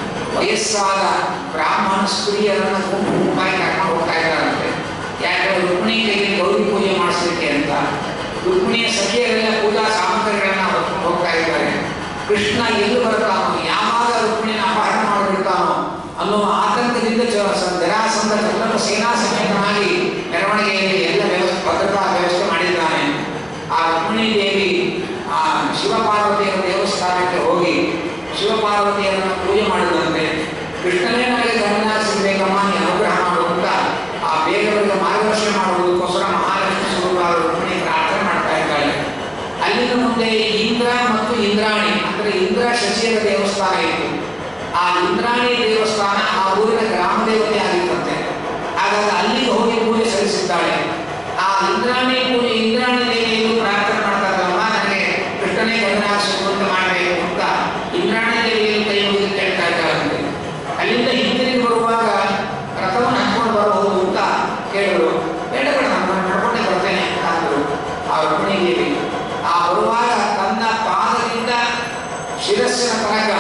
ವಯಸ್ಸಾದ ಬ್ರಾಹ್ಮಣ ಸ್ತ್ರೀಯರನ್ನು ಗುಂಪು ಗುಂಪಾಗಿ ಕರ್ಕೊಂಡು ಹೋಗ್ತಾ ಇದ್ದಾರಂತೆ ಯಾಕಂದ್ರೆ ರುಕ್ಮಿಣಿ ಕೈಗೆ ಗೌರಿ ಪೂಜೆ ಮಾಡಿಸ್ಲಿಕ್ಕೆ ಅಂತ ರುಕ್ಮಿಣಿಯ ಸಖಿಯರೆಲ್ಲ ಪೂಜಾ ಸಾಮಗ್ರಿಗಳನ್ನ ಹೊತ್ಕೊಂಡು ಹೋಗ್ತಾ ಇದ್ದಾರೆ ಕೃಷ್ಣ ಎಲ್ಲಿ ಬರ್ತಾನೋ ಯಾವಾಗ ರುಕ್ಮಿಣಿನ ಅಪಹರಣ ಮಾಡಿಬಿಡ್ತಾನೋ ಅನ್ನುವ ಆತಂಕದಿಂದ ಚ- ಸ- ಜರಾಸಂಧ ಚಂದ್ರನ ಸೇನಾ ಸಮೇತನಾಗಿ ಮೆರವಣಿಗೆಯಲ್ಲಿ ಎಲ್ಲ ವ್ಯವಸ್ಥೆ ಭದ್ರತಾ ವ್ಯವಸ್ಥೆ ಮಾಡಿದ್ದಾನೆ ಆ ರುಕ್ಮಿಣಿ ದೇವಿ ಆ ಶಿವಪಾರ್ವತಿಯರ ದೇವಸ್ಥಾನಕ್ಕೆ ಹೋಗಿ ಶಿವಪಾರ್ವತಿಯರನ್ನು ಪೂಜೆ ಮಾಡಿದಂತೆ ಕೃಷ್ಣನೇ ನನಗೆ ಗಮನಿಸಬೇಕಮ್ಮ ನೀ ಅನುಗ್ರಹ ಮಾಡು ಅಂತ ಆ ಬೇಗವರಿಗೆ ಮಾರ್ಗದರ್ಶನ ಮಾಡುವುದಕ್ಕೋಸ್ಕರ ಮಹಾಲಕ್ಷ್ಮಿ ಸ್ವರೂಪರಾದ ರುಕ್ಮಿಣಿ ಪ್ರಾರ್ಥನೆ ಮಾಡ್ತಾ ಇದ್ದಾಳೆ ಅಲ್ಲಿಂದ ಮುಂದೆ ಇಂದ್ರ ಮತ್ತು ಇಂದ್ರಾಣಿ ಅಂದ್ರೆ ಇಂದ್ರ ಶಚಿಯರ ದೇವಸ್ಥಾನ ಇತ್ತು ಆ ಇಂದ್ರಾಣಿ ದೇವಸ್ಥಾನ ಆ ಊರಿನ ಗ್ರಾಮ ದೇವತೆ ಆಗಿತ್ತಂತೆ ಹಾಗಾಗಿ ಅಲ್ಲಿಗೆ ಹೋಗಿ ಪೂಜೆ ಸಲ್ಲಿಸಿದ್ದಾಳೆ ಆ ಇಂದ್ರಾಣಿ ಪೂಜೆ ಇಂದ್ರಾಣಿ ದೇವಿಯನ್ನು ಪ್ರಾರ್ಥನೆ ಮಾಡ್ತಾರಲ್ಲಮ್ಮ ನನಗೆ ಕೃಷ್ಣನೇ ಗಮನಾಶಿಸುವಂತೆ ಮಾಡಬೇಕು ಅಂತ ಇಂದ್ರಾಣಿ ದೇವಿಯನ್ನು ಕೈ ಮುಗಿದು ಕೇಳ್ತಾ ಇದ್ದಾಳಂತೆ ಅಲ್ಲಿಂದ ಹಿಂತಿರುಗಿ ಬರುವಾಗ ರಥವನ್ನು ಹಚ್ಕೊಂಡು ಬರಬಹುದು ಅಂತ ಕೇಳಿದ್ರು ಬೇಡ ಬೇಡ ನಾನು ನಡ್ಕೊಂಡೇ ಬರ್ತೇನೆ ಅಂತ ಅಂದರು ಆ ರುಕ್ಮಿಣಿ ದೇವಿ ಆ ಬರುವಾಗ ತನ್ನ ಪಾದದಿಂದ ಶಿರಸ್ಸಿನ ತನಕ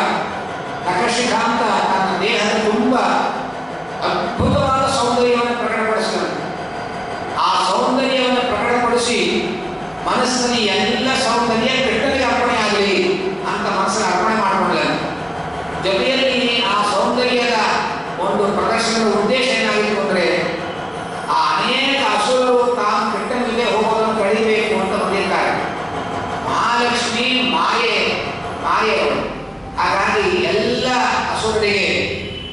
ನಖಶಿಖಾಂತ ತನ್ನ ದೇಹದ ತುಂಬ ಅದ್ಭುತವಾದ ಸೌಂದರ್ಯವನ್ನು ಪ್ರಕಟಪಡಿಸಿದನು ಆ ಸೌಂದರ್ಯವನ್ನು ಪ್ರಕಟಪಡಿಸಿ ಮನಸ್ಸಿನಲ್ಲಿ ಎಲ್ಲ ಸೌಂದರ್ಯ ಕೃಷ್ಣನಿಗೆ ಅರ್ಪಣೆ ಆಗಲಿ ಅಂತ ಮನಸ್ಸನ್ನು ಅರ್ಪಣೆ ಮಾಡಿಕೊಂಡನು ಜೊತೆಯಲ್ಲಿ ಆ ಸೌಂದರ್ಯದ ಒಂದು ಪ್ರದರ್ಶನದ ಉದ್ದೇಶ ಏನಾಗಿತ್ತು ಅಂದರೆ ಆ ಅನೇಕ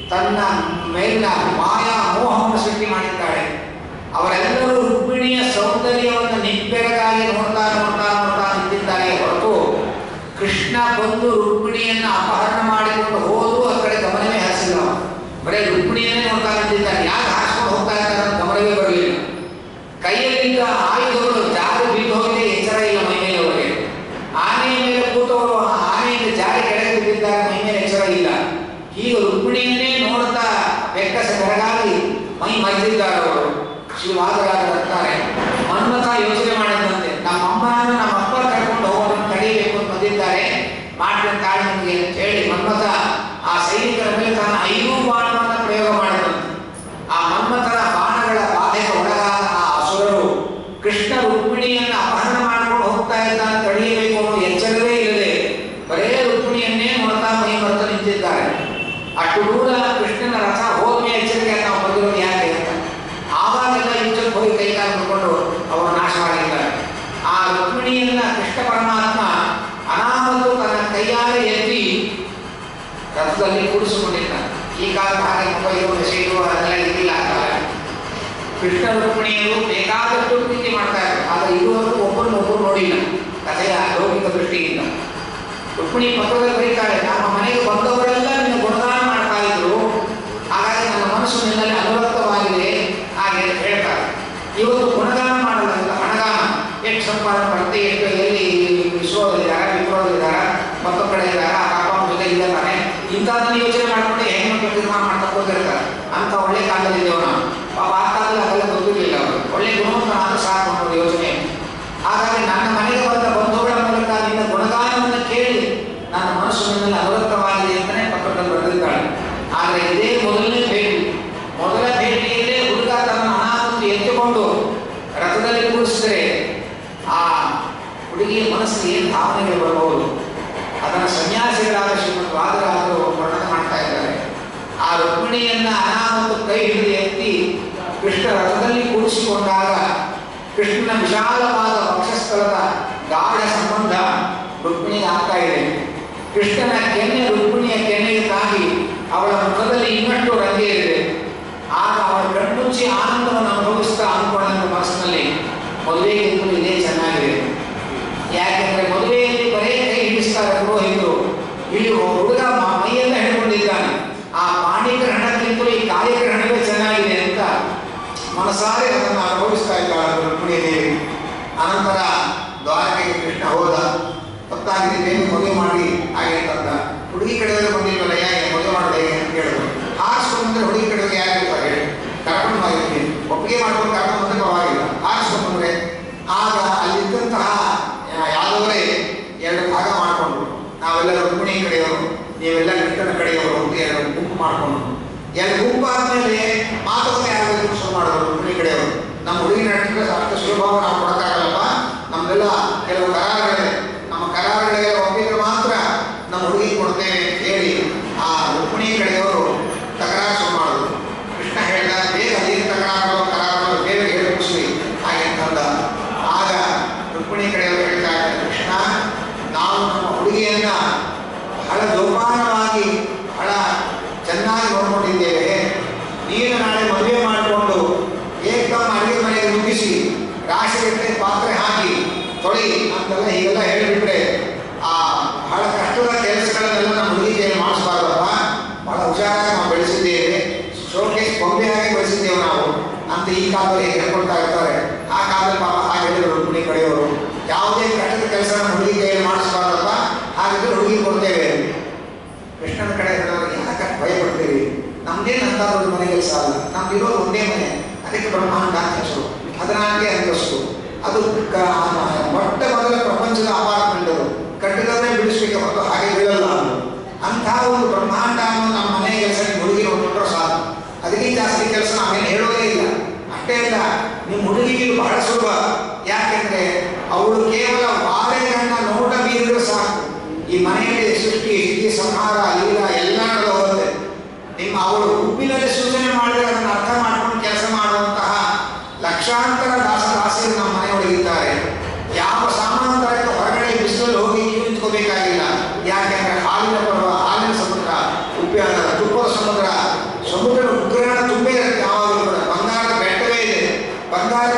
ತನ್ನ ಮೇಲಿನ ಮಾಯಾ ಮೋಹವನ್ನು ಸೃಷ್ಟಿ ಮಾಡಿದ್ದಾಳೆ ಅವರೆಲ್ಲರೂ ರುಕ್ಮಿಣಿಯ ಸೌಂದರ್ಯವನ್ನು ನಿಬ್ಬೆರಗಾಗಿ ನೋಡ್ತಾ ನೋಡ್ತಾ ನೋಡ್ತಾ ನಿಂತಿದ್ದಾರೆ ಹೊರತು ಕೃಷ್ಣ ಬಂದು ರುಕ್ಮಿಣಿಯನ್ನು ಅಪಹರಣ ಮಾಡಿಕೊಂಡು ಹೋದ್ರು ಆ ಕಡೆ ಗಮನವೇ ಹರಿಸಿಲ್ಲ ಅವ. ಬರೀ ರುಕ್ಮಿಣಿಯನ್ನೇ ನೋಡ್ತಾ ನಿಂತಿದ್ದಾನೆ ಯಾಕೆ ಹಾರಿಸ್ಕೊಂಡು ಹೋಗ್ತಾ ಇದ್ದಾರೆ ಅಂತ ಗಮನವೇ ಬರಲಿಲ್ಲ ಕೈಯಲ್ಲಿದ್ದ ಆಯುಧಗಳು ಜಾರಿ ಬಿದ್ದು ಹೋಗಿದೆ ಎಚ್ಚರ ಇಲ್ಲ ಮೈ ಮೇಲೆ ಅವರಿಗೆ ಆನೆಯ ಮೇಲೆ ಕೂತವರು ಆ ಆನೆಯಿಂದ ಜಾರಿ ಕೆಳಗೆ ಬಿದ್ದಿದ್ದಾರೆ ಮೈ ಮೇಲೆ ಎಚ್ಚರ ಇಲ್ಲ ಈಗ ರುಕ್ಮಿಣಿಯನ್ನೇ ನೋಡ್ತಾ ಬೆಕ್ಕಸ ಬೆರಗಾಗಿ ಮೈ ಮರೆತಿದ್ದಾರೆ ಅವರು ಶ್ರೀವಾದರಾಜರಂತಾರೆ ಮನ್ಮಥ ಯೋಚನೆ ಮಾಡಿದಂತೆ ನಮ್ಮ ಅಮ್ಮನನ್ನು ನಮ್ಮ ಅಪ್ಪ ಕರ್ಕೊಂಡು ಹೋಗೋದನ್ನು ತಡೆಯಬೇಕು ಅಂತ ಬಂದಿದ್ದಾರೆ ಮಾಡ್ತೀನಿ ತಾಳಿ ನಿಮಗೆ ಅಂತ ಹೇಳಿ ಮನ್ಮಥ ಆ ಸೈನಿಕರ ಮೇಲೆ ತನ್ನ ಐದು ಬಾಣವನ್ನು ಪ್ರಯೋಗ ಮಾಡಿದಂತೆ ಆ ಮನ್ಮಥನ ಬಾಣಗಳ ಬಾಧೆಗೆ ಒಳಗಾದ ಆ ಅಸುರರು ಕೃಷ್ಣ ರುಕ್ಮಿಣಿಯನ್ನ ಅಪಹರಣ ಮಾಡ್ಕೊಂಡು ಹೋಗ್ತಾ ಇದ್ದ ಅಂತ ತಡೆಯಬೇಕು ಅನ್ನೋ ಎಚ್ಚರವೇ ಇಲ್ಲದೆ ಬರೇ ರುಕ್ಮಿಣಿಯನ್ನೇ ನೋಡ್ತಾ ಮೈ ಮರೆತು ನಿಂತಿದ್ದಾರೆ ಅಷ್ಟು ದೂರ ಕೃಷ್ಣನ ರಥ ಹೋದ್ಮೆ ಎಚ್ಚರಿಕೆ ನಾವು ಬಂದಿರೋದು ಯಾಕೆ ಅಂತ ಆವಾಗೆಲ್ಲ ಯುದ್ಧಕ್ಕೆ ಹೋಗಿ ಕೈಕಾಲು ಮುಡ್ಕೊಂಡು ಅವರು ನಾಶ ಮಾಡಿದ್ದಾರೆ ಆ ರುಕ್ಮಿಣಿಯನ್ನ ಕೃಷ್ಣ ಪರಮಾತ್ಮ ಅನಾಮತ್ತು ತನ್ನ ಕೈಯಾರೆ ಎತ್ತಿ ರಥದಲ್ಲಿ ಕೂಡಿಸಿಕೊಂಡಿದ್ದಾನೆ ಈ ಕಾಲದ ಹಾಗೆ ಮೊಬೈಲು ಮೆಸೇಜು ಅದೆಲ್ಲ ಇದ್ದಿಲ್ಲ ಆ ಕಾಲ ಕೃಷ್ಣ ರುಕ್ಮಿಣಿಯರು ಬೇಕಾದಷ್ಟು ಪ್ರೀತಿ ಮಾಡ್ತಾ ಇದ್ರು ಆದರೆ ಇದುವರೆಗೂ ಒಬ್ಬರನ್ನೊಬ್ಬರು ನೋಡಿಲ್ಲ ಕಥೆಯ ಲೌಕಿಕ ದೃಷ್ಟಿಯಿಂದ ರುಕ್ಮಿಣಿ ಪಕ್ಕದಲ್ಲಿ ಬರೀತಾಳೆ ನಮ್ಮ ಮನೆಗೆ ಬಂದವರೆಲ್ಲ ನಿನ್ನ ಗುಣಗಾನ ಮಾಡ್ತಾ ಇದ್ರು ಹಾಗಾಗಿ ನನ್ನ ಮನಸ್ಸು ನಿನ್ನಲ್ಲಿ ಅನುರಕ್ತವಾಗಿದೆ ಹಾಗೆ ಅಂತ ಹೇಳ್ತಾರೆ ಇವತ್ತು ಗುಣಗಾನ ಮಾಡಲ್ಲ ಇಲ್ಲ ಹಣಗಾನ ಎಷ್ಟು ಸಂಪಾದನೆ ಬರುತ್ತೆ ಎಷ್ಟು ಎಲ್ಲಿ ವಿಶ್ವದಲ್ಲಿದ್ದಾರೆ ವಿಪ್ರದಲ್ಲಿದ್ದಾರೆ ಮತ್ತೊಂದು ಕಡೆ ಇದ್ದಾರೆ ಆ ಪಾಪ ಜೊತೆ ಇದ್ದಾನೆ ಇಂಥದನ್ನ ಯೋಚನೆ ಮಾಡ್ಕೊಂಡು ಹೆಣ್ಮಕ್ಳು ತೀರ್ಮಾನ ಮಾಡ್ತಾ ಕೂತಿರ್ತಾರೆ ಅಂತ ಒಳ್ಳೆ ಕಾಲದಲ್ಲಿದ್ದೇವೆ ನಾವು ಪಾಪ ಆ ಕಾಲದಲ್ಲಿ ಅದೆಲ್ಲ ಗೊತ್ತಿರಲಿಲ್ಲ ಅವರು ಒಳ್ಳೆ ಗುಣವಂತನಾದ ಸಾಕು ಅನ್ನೋ ಯೋಚನೆ ಹಾಗಾಗಿ ನನ್ನ ಮನೆಗೆ ಬಂದ ಬಂಧುಗಳ ಮೂಲಕ ನಿನ್ನ ಗುಣಗಾನವನ್ನು ಕೇಳಿ ನನ್ನ ಮನಸ್ಸು ನಿನ್ನಲ್ಲಿ ಅನುರಕ್ತವಾಗಿದೆ ಅಂತಲೇ ಪಕ್ಕದಲ್ಲಿ ಬರೆದಿದ್ದಾಳೆ ಆದರೆ ಇದೇ ಮೊದಲನೇ ಭೇಟಿ ಮೊದಲ ಭೇಟಿಯಲ್ಲೇ ಹುಡುಗ ತನ್ನ ಅನಾಹುತ ಎತ್ತುಕೊಂಡು ರಥದಲ್ಲಿ ಕೂರಿಸಿದರೆ ಆ ಹುಡುಗಿಯ ಮನಸ್ಸಿಗೆ ಏನು ಭಾವನೆಗಳು ಬರಬಹುದು ಅದನ್ನು ಸನ್ಯಾಸಿಗಳಾದ ಶ್ರೀಮಂತ ವಾದರಾದರು ವರ್ಣನೆ ಮಾಡ್ತಾ ಇದ್ದಾರೆ ಆ ರುಕ್ಮಿಣಿಯನ್ನ ಅನಾಹುತ ಕೈ ಹಿಡಿದು ಎತ್ತಿ ಕೃಷ್ಣ ರಥದಲ್ಲಿ ಕೂಡಿಸಿಕೊಂಡಾಗ ಕೃಷ್ಣನ ವಿಶಾಲವಾದ ವಕ್ಷಸ್ಥಳದ ಗಾಢ ಸಂಬಂಧ ರುಕ್ಮಿಣಿಗೆ ಆಗ್ತಾ ಇದೆ ಕೃಷ್ಣನ ಕೆನ್ನೆ ರುಕ್ಮಿಣಿಯ ಕೆನ್ನೆಗೆ ತಾಗಿ ಅವಳ ಮುಖದಲ್ಲಿ ಇನ್ನಷ್ಟು ರಂಗೇರಿದೆ ಆಗ ಅವಳ ಕಣ್ಮುಚ್ಚಿ ಆನಂದವನ್ನು ಅನುಭವಿಸ್ತಾ ಅಂದ್ಕೊಂಡ ಮನಸ್ಸಿನಲ್ಲಿ ಮದುವೆಗಿಂತಲೂ ಇದೇ ಚೆನ್ನಾಗಿದೆ ಯಾಕೆಂದ್ರೆ ಮದುವೆಯಲ್ಲಿ ಬರೇ ಕೈ ಹಿಡಿಸ್ತಾರೆ ಪುರೋಹಿತರು ಇಲ್ಲಿ ಹುಡುಗ ಮ- ಮೈಯೆಲ್ಲ ಹಿಡ್ಕೊಂಡಿದ್ದಾನೆ ಆ ಪಾಣಿಗ್ರಹಣಕ್ಕಿಂತಲೂ ಈ ಕಾರ್ಯಗ್ರಹಣವೇ ಚೆನ್ನಾಗಿದೆ ಅಂತ ಮನಸಾರೆ ಅದನ್ನು ಅನುಭವಿಸ್ತಾ ಇದ್ದಾಳೆ ರುಕ್ಮಿಣಿ ದೇವಿ ಅನಂತರ ದ್ವಾರಕೆಗೆ ಕೃಷ್ಣ ಹೋದ ಹೊತ್ತಾಗಿದೆ ಮದುವೆ ಮಾಡಿ ಹಾಗೆ ಅಂತಂದ ಹುಡುಗಿ ಕಡೆಯವರು ಬಂದಿಲ್ವಲ್ಲ ಯಾಕೆ ಮದುವೆ ಮಾಡೋದು ಹೇಗೆ ಅಂತ ಕೇಳಿದ್ರು ಹಾರಿಸ್ಕೊಂಡು ಬಂದ್ರೆ ಹುಡುಗಿ ಕಡೆಯವ್ರಿಗೆ ಯಾಕೆ ಇರ್ತಾರೆ ಹೇಳಿ ಕರ್ಕೊಂಡು ಹೋಗಿರ್ತೀನಿ ಒಪ್ಪಿಗೆ ಮಾಡ್ಕೊಂಡು ಕರ್ಕೊಂಡು ಬಂದ್ರೆ ಪರವಾಗಿಲ್ಲ ಹಾರಿಸ್ಕೊಂಡು ಬಂದ್ರೆ ಆಗ ಅಲ್ಲಿದ್ದಂತಹ ಯಾ- ಯಾದವರೇ ಎರಡು ಭಾಗ ಮಾಡಿಕೊಂಡ್ರು ನಾವೆಲ್ಲ ರುಕ್ಮಿಣಿ ಕಡೆಯವರು ನೀವೆಲ್ಲ ಕೃಷ್ಣನ ಕಡೆಯವರು ಅಂತ ಎರಡು ಗುಂಪು ಮಾಡಿಕೊಂಡು ಎರಡು ಗುಂಪು ಆದ್ಮೇಲೆ ಮಾತುಕತೆ ಆಗಬೇಕು ಶುರು ಮಾಡಿದ್ರು ರುಕ್ಮಿಣಿ ಕಡೆಯವರು ನಮ್ಮ ಹುಡುಗಿನ ನಟಿಗೆ ಅಷ್ಟು ಸುಲಭವಾಗಿ ನಾವು ಕೊಡಕ್ಕಾಗಲ್ಲಪ್ಪ ನಮ್ದೆಲ್ಲ ಕೆಲವು ಕರಾರುಗಳಿದೆ ನಮ್ಮ ಕರಾರುಗಳಿಗೆ ಒಪ್ಪಿದ್ರೆ ಮಾತ್ರ ನಮ್ಮ ಹುಡುಗಿ ಕೊಡ್ತೇವೆ ಅಂತ ಹೇಳಿ ಆ ರುಕ್ಮಿಣಿ ಕಡೆಯವರು ತಕರಾರು ಶುರು ಮಾಡಿದ್ರು ಕೃಷ್ಣ ಹೇಳಿದ ಬೇಗ ಅದೇನು ತಕರಾರುಗಳು ಕರಾರುಗಳು ಬೇಗ ಹೇಳಿ ಮುಗಿಸ್ರಿ ಹಾಗೆ ಅಂತಂದ ಆಗ ರುಕ್ಮಿಣಿ ಕಡೆಯವರು ಹೇಳ್ತಾ ಇದ್ದಾರೆ ಕೃಷ್ಣ ನಾವು ನಮ್ಮ ಹುಡುಗಿಯನ್ನ ಬಹಳ ಜೋಪಾನವಾಗಿ ಬಹಳ ಚೆನ್ನಾಗಿ ನೋಡ್ಕೊಂಡಿದ್ದೇವೆ ನೀನು ನಾಳೆ ಮದುವೆ ಮಾಡಿಕೊಂಡು ಏಕದಮ್ ಅಡುಗೆ ಮನೆಗೆ ನುಗ್ಗಿಸಿ ರಾಶಿಗಟ್ಟಲೆ ಪಾತ್ರೆ ಹಾಕಿ ತೊಳಿ ಅಂತೆಲ್ಲ ಹೀಗೆಲ್ಲ ಹೇಳಿಬಿಟ್ರೆ ಆ ಬಹಳ ಕಷ್ಟದ ಕೆಲಸಗಳನ್ನೆಲ್ಲ ನಮ್ಮ ಹುಡುಗಿಗೆ ಮಾಡಿಸಬಾರ್ದಪ್ಪ ಬಹಳ ಹುಷಾರಾಗಿ ನಾವು ಬೆಳೆಸಿದ್ದೇವೆ ಶೋಕೇಶ್ ಗೊಂಬೆಯಾಗಿ ಬೆಳೆಸಿದ್ದೇವೆ ನಾವು ಅಂತ ಈ ಕಾಲದಲ್ಲಿ ಹೇಳ್ಕೊಳ್ತಾ ಇರ್ತಾರೆ ಆ ಕಾಲದಲ್ಲಿ ಪಾಪ ಹಾಗೆ ಹೇಳಿದ್ರು ರುಕ್ಮಿಣಿ ಕಡೆಯವರು ಯಾವುದೇ ಕಷ್ಟದ ಕೆಲಸ ನಮ್ಮ ಹುಡುಗಿ ಕೈಯಲ್ಲಿ ಮಾಡಿಸಬಾರ್ದಪ್ಪ ಹಾಗಿದ್ರೆ ಹುಡುಗಿ ಕೊಡ್ತೇವೆ ಕೃಷ್ಣನ ಕಡೆ ಇರೋರು ಯಾಕೆ ಭಯ ಪಡ್ತೀವಿ ನಮ್ದೇನು ಅಂತ ದೊಡ್ಡ ಮನೆ ಕೆಲಸ ಅಲ್ಲ ನಮ್ದು ಇರೋದು ಒಂದೇ ಮನೆ ಅದಕ್ಕೆ ಬ್ರಹ್ಮಾಂಡ ಅಂತ ಹೆಸರು ಹದಿನಾಲ್ಕೇ ಅಂತಸ್ತು ಅದು ಕ- ಮೊಟ್ಟ ಮೊದಲ ಪ್ರಪಂಚದ ಅಪಾರ್ಟ್ಮೆಂಟ್ ಅದು ಕಟ್ಟಿದವರೇ ಬಿಡಿಸ್ಬೇಕು ಹೊರತು ಹಾಗೆ ಬೀಳಲ್ಲ ಅದು ಅಂತಹ ಒಂದು ಬ್ರಹ್ಮಾಂಡ ಅನ್ನೋ ನಮ್ಮ ಮನೆ ಕೆಲಸ ನಿಮ್ಮ ಹುಡುಗಿ ನೋಡ್ಕೊಂಡ್ರೆ ಸಾಕು ಅದಕ್ಕೆ ಜಾಸ್ತಿ ಕೆಲಸ ನಾವೇನು ಹೇಳೋದೇ ಇಲ್ಲ ಅಷ್ಟೇ ಅಲ್ಲ ನಿಮ್ಮ ಹುಡುಗಿಗೆ ಇದು ಬಹಳ ಸುಲಭ ಯಾಕೆಂದ್ರೆ ಅವಳು ಕೇವಲ ವಾರೆಗಣ್ಣ ನೋಟ ಬೀರಿದ್ರೆ ಸಾಕು ಈ ಮನೆಯಲ್ಲಿ ಸೃಷ್ಟಿ ಸ್ಥಿತಿ ಸಂಹಾರ ಲೀಲ ಎಲ್ಲ ನಡೆದು ಹೋಗುತ್ತೆ ನಿಮ್ಮ ಅವಳು ಗುಂಪಿನಲ್ಲಿ ಸೂಚನೆ ಮಾಡಿದ್ರೆ ಅದನ್ನು ಅರ್ಥ ಮಾಡ್ಕೊಂಡು ಕೆಲಸ ಮಾಡುವಂತಹ ಲಕ್ಷಾಂತರ ದಾಸ ದಾಸಿಯರು ನಮ್ಮ ಮನೆಯೊಳಗಿದ್ದಾರೆ ಯಾವ ಸಾಮಾಂತರಕ್ಕೆ ಹೊರಗಡೆ ಬಿಸಿಲಲ್ಲಿ ಹೋಗಿ ಕ್ಯೂ ನಿಂತ್ಕೋಬೇಕಾಗಿಲ್ಲ ಯಾಕೆಂದ್ರೆ ಹಾಲಿನ ಪರ್ವ ಹಾಲಿನ ಸಮುದ್ರ ಉಪ್ಪಿನ ತುಪ್ಪದ ಸಮುದ್ರ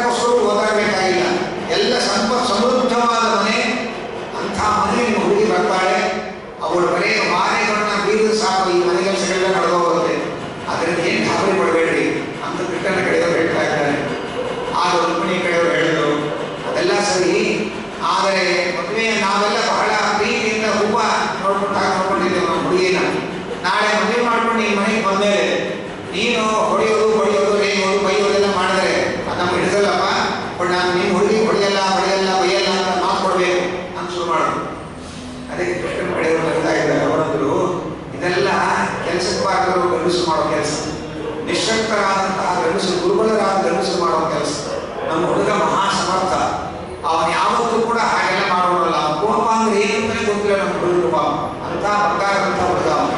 ಯಾರಿಗೋಸ್ಕರ ಓದಾಡಬೇಕಾಗಿಲ್ಲ ಎಲ್ಲ ಸಂಪ ಸಮೃದ್ಧವಾದ ಮನೆ ಅಂಥ ಮನೆ ನಿಮ್ಮ ಹುಡುಗಿ ಬರ್ತಾಳೆ ಅವಳು ಬರೀ ಮಾನೆಗಳನ್ನ ಬೀರಿದ ಸಾಕು ಈ ಮನೆ ಕೆಲಸಗಳೆಲ್ಲ ನಡೆದು ಹೋಗುತ್ತೆ ಅದರಿಂದ ಏನು ಗಾಬರಿ ಪಡಬೇಡ್ರಿ ಅಂತ ಕೃಷ್ಣನ ಕಡೆಯವರು ಹೇಳ್ತಾ ಇದ್ದಾರೆ ಆಗ ರುಕ್ಮಿಣಿ ಕಡೆಯವರು ಹೇಳಿದರು ಅದೆಲ್ಲ ಸರಿ ಆದರೆ ಮದುವೆ ನಾವೆಲ್ಲ ಬಹಳ ಪ್ರೀತಿಯಿಂದ ಹೂವ ನೋಡ್ಕೊಂಡು ನೋಡ್ಕೊಂಡಿದ್ದೇವೆ ನಮ್ಮ ಹುಡುಗಿನ ನಾಳೆ ಮದುವೆ ಮಾಡ್ಕೊಂಡು ಈ ಮನೆಗೆ ಬಂದ್ಮೇಲೆ ನೀನು ಹೊಡೆಯೋದು ಹೊಡೆಯೋದು ರೇಯೋದು ಬೈಯೋದೆಲ್ಲ ಮಾಡಿದ್ರೆ ಅದು ನಮ್ಗೆ ಹಿಡಿಸಲ್ಲಪ್ಪ ಬಟ್ ನಾನು ನೀನು ಹುಡುಗಿ ಹೊಡೆಯಲ್ಲ ಹೊಡೆಯಲ್ಲ ಬೈಯಲ್ಲ ಅಂತ ಮಾತು ಕೊಡ್ಬೇಕು ಅಂತ ಶುರು ಮಾಡೋದು ಅದಕ್ಕೆ ಕೃಷ್ಣ ಕಡೆಯವರು ಬರ್ತಾ ಇದ್ದಾರೆ ಅವರಂದ್ರು ಇದೆಲ್ಲ ಕೆಲಸಕ್ಕೆ ಬಾರದರು ಗಂಡಸು ಮಾಡೋ ಕೆಲಸ ನಿಶ್ಶಕ್ತರಾದಂತಹ ಗಂಡಸು ದುರ್ಬಲರಾದ ಗಂಡಸು ಮಾಡೋ ಕೆಲಸ ನಮ್ಮ ಹುಡುಗ ಮಹಾ ಸಮರ್ಥ ಅವನು ಯಾವತ್ತೂ ಕೂಡ ಹಾಗೆಲ್ಲ ಮಾಡೋಣಲ್ಲ ಕೋಪ ಅಂದ್ರೆ ಏನು ಅಂತಾನೆ ಗೊತ್ತಿಲ್ಲ ನಮ್ಮ ಹುಡುಗರು ಪಾಪ ಅಂತ ಬಂಗಾರದಂತ ಹುಡುಗ ಅವನು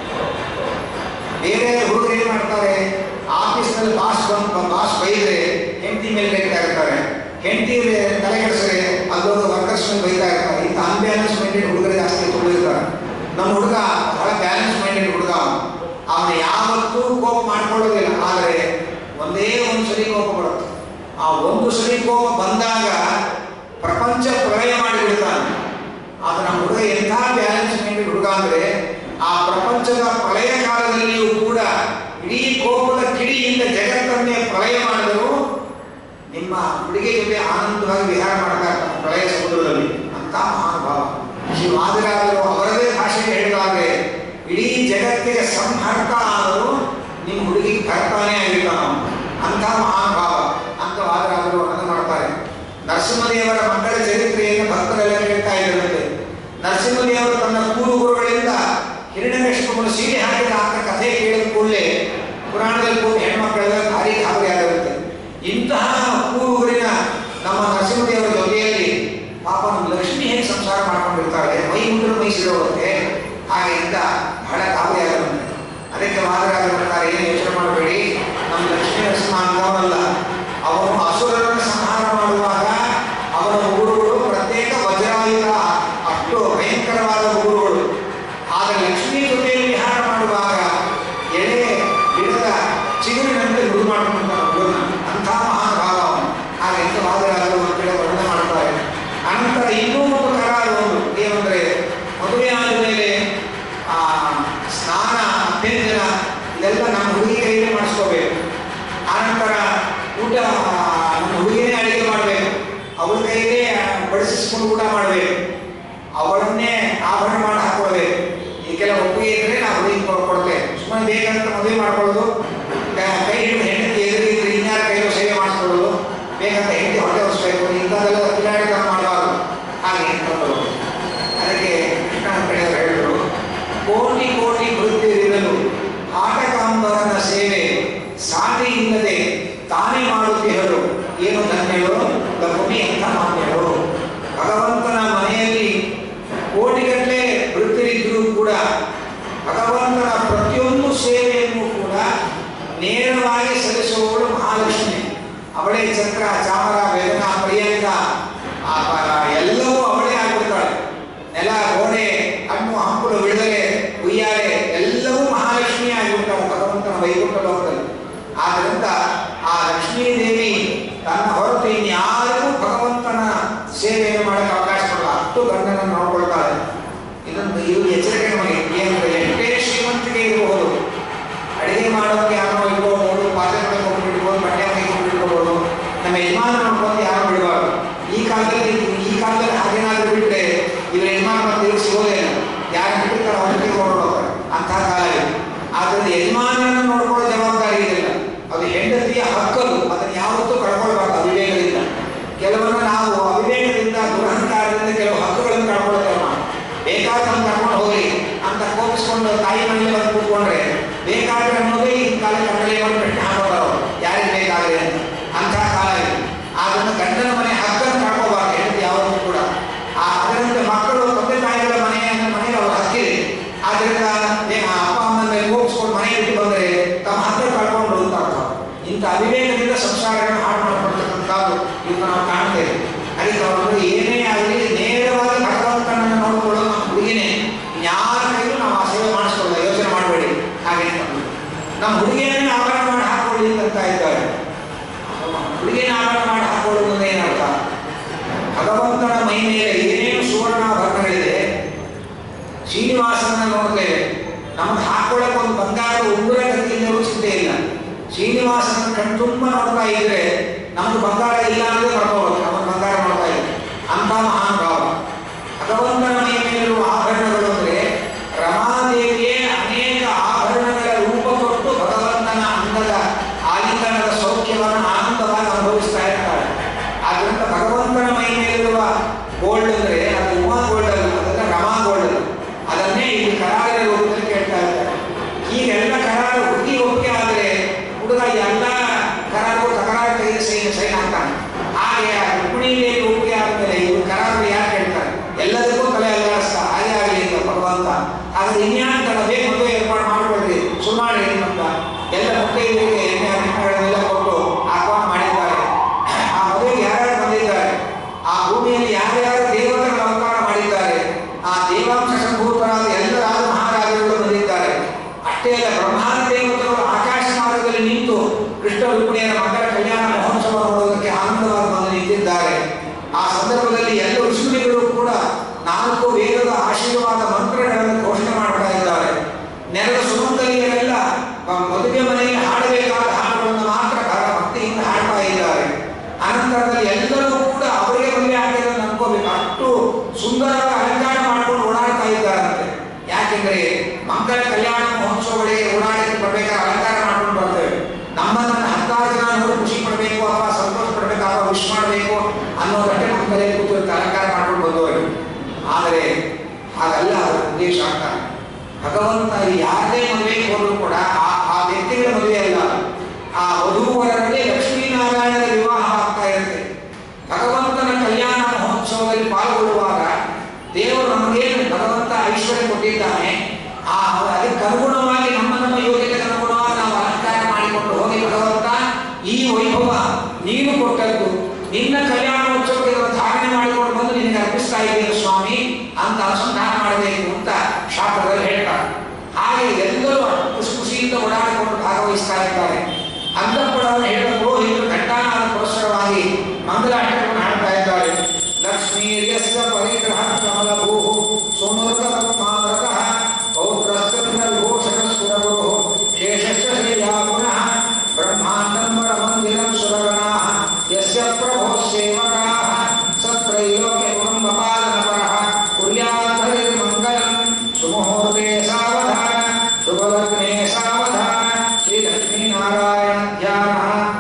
ಬೇರೆ ಹುಡುಗರು ಏನ್ ಮಾಡ್ತಾರೆ ಆಫೀಸ್ನಲ್ಲಿ ಬಾಸ್ ಬಂದು ಬಾಸ್ ಬೈದ್ರೆ ಹೆಂಡತಿ ಮೇಲೆ ಬೈತಾ ಇರ್ತಾರೆ ಹೆಂಡತಿ ತಲೆ ಕೆಡಿಸಿದ್ರೆ ಅಲ್ಲೊಂದು ವರ್ಕರ್ಸ್ ಮೇಲೆ ಬೈತಾ ಇರ್ತಾರೆ ಇಂಥ ಅನ್ಬ್ಯಾಲೆನ್ಸ್ ಮೈಂಡೆಡ್ ಹುಡುಗರು ಜಾಸ್ತಿ ತುಂಬಿರ್ತಾರೆ ನಮ್ಮ ಹುಡುಗ ಬಹಳ ಬ್ಯಾಲೆನ್ಸ್ ಮೈಂಡೆಡ್ ಹುಡುಗ ಅವನು ಅವನು ಯಾವತ್ತೂ ಕೋಪ ಮಾಡ್ಕೊಳ್ಳೋದಿಲ್ಲ ಆದರೆ ಒಂದೇ ಒಂದು ಸರಿ ಕೋಪ ಬರುತ್ತೆ ಆ ಒಂದು ಸರಿ ಕೋಪ ಬಂದಾಗ ಪ್ರಪಂಚ ಪ್ರಳಯ ಮಾಡಿಬಿಡ್ತಾನೆ ಅದು ನಮ್ಮ ಹುಡುಗ ಎಂಥ ಬ್ಯಾಲೆನ್ಸ್ ಮೈಂಡೆಡ್ ಹುಡುಗ ಅಂದ್ರೆ ಆ ಪ್ರಪಂಚದ ಪ್ರಳಯ ಕಾಲದಲ್ಲಿಯೂ ಕೂಡ ಇಡೀ ಕೋಪದ ಕಿಡಿಯಿಂದ ಜಗತ್ತನ್ನೇ ಪ್ರಳಯ ಮಾಡಿದರು ನಿಮ್ಮ ಹುಡುಗಿ ಜೊತೆ ಆನಂದವಾಗಿ ವಿಹಾರ ಮಾಡ್ತಾ ಇರ್ತಾನೆ ಪ್ರಳಯ ಸಮುದ್ರದಲ್ಲಿ ಅಂತ ಮಹಾನುಭಾವ ಶ್ರೀ ವಾದಿರಾಜರು ಅವರದೇ ಭಾಷೆಗೆ ಹೇಳಿದಾಗೆ ಇಡೀ ಜಗತ್ತಿಗೆ ಸಂಹರ್ತ ಆದರೂ ನಿಮ್ಮ ಹುಡುಗಿಗೆ ಕರ್ತಾನೇ ಆಗಿರ್ತಾನ ಅಂತ ಮಹಾನುಭಾವ ಅಂತ ವಾದಿರಾಜರು ವರ್ಣನೆ ಮಾಡ್ತಾರೆ ನರಸಿಂಹದೇವರ ಮಕ್ಕಳ ಚರಿತ್ರೆಯನ್ನು ಭಕ್ತರೆಲ್ಲ ಕೇಳ್ತಾ ಇದ್ದರಂತೆ ನರಸಿಂಹದೇವರು ತನ್ನ ಕೂರು ಗುರುಗಳಿಂದ ಹಿರಣ್ಯಕಶ್ಯಪನು ಸೀರೆ ಹಾಕಿದ ಅಂತ ಕಥೆ ಕೇಳಿದ ಕೂಡಲೇ ಪುರಾಣದಲ್ಲಿ ಕೂತು ಹೆಣ್ಮಕ್ಕಳೆಲ್ಲ ಭಾರಿ ಗಾಬರಿ ಆಗರುತ್ತೆ ಇಂತಹ ಕೂರುಗುರಿನ ನಮ್ಮ ನರಸಿಂಹದೇವರ ಜೊತೆಯಲ್ಲಿ ಪಾಪ ನಮ್ಮ ಲಕ್ಷ್ಮಿ ಹೇಗೆ ಸಂಸಾರ ಮಾಡ್ಕೊಂಡಿರ್ತಾಳೆ ಮೈ ಮುಂದ್ರೆ ಮೈ ಸಿರೋಗುತ್ತೆ ಹಾಗೆಯಿಂದ ಬಹಳ ಗಾಬರಿ ಆಗುತ್ತೆ ಅದಕ್ಕೆ ವಾದರಾಜ ಬರ್ತಾರೆ ಏನು ಯೋಚನೆ ಮಾಡಬೇಡಿ ನಮ್ಮ ಲಕ್ಷ್ಮೀ ನರಸಿಂಹ ಅಂತವಲ್ಲ ಅವನು ಅಸುರರನ್ನು ಸಂಹಾರ ಮಾಡುವಾಗ ಅವನ ಉಗುರುಗಳು ಪ್ರತ್ಯೇಕ ವಜ್ರಾಯುಧ ಅಷ್ಟು ಭಯಂಕರವಾದ ಉಗುರುಗಳು ಆದರೆ ಲಕ್ಷ್ಮೀ ಜೊತೆಯಲ್ಲಿ ವಿಹಾರ ಮಾಡುವಾಗ ಎಳೆ ಗಿಡದ ಚಿಗುರಿನಂತೆ ಮೃದು ಮಾಡ್ಕೊಂತಾನೆ ಹುಡುಗನ ಅಂಥ ಮಹಾನುಭಾವ ಅವನು ಹಾಗೆ ಎಂತ ವಾದರಾಜರು ಒಂದು ಕಡೆ ವರ್ಣನೆ ಮಾಡ್ತಾರೆ ಅನಂತರ ಇನ್ನೂ ಒಂದು ಕರಾರ ಒಂದು ಏನಂದ್ರೆ ಮದುವೆ ಆದ ಮೇಲೆ ಆ ಸ್ನಾನ ಅಭ್ಯಂಜನ ಇದೆಲ್ಲ ನಮ್ಮ ಹುಡುಗಿ ಕೈಯಲ್ಲಿ ಮಾಡಿಸ್ಕೋಬೇಕು ಆನಂತರ ಊಟ ನಮ್ಮ ಹುಡುಗಿನೇ ಅಡಿಗೆ ಮಾಡಬೇಕು ಅವಳ ಕೈಯಲ್ಲೇ ಬಡಿಸಿಸ್ಕೊಂಡು ಊಟ ಮಾಡಬೇಕು ಅವಳನ್ನೇ ಆಭರಣ ಮಾಡಿ ಹಾಕೊಳ್ಬೇಕು ಈ ಕೆಲ ಒಪ್ಪಿಗೆ ಇದ್ರೆ ನಾವು ಹುಡುಗಿ ಕೊಡ್ತೇವೆ ಸುಮ್ಮನೆ ಬೇಕಂತ ಮದುವೆ ಮಾಡ್ಕೊಳ್ಳೋದು ಕ- ಕೈ ಹಿಡಿದು ಹೆಂಡತಿ ಎದುರಿದ್ರೆ ಇನ್ಯಾರ ಕೈಲೂ ಸೇವೆ ಮಾಡಿಸ್ಕೊಳ್ಳೋದು ಬೇಕಂತ ಹೆಂಡತಿ ಹೊಟ್ಟೆ ಹೊರಿಸ್ಬೇಕು ಇಂಥದ್ದೆಲ್ಲ ಕಿಲಾಡಿತನ ಮಾಡಬಾರ್ದು ಹಾಗೆ ಅಂತಂದ್ರು ಅದಕ್ಕೆ ಕೃಷ್ಣನ ಕಡೆಯವರು ಹೇಳಿದರು ಕೋಟಿ ಕೋಟಿ ಭೃತ್ಯರಿರಲು ಆಟಕಾಂಬರನ ಸೇವೆ ಸಾಟಿ ಇಲ್ಲದೆ ತಾನೇ ಮಾಡುತ್ತಿಹರು ಏನು ಧನ್ಯರು ಲಕ್ಷ್ಮಿ ಅಂತ ಮಾನ್ಯರು ಭಗವಂತನ ಮನೆಯಲ್ಲಿ ಕೋಟಿಗಟ್ಟಲೆ ವೃತ್ತಿರಿದ್ದರೂ ಕೂಡ ಭಗವಂತನ ಪ್ರತಿಯೊಂದು ಸೇವೆಯನ್ನು ಕೂಡ ನೇರವಾಗಿ ಸಲ್ಲಿಸುವವಳು ಮಹಾಲಕ್ಷ್ಮಿ ಅವಳೇ ಚಕ್ರ ಚಾಮರ ವೇದನ ಪರ್ಯಂತ ಆ ಪ- ಎಲ್ಲವೂ ಅವಳೇ ಆಗಿಬಿಡ್ತಾಳೆ ನೆಲ ಗೋಡೆ ಹಣ್ಣು ಹಂಪಲು ಬಿಡುಗಡೆ ಉಯ್ಯಾಲೆ ಎಲ್ಲವೂ ಮಹಾಲಕ್ಷ್ಮಿ ಆಗಿಬಿಡ್ತಾಳೆ ಭಗವಂತನ ವೈಕುಂಠ ಲೋಕದಲ್ಲಿ ಆದ್ದರಿಂದ ಆ ಲಕ್ಷ್ಮೀ ದೇವಿ ತನ್ನ ಹೊರತು ಇನ್ಯಾರಿಗೂ ಭಗವಂತನ ಸೇವೆಯನ್ನು ಮಾಡಕ್ಕೆ ಅವಕಾಶ ಕೊಡಲ್ಲ ಅಷ್ಟು ಗಂಡನನ್ನು ನೋಡ್ಕೊಳ್ತಾಳೆ ಇದೊಂದು ಇದು ಎಚ್ಚರಿಕೆ ನಮಗೆ ಏನಂದ್ರೆ ಎಷ್ಟೇ ಶ್ರೀಮಂತಿಗೆ ಇರಬಹುದು ಅಡಿಗೆ ಮಾಡೋಕೆ ಯಾರೋ ಇಟ್ಕೋಬಹುದು ಪಾತ್ರೆ ತೊಳ್ಕೊಂಡು ಇಟ್ಬೋದು ಬಟ್ಟೆ ಹಾಕೊಂಡು ಇಟ್ಕೋಬಹುದು ನಮ್ಮ ಯಜಮಾನ ನೋಡ್ಕೊಂಡು ಯಾರು ಬಿಡಬಾರ್ದು ಈ ಕಾಲದಲ್ಲಿ ಈ ಕಾಲದಲ್ಲಿ ಹಾಗೇನಾದ್ರೂ ಬಿಟ್ಟರೆ ಇವ್ರ ಯಜಮಾನ ಮತ್ತೆ ಇವ್ರು ಸಿಗೋದೇ ಇಲ್ಲ ಯಾರು ಬಿಟ್ಟಿರ್ತಾರೆ ಅವ್ರಿಗೆ ಹೊರಡೋಗ್ತಾರೆ ಅಂತಹ ಕಾಲ ಇದೆ ಆದ್ದರಿಂದ ಯಜಮಾನನನ್ನು ನೋಡ್ಕೊಳ್ಳೋ ಜವಾಬ್ದಾರಿ ಇದೆಲ್ಲ ಅದು ಹೆಂಡತಿಯ ಹಕ್ಕದು ಅದನ್ನು ಯಾವತ್ತೂ ಕಳ್ಕೊಳ್ಬಾರ್ದು ಅವಿವೇಕದಿಂದ ಕೆಲವನ್ನ ನಾವು ಅವಿವೇಕದಿಂದ ದುರಹಂಕಾರದಿಂದ ಕೆಲವು ಹಕ್ಕುಗಳನ್ನು ಕಳ್ಕೊಳ್ಳೋದೇ ನಾವು ಬೇಕಾದ್ರೆ ಕರ್ಕೊಂಡು ಹೋಗಿ ಅಂತ ಕೋಪಿಸ್ಕೊಂಡು ತಾಯಿ ಮನೆಯಲ್ಲಿ ಬಂದು ಕೂತ್ಕೊಂಡ್ರೆ ಬೇಕಾದ್ರೆ ಅನ್ನೋದೇ ಈ ಕಾಲ ಕಣ್ಣಲ್ಲಿ ಒಂದು ಪ್ರಶ್ನೆ ಹಾಕೋರು ಯಾರಿಗೆ ಬೇಕಾದ್ರೆ ಅಂತ ಅಂಥ ಕಾಲ ಇದೆ ಅದನ್ನು ಗಂಡನ ಮನೆ ಹಕ್ಕನ್ನು ಕಳ್ಕೋಬಾರ್ದು ಹೆಂಡತಿ ಯಾವತ್ತೂ ಕೂಡ ಆ ಅದರಂತೆ ಮಕ್ಕಳು ತಂದೆ ತಾಯಿಗಳ ಮನೆ ಮನೆಗೆ ಅವ್ರ ಹಕ್ಕಿದೆ ಆದ್ರಿಂದ ಏ- ಆ ಅಪ್ಪ ಅಮ್ಮನ ಮೇಲೆ ಕೋಪಿಸ್ಕೊಂಡು ಮನೆ ಬಿಟ್ಟು ಬಂದರೆ ತಮ್ಮ ಹಕ್ಕ ಕಳ್ಕೊಂಡು ಅಂತ ಅರ್ಥ ಇಂಥ ಅವಿವೇಕದಿಂದ ಸಂಸಾರಗಳನ್ನು ಹಾಳು ಮಾಡ್ಕೊಳ್ತಕ್ಕಂಥದ್ದು ಇವತ್ತು ನಾವು ಕಾಣ್ತೇವೆ ಅದಕ್ಕೆ ಅವರು ಏನೇ ಆಗಲಿ ನೇರವಾಗಿ ಭಗವಂತನನ್ನು ನೋಡಿಕೊಳ್ಳೋದು ನಮ್ಮ ಹುಡುಗಿನೇ ಯಾರ ಕೈಲೂ ನಾವು ಆ ಸೇವೆ ಮಾಡಿಸ್ಕೊಳ್ಳ ಯೋಚನೆ ಮಾಡಬೇಡಿ ಹಾಗೆ ಅಂತಂದ್ರು. ನಮ್ಮ ಹುಡುಗಿಯನ್ನೇ ಆಭರಣ ಮಾಡಿ ಹಾಕೊಳ್ಳಿ ಅಂತ ಇದ್ದಾರೆ ಹುಡುಗಿನ ಆಭರಣ ಮಾಡಿ ಶ್ರೀನಿವಾಸನ ನೋಡ್ತೇವೆ ನಮ್ಗೆ ಹಾಕೊಳ್ಳಕ್ಕೆ ಒಂದು ಬಂಗಾರದ ಉಂಗುರ ಗತಿಯಿಂದಲೂ ಚಿಂತೆ ಇಲ್ಲ ಶ್ರೀನಿವಾಸನ ಕಣ್ತುಂಬ ನೋಡ್ತಾ ಇದ್ರೆ ನಮ್ಗೆ ಬಂಗಾರ ಇಲ್ಲ ಅಂದ್ರೆ ಬರ್ಬೋದು ಅವನ ಬಂಗಾರ ನೋಡ್ತಾ ಇದ್ರೆ ಅಂತ ಮಹಾನ್ ಭಾವ ಭಗವಂತನ ಮೈ ಮೇಲಿರುವ ಆಭರಣಗಳು ಅಂದ್ರೆ ರಮಾದೇವಿಯೇ ಅನೇಕ ಆಭರಣಗಳ ರೂಪ ಕೊಟ್ಟು ಭಗವಂತನ ಅಂಗದ ಆಲಿಂಗನದ ಸೌಖ್ಯವನ್ನು ಆನಂದವಾಗಿ ಅನುಭವಿಸ್ತಾ ಇರ್ತಾಳೆ ಆದ್ರಿಂದ ಭಗವಂತನ ಮೈ ಮೇಲಿರುವ ಗೋಲ್ಡ್ ಅಂದ್ರೆ ಅದು ಉಮಾ ಗೋಲ್ಡ್ ಅಲ್ಲ ಅದನ್ನ ರಮಾ ಗೋಲ್ಡ್ ಅಲ್ಲ ಅದನ್ನೇ ಇಲ್ಲಿ ಕರಾರಿನ ರೂಪದಲ್ಲಿ ಕೇಳ್ತಾ ಇದ್ದಾರೆ ಹೀಗೆಲ್ಲ ಕರಾರ ಹುಡುಗಿ ಒಪ್ಪಿಗೆ ಆದರೆ ಹುಡುಗ ಎಲ್ಲ ಕರಾರು ತಕರಾರು ತೆಗೆದು ಸೈನ್ ಸೈನ್ ಆಗ್ತಾನೆ ಹಾಗೆ ಆ ರುಕ್ಮಿಣಿಯಲ್ಲಿ ಒಪ್ಪಿಗೆ ಆದ್ಮೇಲೆ ಇವರು ಕರಾರು ಯಾರು ಹೇಳ್ತಾರೆ ಎಲ್ಲದಕ್ಕೂ ತಲೆ ಅಲ್ಲಾಡಿಸ್ತಾ ಹಾಗೆ ಆಗಲಿ ಅಂತ ಭಗವಂತ ಹಾಗಾದ್ರೆ ಇನ್ಯಾರು ತಡ ಬೇಕು ಮದುವೆ ಏರ್ಪಾಡು ಮಾಡ್ಕೊಳ್ರಿ ಸುಮಾರು ಅಂತ ಎಲ್ಲ ಮುತ್ತೈದರಿಗೆ ಎಣ್ಣೆ ಹಣ್ಣುಗಳನ್ನೆಲ್ಲ ಕೊಟ್ಟು ಆಹ್ವಾನ ಮಾಡಿದ್ದಾರೆ ಆ ಮದುವೆಗೆ ಯಾರ್ಯಾರು ಬಂದಿದ್ದಾರೆ ಆ ಭೂಮಿಯಲ್ಲಿ ಯಾರ್ಯಾರು ದೇವತೆಗಳ ಅವತಾರ ಮಾಡಿದ್ದಾರೆ ಆ ದೇವಾಂಶ ಸಂಭೂತರಾದ ಎಲ್ಲ ರಾಜ ಮಹಾರಾಜರುಗಳು ಬಂದಿದ್ದಾರೆ ಅಷ್ಟೇ ಅಲ್ಲ ಬ್ರಹ್ಮಾಂಡ ದೇವತೆಗಳು ಆಕಾಶ ಮಾರ್ಗದಲ್ಲಿ ನಿಂತು ಕೃಷ್ಣ ರುಕ್ಮಿಣಿಯರ ಮಕ್ಕಳ ಕಲ್ಯಾಣ ಮಹೋತ್ಸವ ನೋಡುವುದಕ್ಕೆ ಆನಂದವಾಗಿ ಬಂದು ನಿಂತಿದ್ದಾರೆ ಆ ಸಂದರ್ಭದಲ್ಲಿ ಎಲ್ಲ ಋಷಿಗಳು ಕೂಡ ನಾಲ್ಕು ವೇದದ ಆಶೀರ್ವಾದ ಮಂತ್ರಗಳನ್ನು ಘೋಷಣೆ ಮಾಡ್ತಾ ಇದ್ದಾರೆ ನೆರೆದ ಸುಮಂಗಲಿಯರೆಲ್ಲ ಮ- ಮದುವೆ ಮನೆಯಲ್ಲಿ ಹಾಡಬೇಕಾದ ಹಾಡುಗಳನ್ನು ಮಾತ್ರ ಬಹಳ ಭಕ್ತಿಯಿಂದ ಹಾಡ್ತಾ ಇದ್ದಾರೆ ಅನಂತರದಲ್ಲಿ ಎಲ್ಲರೂ ಕೂಡ ಅವರಿಗೆ ಮದುವೆ ಆಗಿರೋದು ಅನ್ಕೋಬೇಕು ಅಷ್ಟು ಸುಂದರವಾದ ಅಲಂಕಾರ ಮಾಡ್ಕೊಂಡು ಓಡಾಡ್ತಾ ಇದ್ದಾರಂತೆ ಯಾಕೆಂದ್ರೆ ಮಂಗಳ ಕಲ್ಯಾಣ ಮಹೋತ್ಸವಗಳಿಗೆ ಓಡಾಡಕ್ಕೆ ಬರ್ಬೇಕಾದ್ರೆ ಅಲಂಕಾರ ಮಾಡ್ಕೊಂಡು ಬರ್ತೇವೆ ನಮ್ಮನ್ನ ಹತ್ತಾರು ಜನ ನೋಡಿ ಖುಷಿ ಪಡಬೇಕು ಅಥವಾ ಸಂತೋಷ ಪಡಬೇಕು ಅಥವಾ ವಿಶ್ ಮಾಡಬೇಕು ಅನ್ನೋದಕ್ಕೆ ನಮ್ಮ ಕಲೆ ಕೂತು ಅಲಂಕಾರ ಮಾಡ್ಕೊಂಡು ಬಂದವರು ಆದರೆ ಹಾಗಲ್ಲ ಅದರ ಉದ್ದೇಶ ಆಗ್ತಾರೆ ಭಗವಂತ ಯಾರದೇ ಮದುವೆಗೆ ಹೋದ್ರು ಕೂಡ ಆ ಆ ವ್ಯಕ್ತಿಗಳ ಮದುವೆ ಅಲ್ಲ ಆ ವಧೂವರರಲ್ಲಿ ಲಕ್ಷ್ಮೀನಾರಾಯಣರ ವಿವಾಹ ಆಗ್ತಾ ಇರುತ್ತೆ ಭಗವಂತನ ಕಲ್ಯಾಣ ಮಹೋತ್ಸವದಲ್ಲಿ ಪಾಲ್ಗೊಳ್ಳುವಾಗ ದೇವರು ನಮಗೇನು ಭಗವಂತ ಐಶ್ವರ್ಯ ಕೊಟ್ಟಿದ್ದಾನೆ ಆ ಅದಕ್ಕೆ ಅನುಗುಣವಾಗಿ ನಮ್ಮ ನಮ್ಮ ಯೋಗ್ಯತೆಗೆ ಅನುಗುಣವಾಗಿ ನಾವು ಅಲಂಕಾರ ಮಾಡಿಕೊಂಡು ಹೋಗಿ ಭಗವಂತ ಈ ವೈಭವ ನೀನು ಕೊಟ್ಟದ್ದು ನಿನ್ನ ಕಲ್ಯಾಣೋತ್ಸವಕ್ಕೆ ಇದನ್ನು ಧಾರಣೆ ಮಾಡಿಕೊಂಡು ಬಂದು ನಿನಗೆ ಅರ್ಪಿಸ್ತಾ ಇದ್ದೇನೆ ಸ್ವಾಮಿ ಅಂತ ಅನುಸಂಧಾನ ಮಾಡಬೇಕು ಅಂತ ಶಾಸ್ತ್ರದಲ್ಲಿ ಹೇಳ್ತಾರೆ ಹಾಗೆ ಎಲ್ಲರೂ ಖುಷಿ ಖುಷಿಯಿಂದ ಓಡಾಡಿಕೊಂಡು ಭಾಗವಹಿಸ್ತಾ ಇದ್ದಾರೆ ಅಂತಃಪುರವನ್ನು ಹೇಳಿದ ಪುರೋಹಿತರು ಘಟ್ಟಾನಾದ ಪುರಸ್ಸರವಾಗಿ ಮಂಗಲಾಟವನ್ನು ಹಾಡ್ತಾ ಇದ್ದಾರೆ ಲಕ್ಷ್ಮೀರ್ಯಸ್ಯ ಪರಿಗ್ರಹ ಕಮಲಭೂ ಸೋಮರ್ಗ ಬ್ರಹ್ಮಾರಕಃ ಪೌತ್ರಸ್ತಂತ್ರ ವಿಭೂಷಣ ಸುರಗುರು ಶೇಷಶ್ಚ ಶ್ರೇಯಾ ಪುನಃ ಬ್ರಹ್ಮಾಂಡಂಬರ ಮಂದಿರಂ ಸುರಗಣಾಃ ಯಸ್ಯ ಪ್ರಭೋ ಸೇವಕಾಃ ಸತ್ರೈಲೋಕ್ಯ ಕುಟುಂಬಪಾಲನಪರಃ ಕುರ್ಯಾದ್ಧರಿರ್ಮಂಗಲಂ ಸುಮುಹೂರ್ತೆ ಸಾವಧಾನ ಶುಭಲಗ್ನೆ ಸಾವಧಾನ ಶ್ರೀ ಲಕ್ಷ್ಮೀನಾರಾಯಣ ಧ್ಯಾನ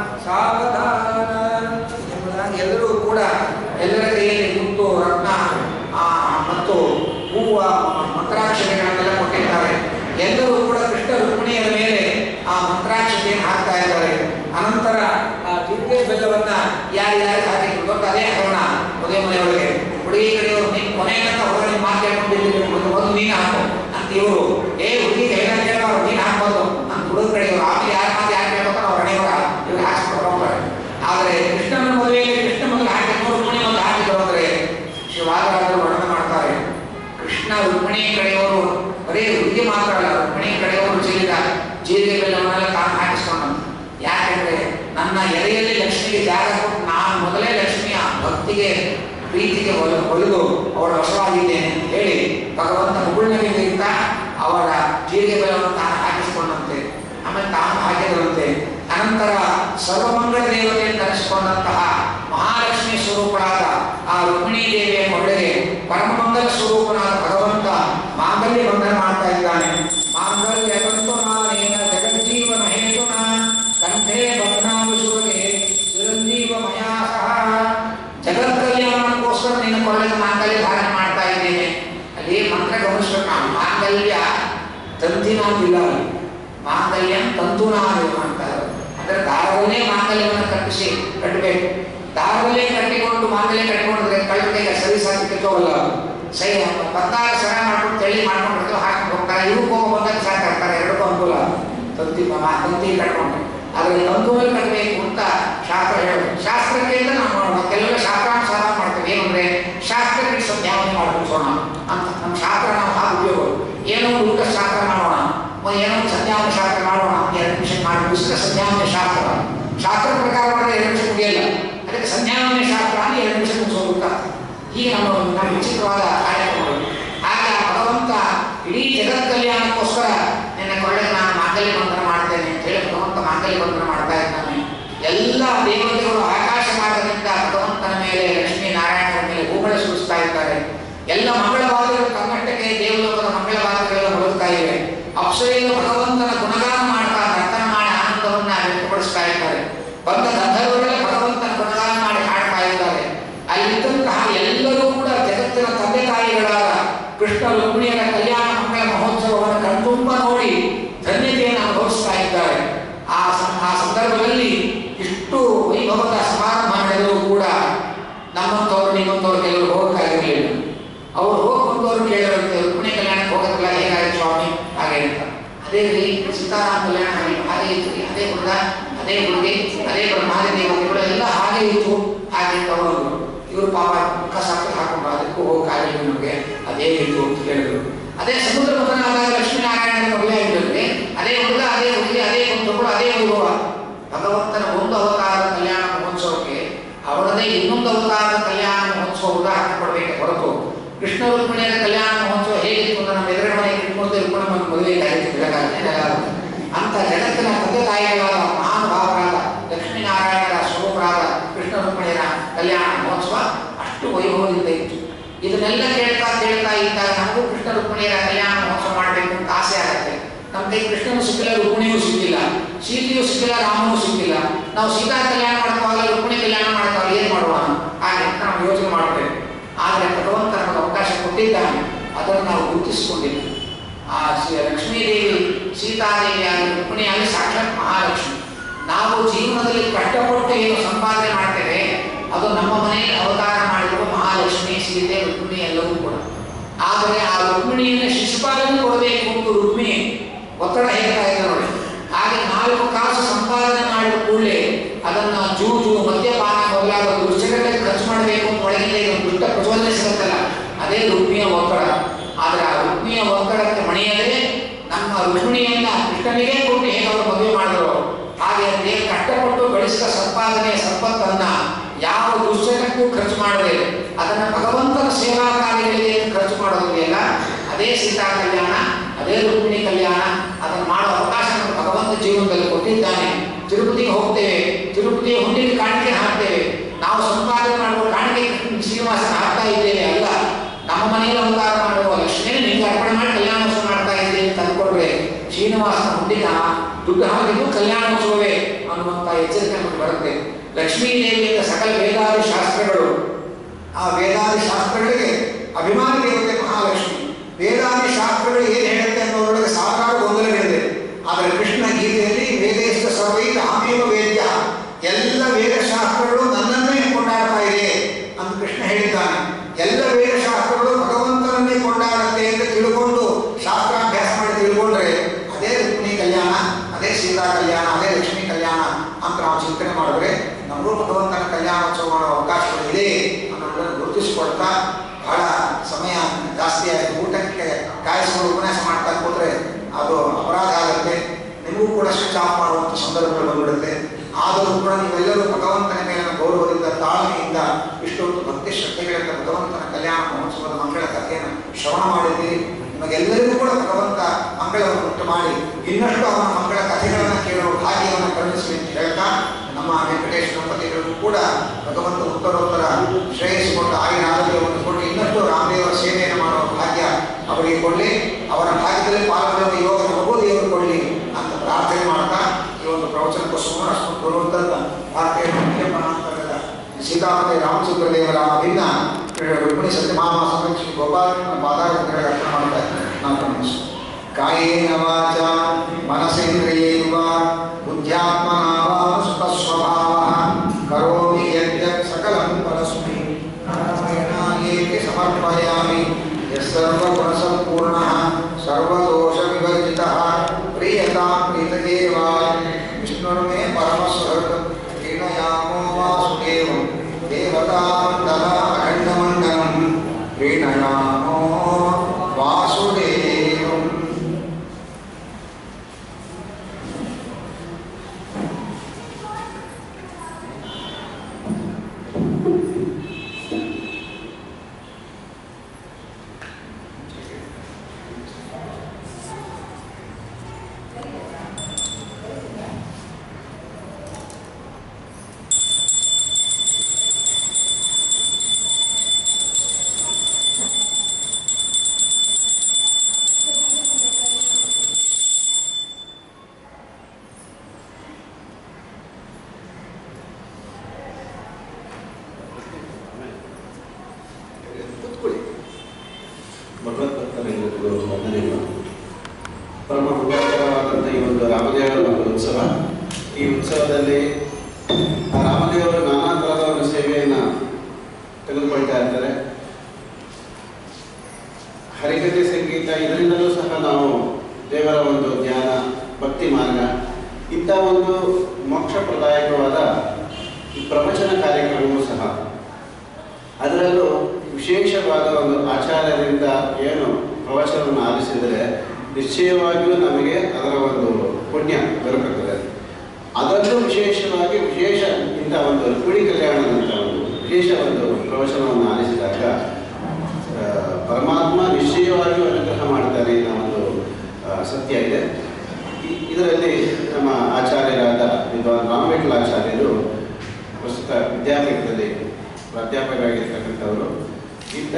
ಸಾವಧಾನ ಎಂಬುದಾಗಿ ಎಲ್ಲರೂ ಕೂಡ ಎಲ್ಲರ ಕೈಯಲ್ಲಿ ಮುತ್ತು ರತ್ನ ಆ, ಮತ್ತು ಹೂವ ಮಂತ್ರಾಕ್ಷರಿಗಳನ್ನೆಲ್ಲ ಕೊಟ್ಟಿದ್ದಾರೆ ಎಲ್ಲರೂ ಕೂಡ ಕೃಷ್ಣ ರುಕ್ಮಿಣಿಯರ ಮೇಲೆ ಆ ಮಂತ್ರಾಕ್ಷತೆಯನ್ನು ಹಾಕ್ತಾ ಇದ್ದಾರೆ ಅನಂತರ ಆ ಜಿಂಕೆ ಬೆಲ್ಲವನ್ನ ಯಾರು ಯಾರು ಹಾಕಿದ್ರು ದೊಡ್ಡ ಅದೇ ಹಾಕೋಣ ಮದುವೆ ಮನೆಯೊಳಗೆ ಹುಡುಗಿ ಕಡೆಯವರು ನೀನು ಕೊನೆಗಂತ ಹೊರಗಡೆ ಮಾತು ಕೇಳ್ಕೊಂಡಿದ್ದೀರಿ ಒಂದು ಒಂದು ನೀನು ಹಾಕು ಅಂತ ಇವರು ಏ ಹುಡುಗಿ ಹೇಳ ಕೇಳಬಾರ್ದು ನೀನು ಹಾಕ್ಬೋದು ಅಂತ ಹುಡುಗ ಕಡೆಯವರು ಆಮೇಲೆ ಯಾರು ಮಾತು ಯಾರು ಕೇಳ್ಬೇಕು ಅವ್ರ ಹಣೆಯವರು ಇವ್ರು ಹಾಕ್ಸ್ಕೊಂಡು ಹೋಗ್ತಾರೆ ಆದರೆ ಕೃಷ್ಣನ ಮದುವೆಯಲ್ಲಿ ಕೃಷ್ಣ ಮೊದಲು ಹಾಕಿದ್ರು ರುಕ್ಮಿಣಿ ಮೊದಲು ಹಾಕಿದ್ರು ಅಂದ್ರೆ ಶಿವಾಗರಾಜರು ವರ್ಣನೆ ಮಾಡ್ತಾರೆ ಕೃಷ್ಣ ರುಕ್ಮಿಣಿ ಕಡೆಯವರು ಬರೀ ಹುಡುಗಿ ಮಾತ್ರ ಅಲ್ಲ ರುಕ್ಮಿಣಿ ಕಡೆಯವರು ಚೆಲ್ಲಿದ ಜೀರಿಗೆ ಬೆಲ್ಲವನ್ನೆಲ್ಲ ತಾನು ಹಾಕಿಸ್ಕೊಂಡು ಯಾಕೆಂದ್ರೆ ನನ್ನ ಎಲೆಯಲ್ಲಿ ಲಕ್ಷ್ಮಿಗೆ ಜಾಗ ಕೊಟ್ಟು ನಾನು ಮೊದಲೇ ಲಕ್ಷ್ಮಿಯ ಭಕ್ತಿಗೆ ಪ್ರೀತಿಗೆ ಒಲ ಒಲಿದು ಅವಳ ವಶವಾಗಿದ್ದೇನೆ ಅಂತ ಹೇಳಿ ಭಗವಂತ ಮುಗುಳ್ನಗಿಂತ ಅವರ ಜೀರಿಗೆ ಬೆಲ್ಲವನ್ನು ತಾನು ಹಾಕಿಸಿಕೊಂಡಂತೆ ಆಮೇಲೆ ತಾನು ಹಾಕಿದರಂತೆ ಅನಂತರ ಸರ್ವಮಂಗಳ ದೇವತೆಯನ್ನು ಕರೆಸಿಕೊಂಡಂತಹ ಮಹಾಲಕ್ಷ್ಮಿ ಸ್ವರೂಪರಾದ ಆ ರುಕ್ಮಿಣೀ ದೇವಿಯ ಕೊಳ್ಳೆಗೆ ಪರಮಮಂಗಲ ಸ್ವರೂಪನಾದ ಭಗವಂತ ಮಾಂಗಲ್ಯ ಬಂಧನ ಮಾಡ್ತಾ ಇದ್ದಾನೆ ಮಾಂಗಲ್ಯ ತಂತು ನಾನೇನ ಜಗಜ್ಜೀವನ ಹೇತುನ ಕಂಠೇ ಬದ್ನಾವಿಸುವಗೆ ಚಿರಂಜೀವ ಮಯಾ ಸಹ ಜಗತ್ ಕಲ್ಯಾಣಕ್ಕೋಸ್ಕರ ನಿನ್ನ ಕೊಳ್ಳೆಗೆ ಮಾಂಗಲ್ಯ ಧಾರಣೆ ಮಾಡ್ತಾ ಇದ್ದೇನೆ ಅಲ್ಲಿ ಮಂತ್ರ ಗಮನಿಸ್ಬೇಕು ನಾವು ಮಾಂಗಲ್ಯ ತಂತಿನಾದಿಲ್ಲ ಅಲ್ಲಿ. ಮಾಂಗಲ್ಯ ತಂತುನಾದಿಲ್ಲ ಅಂತಾರೆ ಅಂದ್ರೆ ದಾರವನ್ನೇ ಮಾಂಗಲ್ಯವನ್ನು ಕಟ್ಟಿಸಿ ಕಟ್ಟಬೇಕು ದಾರವನ್ನೇ ಕಟ್ಟಿಕೊಂಡು ಮಾಂಗಲ್ಯ ಕಟ್ಟಿಕೊಂಡ್ರೆ ಕಳ್ಳ ಕೈಗೆ ಸರಿ ಸಾಕಿ ಕಿತ್ತೋಗಲ್ಲ ಸೈ ಪತ್ತಾರು ಸರ ಮಾಡ್ಕೊಂಡು ತೆಳಿ ಮಾಡ್ಕೊಂಡು ಹಾಕೊಂಡು ಹೋಗ್ತಾರೆ ಇವಕ್ಕೂ ಬಂದಾಗ ಸಾಕಾಗ್ತಾರೆ ಎರಡಕ್ಕೂ ಅನುಕೂಲ ತಂತಿ ಮಾ- ತಂತಿ ಕಟ್ಕೊಂಡ್ರೆ ಆದರೆ ತಂತುವಲ್ಲಿ ಕಟ್ಟಬೇಕು ಅಂತ ಶಾಸ್ತ್ರ ಹೇಳೋದು ಶಾಸ್ತ್ರಕ್ಕಿಂತ ನಾವು ಮಾಡೋಣ ಕೆಲವೆಲ್ಲ ಶಾಸ್ತ್ರಾನುಸಾರ ಮಾಡ್ತೇವೆ ಏನಂದ್ರೆ ಶಾಸ್ತ್ರಕ್ಕೆ ಸಂಧ್ಯಾವನೆ ಮಾಡ್ಕೊಂಡು ಅಂತ ನಮ್ಮ ಶಾಸ್ತ್ರ ನಾವು ಹಾಗೆ ಉಪಯೋಗ ಏನೋ ಒಂದು ಊಟ ಶಾಸ್ತ್ರ ಮಾಡೋಣ ಒಂದು ಏನೋ ಒಂದು ಸಂಧ್ಯಾವನೆ ಶಾಸ್ತ್ರ ಮಾಡೋಣ ಎರಡು ನಿಮಿಷ ಮಾಡಿ ಮುಗಿಸಿದ ಸಂಧ್ಯಾವನೆ ಶಾಸ್ತ್ರ ಶಾಸ್ತ್ರ ಪ್ರಕಾರ ಮಾಡಿದ್ರೆ ಎರಡು ನಿಮಿಷ ಮುಗಿಯಲ್ಲ ಅದಕ್ಕೆ ಸಂಧ್ಯಾವನೆ ಶಾಸ್ತ್ರ ಅಂದ್ರೆ ಎರಡು ನಿಮಿಷ ಮುಗಿಸೋದು ಹೀಗೆ ನಮ್ಮ ನಮ್ಮ ವಿಚಿತ್ರವಾದ ಕಾರ್ಯಕ್ರಮಗಳು ಆಗ ಭಗವಂತ ಇಡೀ ಎಲ್ಲ ಮಂಗಳವಾದಿಗಳು ತನ್ನಷ್ಟಕ್ಕೆ ದೇವಲೋಕದ ಮಂಗಳವಾದಿಗಳೆಲ್ಲ ಹೊರಡ್ತಾ ಇವೆ ಅಪ್ಸರೆಯಿಂದ ಭಗವಂತನ ಗುಣಗಾನ ಮಾಡ್ತಾ ನರ್ತನ ಮಾಡಿ ಆನಂದವನ್ನ ವ್ಯಕ್ತಪಡಿಸ್ತಾ ಇದ್ದಾರೆ ಬಂದ ಗಂಧರ್ವರೆಲ್ಲ ಭಗವಂತನ ಗುಣಗಾನ ಮಾಡಿ ಹಾಡ್ತಾ ಇದ್ದಾರೆ ಅಲ್ಲಿದ್ದಂತಹ ಎಲ್ಲರೂ ಕೂಡ ಜಗತ್ತಿನ ತಂದೆ ತಾಯಿಗಳಾದ ಕೃಷ್ಣ ರುಕ್ಮಿಣಿಯರ ಕಲ್ಯಾಣ ಮಂಗಳ ಮಹೋತ್ಸವವನ್ನು ಕಣ್ತುಂಬ ನೋಡಿ ಧನ್ಯತೆಯನ್ನು ಅನುಭವಿಸ್ತಾ ಇದ್ದಾರೆ ಆ ಸ- ಆ ಸಂದರ್ಭದಲ್ಲಿ ಇಷ್ಟು ವೈಭವದ ಸಮಾರಂಭ ನಡೆದರೂ ಕೂಡ ನಮ್ಮಂಥವ್ರು ನಿಮ್ಮಂಥವ್ರು ಕೆಲವರು ಹೋಗಕ್ಕಾಗಿರಲಿಲ್ಲ ಅವ್ರು ಹೋಗಿ ಬಂದವರು ಕೇಳಿರುತ್ತೆ ರುಕ್ಮಿಣಿ ಕಲ್ಯಾಣಕ್ಕೆ ಹೋಗೋದಿಲ್ಲ ಹೇಗಾಯ್ತು ಸ್ವಾಮಿ ಹಾಗೆ ಅಂತ ಅದೇ ರೀ ಸೀತಾರಾಮ ಕಲ್ಯಾಣ ಆಯ್ತು, ಹಾಗೆ ಇತ್ತು ರೀ, ಅದೇ ಹುಡುಗ ಅದೇ ಹುಡುಗಿ ಅದೇ ಬ್ರಹ್ಮಾದಿ ದೇವತೆಗಳು ಎಲ್ಲ ಹಾಗೆ ಇತ್ತು ಹಾಗೆ ಅಂತ ಅವರು ಇವರು ಪಾಪ ಮುಖ ಸಾಕು ಹಾಕೊಂಡು ಅದಕ್ಕೂ ಹೋಗಕ್ಕಾಗಲಿಲ್ಲ ನಮಗೆ ಅದೇ ಇತ್ತು ಅಂತ ಹೇಳಿದ್ರು ಅದೇ ಸಮುದ್ರ ಮಗನಾದಾಗ ಲಕ್ಷ್ಮೀನಾರಾಯಣನ ಮದುವೆ ಆಗಿರುತ್ತೆ ಅದೇ ಹುಡುಗ ಅದೇ ಹುಡುಗಿ ಅದೇ ಬಂಧುಗಳು ಅದೇ ವೈಭವ ಭಗವಂತನ ಒಂದು ಅವತಾರದ ಕಲ್ಯಾಣ ಮಹೋತ್ಸವಕ್ಕೆ ಅವರದೇ ಇನ್ನೊಂದು ಅವತಾರದ ಕಲ್ಯಾಣ ಮಹೋತ್ಸವ ಉದಾಹರಣೆ ಕೊಡಬೇಕೆ ಹೊರತು ಕೃಷ್ಣ ರುಕ್ಮಿಣಿಯರ ಕಲ್ಯಾಣ ಮಹೋತ್ಸವ ಹೇಗಿತ್ತು ಅಂತ ನಮ್ಮ ಎದುರುಗಡೆ ಮನೆಗೆ ಇಟ್ಕೊಂಡು ಇಟ್ಕೊಂಡು ನಮ್ಮ ಮದುವೆ ಆಗುತ್ತೆ ಬೆಳಗಾಗುತ್ತೆ ಅಂತ ಜಗತ್ತಿನ ತಂದೆ ತಾಯಿಗಳಾದ ಮಹಾನುಭಾವರಾದ ಲಕ್ಷ್ಮೀನಾರಾಯಣರ ಸ್ವರೂಪರಾದ ಕೃಷ್ಣ ರುಕ್ಮಿಣಿಯರ ಕಲ್ಯಾಣ ಮಹೋತ್ಸವ ಅಷ್ಟು ವೈಭವದಿಂದ ಇತ್ತು ಇದನ್ನೆಲ್ಲ ಕೇಳ್ತಾ ಕೇಳ್ತಾ ಇದ್ದಾಗ ನಮಗೂ ಕೃಷ್ಣ ರುಕ್ಮಿಣಿಯರ ಕಲ್ಯಾಣ ಮಹೋತ್ಸವ ಮಾಡಬೇಕು ಅಂತ ಆಸೆ ಆಗುತ್ತೆ ನಮ್ಮ ಕೈ ಕೃಷ್ಣನು ಸಿಕ್ಕಿಲ್ಲ ರುಕ್ಮಿಣಿಯೂ ಸಿಕ್ಕಿಲ್ಲ ಸೀತೆಯೂ ಸಿಕ್ಕಿಲ್ಲ ರಾಮನೂ ಸಿಕ್ಕಿಲ್ಲ ನಾವು ಸೀತಾ ಕಲ್ಯಾಣ ಮಾಡ್ಕೋವಾಗ ರುಕ್ಮಿಣಿ ಕಲ್ಯಾಣ ಮಾಡ್ಕೋವಾಗ ಏನ್ ಮಾಡುವ ಹಾಗೆ ಅಂತ ನಾವು ಯೋಚನೆ ಮಾಡಬೇಕು ಆದರೆ ಭಗವಂತ ನಮಗೆ ಅವಕಾಶ ಕೊಟ್ಟಿದ್ದಾನೆ ಅದನ್ನು ನಾವು ಗುರುತಿಸಿಕೊಂಡಿಲ್ಲ ಆ ಶ್ರೀ ಲಕ್ಷ್ಮೀದೇವಿ ಸೀತಾದೇವಿಯಾಗಿ ರುಕ್ಮಿಣಿಯಾಗಿ ಸಾಕ್ಷಾತ್ ಮಹಾಲಕ್ಷ್ಮಿ ನಾವು ಜೀವನದಲ್ಲಿ ಕಷ್ಟಪಟ್ಟು ಏನು ಸಂಪಾದನೆ ಮಾಡ್ತೇವೆ ಅದು ನಮ್ಮ ಮನೆಯಲ್ಲಿ ಅವತಾರ ಮಾಡಿರುವ ಮಹಾಲಕ್ಷ್ಮಿ ಸೀತೆ ರುಕ್ಮಿಣಿ ಎಲ್ಲವೂ ಕೂಡ ಆದರೆ ಆ ರುಕ್ಮಿಣಿಯನ್ನು ಶಿಶುಪಾಲನೆ ಕೊಡಬೇಕು ಅಂತ ರುಕ್ಮಿಣಿ ಒತ್ತಡ ಹೇಳ್ತಾ ಇದೆ ನೋಡಿ ಹಾಗೆ ನಾಲ್ಕು ಕಾಸು ಸಂಪಾದನೆ ಮಾಡಿದ ಕೂಡಲೇ ಅದನ್ನ ಜೂಜು ಮದ್ಯಪಾನ ಮೊದಲಾದ ದುಶ್ಚಟಕ್ಕೆ ಖರ್ಚು ಮಾಡಬೇಕು ಅಂತ ಒಳಗಿಂದ ಇದೊಂದು ದುಷ್ಟ ಪ್ರಚೋದನೆ ಸಿಗುತ್ತಲ್ಲ ಅದೇ ರುಕ್ಮಿಯ ಒತ್ತಡ ಆದರೆ ಆ ರುಕ್ಮಿಯ ಒತ್ತಡಕ್ಕೆ ಮಣಿಯದೆ ನಮ್ಮ ರುಕ್ಮಿಣಿಯನ್ನ ಕೃಷ್ಣನಿಗೆ ಕೊಟ್ಟು ಹೇಗೆ ಅವರು ಮದುವೆ ಮಾಡಿದ್ರು ಹಾಗೆ ದೇವ್ ಕಷ್ಟಪಟ್ಟು ಗಳಿಸಿದ ಸಂಪಾದನೆ ಸಂಪತ್ತನ್ನ ಯಾವ ದುಶ್ಚಟಕ್ಕೂ ಖರ್ಚು ಮಾಡದೆ ಅದನ್ನ ಭಗವಂತನ ಸೇವಾ ಕಾರ್ಯಗಳಿಗೆ ಖರ್ಚು ಮಾಡೋದಿದೆಯಲ್ಲ ಅದೇ ಸೀತಾ ಕಲ್ಯಾಣ ಅದೇ ರುಕ್ಮಿಣಿ ಕಲ್ಯಾಣ ಅದನ್ನು ಮಾಡೋ ಅವಕಾಶ ನಮಗೆ ಭಗವಂತ ಜೀವನದಲ್ಲಿ ಕೊಟ್ಟಿದ್ದಾನೆ ತಿರುಪತಿಗೆ ಹೋಗ್ತೇವೆ ತಿರುಪತಿಯ ಹುಂಡಿಗೆ ಕಾಣಿಕೆ ಹಾಕ್ತೇವೆ ನಾವು ಸಂಪಾದನೆ ಮಾಡುವ ಕಾಣಿಕೆ ಶ್ರೀನಿವಾಸನ ಹಾಕ್ತಾ ಇದ್ದೇವೆ ಅಲ್ಲ ನಮ್ಮ ಮನೆಯಲ್ಲಿ ಅವತಾರ ಮಾಡುವ ಲಕ್ಷ್ಮೀ ನಿಮ್ಗೆ ಅರ್ಪಣೆ ಮಾಡಿ ಕಲ್ಯಾಣೋತ್ಸವ ಮಾಡ್ತಾ ಇದ್ದೇವೆ ಅಂತ ಅಂದ್ಕೊಂಡ್ರೆ ಶ್ರೀನಿವಾಸನ ಹುಂಡಿನ ದುಡ್ಡು ಹಾಕಿದ್ದು ಕಲ್ಯಾಣೋತ್ಸವವೇ ಅನ್ನುವಂಥ ಎಚ್ಚರಿಕೆ ನಮಗೆ ಬರುತ್ತೆ ಲಕ್ಷ್ಮೀ ದೇವಿಯಿಂದ ಸಕಲ ವೇದಾದಿ ಶಾಸ್ತ್ರಗಳು ಆ ವೇದಾದಿ ಶಾಸ್ತ್ರಗಳಿಗೆ ಅಭಿಮಾನಿ ದೇವತೆ ಮಹಾಲಕ್ಷ್ಮಿ ವೇದಾದಿ ಶಾಸ್ತ್ರಗಳು ಏನು ಹೇಳುತ್ತೆ ಅನ್ನೋದ್ರೊಳಗೆ ಸಾವಿರಾರು ಗೊಂದಲಗಳಿದೆ ಆದರೆ ಕೃಷ್ಣ ಗೀತೆಯಲ್ಲಿ ವೇದೇಶ ಸರ್ವೈತ ಅಹಮೇವ ವೇದ್ಯ ಎಲ್ಲ ವೇದ ಶಾಸ್ತ್ರಗಳು ನನ್ನನ್ನೇ ಕೊಂಡಾಡ್ತಾ ಇದೆ ಅಂತ ಕೃಷ್ಣ ಹೇಳಿದ್ದಾನೆ ಎಲ್ಲ ವೇದ ಶಾಸ್ತ್ರಗಳು ಭಗವಂತನನ್ನೇ ಕೊಂಡಾಡುತ್ತೆ ಅಂತ ತಿಳ್ಕೊಂಡು ಶಾಸ್ತ್ರಾಭ್ಯಾಸ ಮಾಡಿ ತಿಳ್ಕೊಂಡ್ರೆ ಅದೇ ರುಕ್ಮಿಣಿ ಕಲ್ಯಾಣ ಅದೇ ಸೀತಾ ಕಲ್ಯಾಣ ಅದೇ ಲಕ್ಷ್ಮೀ ಕಲ್ಯಾಣ ಅಂತ ನಾವು ಚಿಂತನೆ ಮಾಡಿದ್ರೆ ನಮಗೂ ಭಗವಂತನ ಕಲ್ಯಾಣೋತ್ಸವ ಮಾಡೋ ಅವಕಾಶಗಳು ಇದೆ ಅನ್ನೋದನ್ನು ಗುರುತಿಸಿಕೊಳ್ತಾ ಬಹಳ ಸಮಯ ಜಾಸ್ತಿ ಆಯಿತು ಊಟಕ್ಕೆ ಕಾಯಿಸ್ಕೊಂಡು ಉಪನ್ಯಾಸ ಮಾಡ್ತಾ ಕೂತ್ರೆ ಅದು ಅಪರಾಧ ಆಗುತ್ತೆ ನಿಮಗೂ ಕೂಡ ಸ್ವಿಚ್ ಆಫ್ ಮಾಡುವಂಥ ಸಂದರ್ಭಗಳು ಬಂದ್ಬಿಡುತ್ತೆ ಆದರೂ ಕೂಡ ನೀವೆಲ್ಲರೂ ಭಗವಂತನ ಮೇಲಿನ ಗೌರವದಿಂದ ತಾಳ್ಮೆಯಿಂದ ಇಷ್ಟೊಂದು ಭಕ್ತಿ ಶ್ರದ್ಧೆಗಳಿಂದ ಭಗವಂತನ ಕಲ್ಯಾಣ ಮಹೋತ್ಸವದ ಮಂಗಳ ಕಥೆಯನ್ನು ಶ್ರವಣ ಮಾಡಿದ್ದೀರಿ ನಿಮಗೆಲ್ಲರಿಗೂ ಕೂಡ ಭಗವಂತ ಮಂಗಳವನ್ನು ಉಂಟು ಮಾಡಿ ಇನ್ನಷ್ಟು ಅವನ ಮಂಗಳ ಕಥೆಗಳನ್ನು ಕೇಳುವ ಭಾಗ್ಯವನ್ನು ಕರುಣಿಸಲಿ ಅಂತ ಹೇಳ್ತಾ ನಮ್ಮ ವೆಂಕಟೇಶ ದಂಪತಿಗಳಿಗೂ ಕೂಡ ಭಗವಂತ ಉತ್ತರೋತ್ತರ ಶ್ರೇಯಸ್ಸಿಕೊಂಡು ಆಗಿನ ಆರೋಗ್ಯವನ್ನು ಕೊಟ್ಟು ಇನ್ನಷ್ಟು ರಾಮದೇವರ ಸೇವೆಯನ್ನು ಮಾಡುವ ಭಾಗ್ಯ ಅವರಿಗೆ ಕೊಡಲಿ ಅವರ ಭಾಗ್ಯದಲ್ಲಿ ಪಾಲ್ಗೊಳ್ಳುವ ಯೋಗ ನಮಗೂ ದೇವರು ಕೊಡಲಿ ಅಂತ ಪ್ರಾರ್ಥನೆ ಮಾಡ್ತಾ ಈ ಒಂದು ಪ್ರವಚನಕ್ಕೋಸ್ಕರ ಅಷ್ಟು ಗುರುವಂತದ ಭಾರತೀಯ ಮುಖ್ಯಪ್ಪನಾಂತರದ ಸೀತಾಪತಿ ರಾಮಚಂದ್ರ ದೇವರ ಅಭಿನ್ನ ರುಕ್ಮಿಣಿ ಸತ್ಯಭಾಮ ಸಮೇತ ಶ್ರೀ ಗೋಪಾಲಕೃಷ್ಣ ಪಾದಾರಗಳಿಗೆ ಅರ್ಪಣೆ ಮಾಡ್ತಾ ಇದ್ದಾರೆ ನಾವು ಗಮನಿಸು ಕಾಯೇನ ವಾಚ ಮನಸೇಂದ್ರಿಯೈವ ಬುದ್ಧ್ಯಾತ್ಮನಾ ವಾ ಸುಖಸ್ವಭಾವಃ ಕರೋಮಿ ಯದ್ಯತ್ ಸಕಲಂ ಪರಸ್ಮೈ ನಾರಾಯಣಾಯೇತಿ ಸಮರ್ಪಯಾಮಿ ಯಸ್ಸರ್ವಗುಣಸಂಪೂರ್ಣಃ ಸರ್ವದೋಷವಿವರ್ಜಿತಃ ಪ್ರಿಯತಾಂ ಪ್ರೀತದೇವಾ ವಿಷ್ಣುರ್ಮೇ ಪರಮಸ್ವರ್ಗ ಪ್ರೀಣಯಾಮೋ ವಾಸುದೇವಂ ದೇವತಾಮಂಡಲ ಅಖಂಡಮಂಡಲಂ ಪ್ರೀಣಯಾಮೋ ವಾಸುದೇವಂ ಒಂದು ರಾಮದೇವರ ಒಂದು ಉತ್ಸವ ಈ ಉತ್ಸವದಲ್ಲಿ ಆ ರಾಮದೇವರು ನಾನಾ ಥರದ ಒಂದು ಸೇವೆಯನ್ನು ತೆಗೆದುಕೊಳ್ತಾ ಇರ್ತಾರೆ ಹರಿಕಥೆ ಸಂಗೀತ ಇದರಿಂದಲೂ ಸಹ ನಾವು ದೇವರ ಒಂದು ಧ್ಯಾನ ಭಕ್ತಿ ಮಾರ್ಗ ಇಂಥ ಒಂದು ಮೋಕ್ಷಪ್ರದಾಯಕವಾದ ಈ ಪ್ರವಚನ ಕಾರ್ಯಕ್ರಮವೂ ಸಹ ಅದರಲ್ಲೂ ವಿಶೇಷವಾದ ಒಂದು ಆಚಾರ್ಯರಿಂದ ಏನು ಪ್ರವಚನವನ್ನು ಆಲಿಸಿದರೆ ನಿಶ್ಚಯವಾಗಿಯೂ ನಮಗೆ ಅದರ ಒಂದು ಪುಣ್ಯ ದೊರಕುತ್ತದೆ ಅದರಲ್ಲೂ ವಿಶೇಷವಾಗಿ ವಿಶೇಷ ಇಂಥ ಒಂದು ರುಕ್ಮಿಣಿ ಕಲ್ಯಾಣದಂಥ ಒಂದು ವಿಶೇಷ ಒಂದು ಪ್ರವಚನವನ್ನು ಆಲಿಸಿದಾಗ ಆ, ಪರಮಾತ್ಮ ನಿಶ್ಚಯವಾಗಿಯೂ ಅನುಗ್ರಹ ಮಾಡ್ತಾನೆ ಅನ್ನೋ ಒಂದು ಆ, ಸತ್ಯ ಇದೆ ಈ- ಇದರಲ್ಲಿ ನಮ್ಮ ಆಚಾರ್ಯರಾದ ವಿದ್ವಾನ್ ರಾಮವಿಠಲಾಚಾರ್ಯರು ಪ್ರಸ್ತುತ ವಿದ್ಯಾಪೀಠದಲ್ಲಿ ಪ್ರಾಧ್ಯಾಪಕರಾಗಿರ್ತಕ್ಕಂಥವರು ಇಂಥ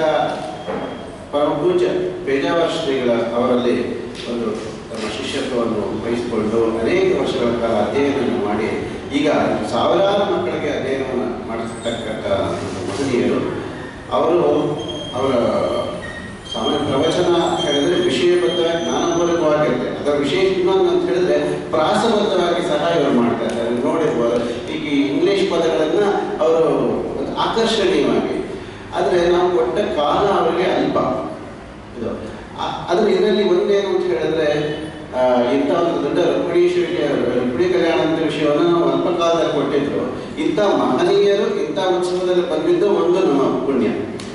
ಪರಮಪೂಜ್ಯ ಪೇಜಾವರ ಶ್ರೀಗಳ ಅವರಲ್ಲಿ ಒಂದು ತಮ್ಮ ಶಿಷ್ಯತ್ವವನ್ನು ವಹಿಸಿಕೊಂಡು ಅನೇಕ ವರ್ಷಗಳ ಕಾಲ ಅಧ್ಯಯನವನ್ನು ಮಾಡಿ ಈಗ ಸಾವಿರಾರು ಮಕ್ಕಳಿಗೆ ಅಧ್ಯಯನವನ್ನು ಮಾಡಿರ್ತಕ್ಕಂಥ ಮಹನೀಯರು ಅವರು ಅವರ ಸಾಮಾನ್ಯ ಪ್ರವಚನ ಹೇಳಿದ್ರೆ ವಿಷಯಬದ್ಧವಾಗಿ ಜ್ಞಾನಪೂರ್ವಕವಾಗಿರುತ್ತೆ ಅದರ ವಿಶೇಷ ಇನ್ನೊಂದು ಅಂತ ಹೇಳಿದ್ರೆ ಪ್ರಾಸಬದ್ಧವಾಗಿ ಸಹ ಇವರು ಮಾಡ್ತಾ ಇದ್ದಾರೆ ನೋಡಿರ್ಬೋದು ಈಗ ಈ ಇಂಗ್ಲಿಷ್ ಪದಗಳನ್ನು ಅವರು ಒಂದು ಆಕರ್ಷಣೀಯವಾಗಿ ಆದರೆ ನಾವು ಕೊಟ್ಟ ಕಾಲ ಅವರಿಗೆ ಅಲ್ಪ ಇದು ಆ- ಆದ್ರೆ ಇದರಲ್ಲಿ ಒಂದೇನು ಅಂತ ಹೇಳಿದ್ರೆ ಆ, ಇಂಥ ಒಂದು ದೊಡ್ಡ ರುಕ್ಮಿಣಿ ವಿಷಯ ರುಕ್ಮಿಣಿ ಕಲ್ಯಾಣ ಅಂತ ವಿಷಯವನ್ನು ನಾವು ಅಲ್ಪ ಕಾಲದಲ್ಲಿ ಕೊಟ್ಟಿದ್ರು ಇಂಥ ಮಹನೀಯರು ಇಂಥ ಉತ್ಸವದಲ್ಲಿ ಬಂದಿದ್ದು ಒಂದು ನಮ್ಮ ಪುಣ್ಯ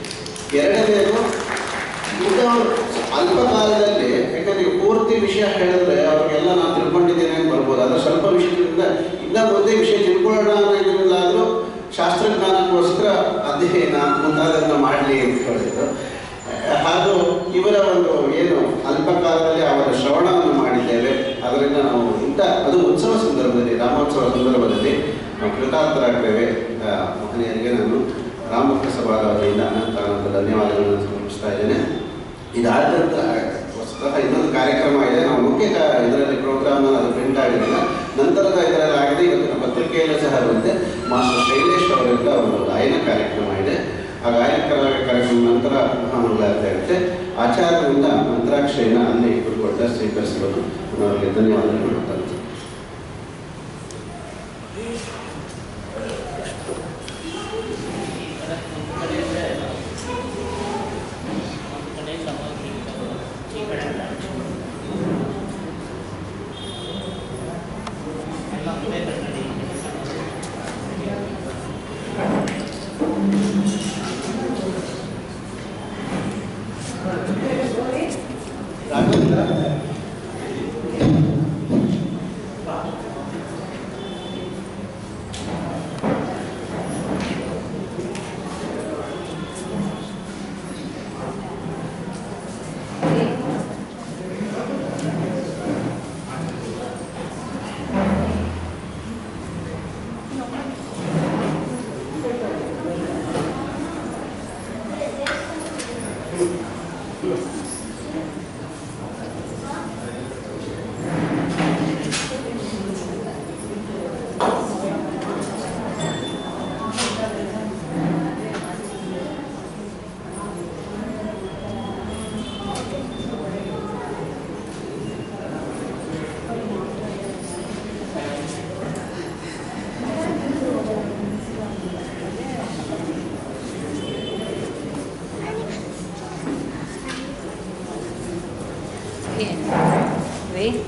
ಎರಡನೇದು ಇಂಥ ಒಂದು ಅಲ್ಪ ಕಾಲದಲ್ಲಿ ಯಾಕಂದ್ರೆ ಈ ಪೂರ್ತಿ ವಿಷಯ ಹೇಳಿದ್ರೆ ಅವ್ರಿಗೆಲ್ಲ ನಾನು ತಿಳ್ಕೊಂಡಿದ್ದೇನೆ ಅಂತ ಬರ್ಬೋದು ಅದ್ರ ಸ್ವಲ್ಪ ವಿಷಯದಿಂದ ಇನ್ನ ಒಂದೇ ವಿಷಯ ತಿಳ್ಕೊಳ್ಳೋಣ ಅನ್ನೋದ್ರಿಂದಾದ್ರೂ ಶಾಸ್ತ್ರಜ್ಞಾನಕ್ಕೋಸ್ಕರ ಅಧ್ಯಯನ ಮುಂತಾದನ್ನ ಮಾಡಲಿ ಅಂತ ಹೇಳಿದ್ರು ಹಾಗೂ ಇವರ ಒಂದು ಏನು ಅಲ್ಪ ಕಾಲದಲ್ಲಿ ಅವರ ಶ್ರವಣವನ್ನು ಮಾಡಿದ್ದೇವೆ ಅದರಿಂದ ನಾವು ಇಂಥ ಅದು ಉತ್ಸವ ಸಂದರ್ಭದಲ್ಲಿ ರಾಮೋತ್ಸವ ಸಂದರ್ಭದಲ್ಲಿ ನಾವು ಕೃತಾರ್ಥರಾಗ್ತೇವೆ ಆ, ಮಹನೀಯರಿಗೆ ನಾನು ರಾಮಭಕ್ತ ಸಭಾದ ವತಿಯಿಂದ ಅನಂತ ಅನಂತ ಧನ್ಯವಾದಗಳನ್ನು ಸಮರ್ಪಿಸ್ತಾ ಇದ್ದೇನೆ ಇದಾದ ನಂತರ ವಸ್ತುತಃ ಇನ್ನೊಂದು ಕಾರ್ಯಕ್ರಮ ಇದೆ ನಾವು ಮುಖ್ಯ ಕಾ- ಇದರಲ್ಲಿ ಪ್ರೋಗ್ರಾಮ್ ಅದು ಪ್ರಿಂಟ್ ಆಗಿರಲಿಲ್ಲ ನಂತರದ ಇದರಲ್ಲಿ ಆಗಿದೆ ಇವತ್ತು ನಮ್ಮ ಪತ್ರಿಕೆಯಲ್ಲೂ ಸಹ ಬಂದಿದೆ ಮಾಸ್ಟರ್ ಶೈಲೇಶ್ ಅವರಿಂದ ಒಂದು ಗಾಯನ ಕಾರ್ಯಕ್ರಮ ಇದೆ ಆ ಗಾಯನ ಕರ- ಕಾರ್ಯಕ್ರಮ ನಂತರ ಮಹಾಮಂಗಳಾರತಿ ಆಗುತ್ತೆ ಆಚಾರ್ಯರಿಂದ ಮಂತ್ರಾಕ್ಷರಿನ ಅಲ್ಲಿ ಕುರಿಕೊಟ್ಟ ಸ್ವೀಕರಿಸುವುದು ನಾನು ಅವರಿಗೆ ಧನ್ಯವಾದಗಳು ಮಾಡ್ತಾರೆ ರಾಘವೇಂದ್ರ Wait.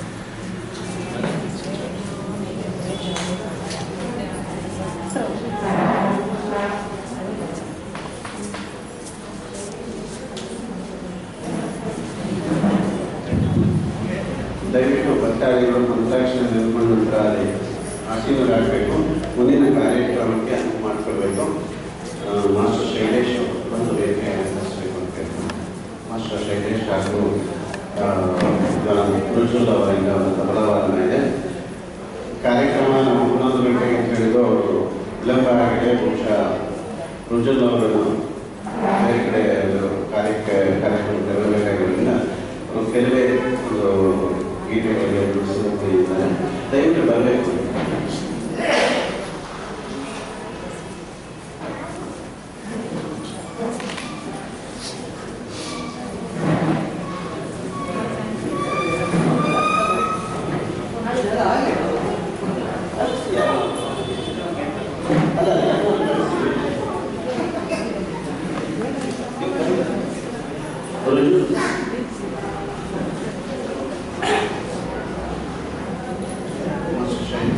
Thank ದಯವಿಟ್ಟು ಭಕ್ತಾದಿಗಳು ಮಂತ್ರಾಕ್ಷರ ನಿಲ್ಕೊಂಡ ನಂತರ ಅಲ್ಲಿ ಆಶೀರ್ವಾದಬೇಕು ಮುಂದಿನ ಕಾರ್ಯಕ್ರಮಕ್ಕೆ ಮಾಡ್ಕೊಳ್ಬೇಕು ಆ, ಮಾಸ್ಟರ್ ಶೈಲೇಶ್ ಬಂದು ವೇದಿಕೆ ಅಲಂಕರಿಸಬೇಕು ಅಂತ ಕೇಳ್ಕೊಂಡು ಮಾಸ್ಟರ್ ಶೈಲೇಶ್ ಹಾಗೂ ಆ, ರುಜುಲ್ ಅವರಿಂದ ಒಂದು ತಬಲವಾದನ ಇದೆ ಕಾರ್ಯಕ್ರಮ ನಾವು ಹನ್ನೊಂದು ಗಂಟೆಗೆ ಅಂತ ಹೇಳಿದ್ದು ಅವರು ವಿಳಂಬ ಆಗಿದೆ ಬಹುಶಃ ರುಜುಲ್ ಅವರು ಬೇರೆ ಕಡೆ ಒಂದು ಕಾರ್ಯಕ್ಕೆ ಕಾರ್ಯಕ್ರಮಕ್ಕೆ ಬರಬೇಕಾಗಿರೋದ್ರಿಂದ ಅವರು ಕೆಲವೇ ಒಂದು ಗೀತೆಗಳಿಗೆ ನುಡಿಸುತ್ತಿದ್ದಾರೆ ದಯವಿಟ್ಟು ಬರಬೇಕು ರುಜುಲ್ ಮಾಸ್ಟರ್ ಶೈಲೇಶ್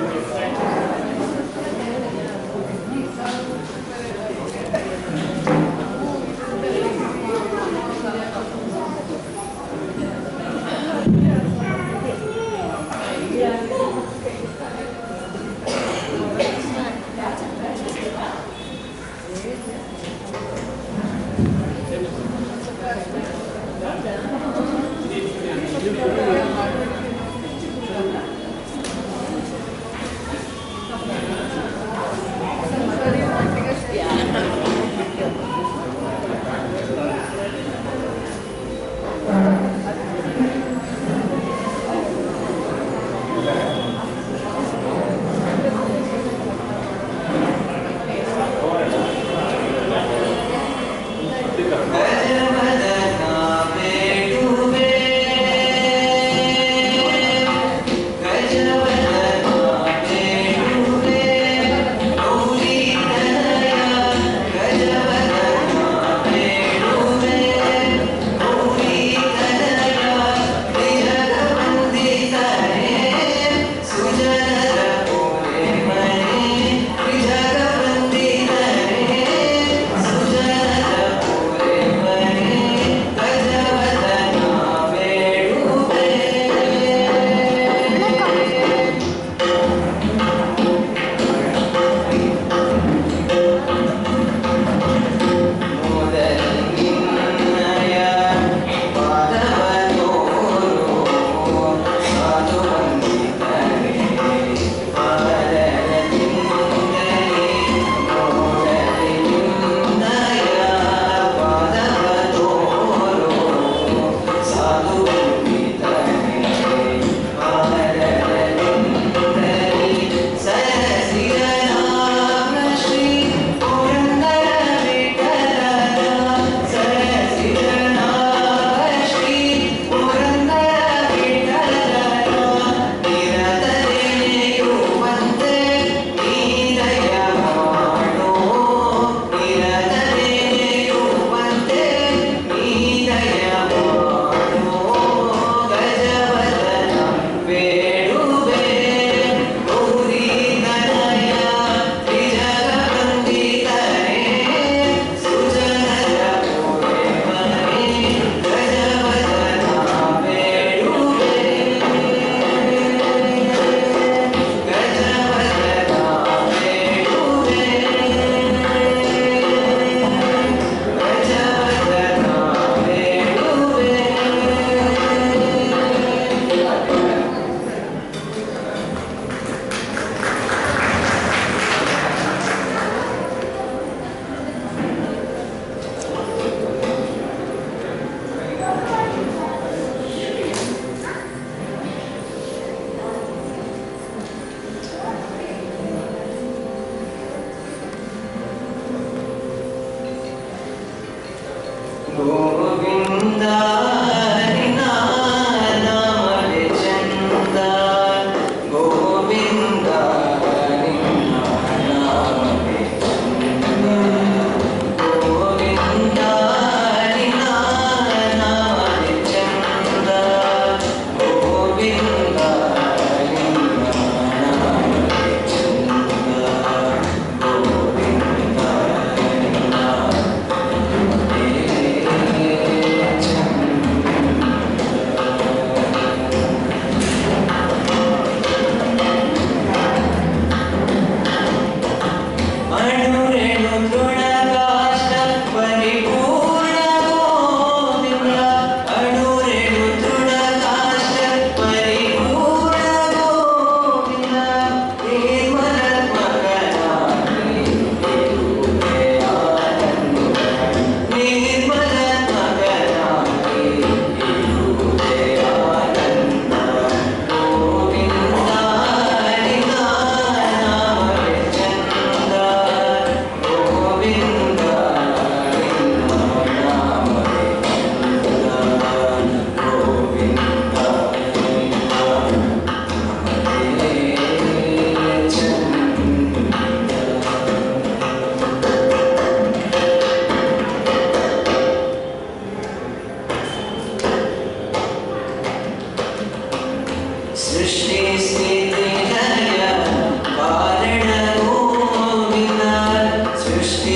Thank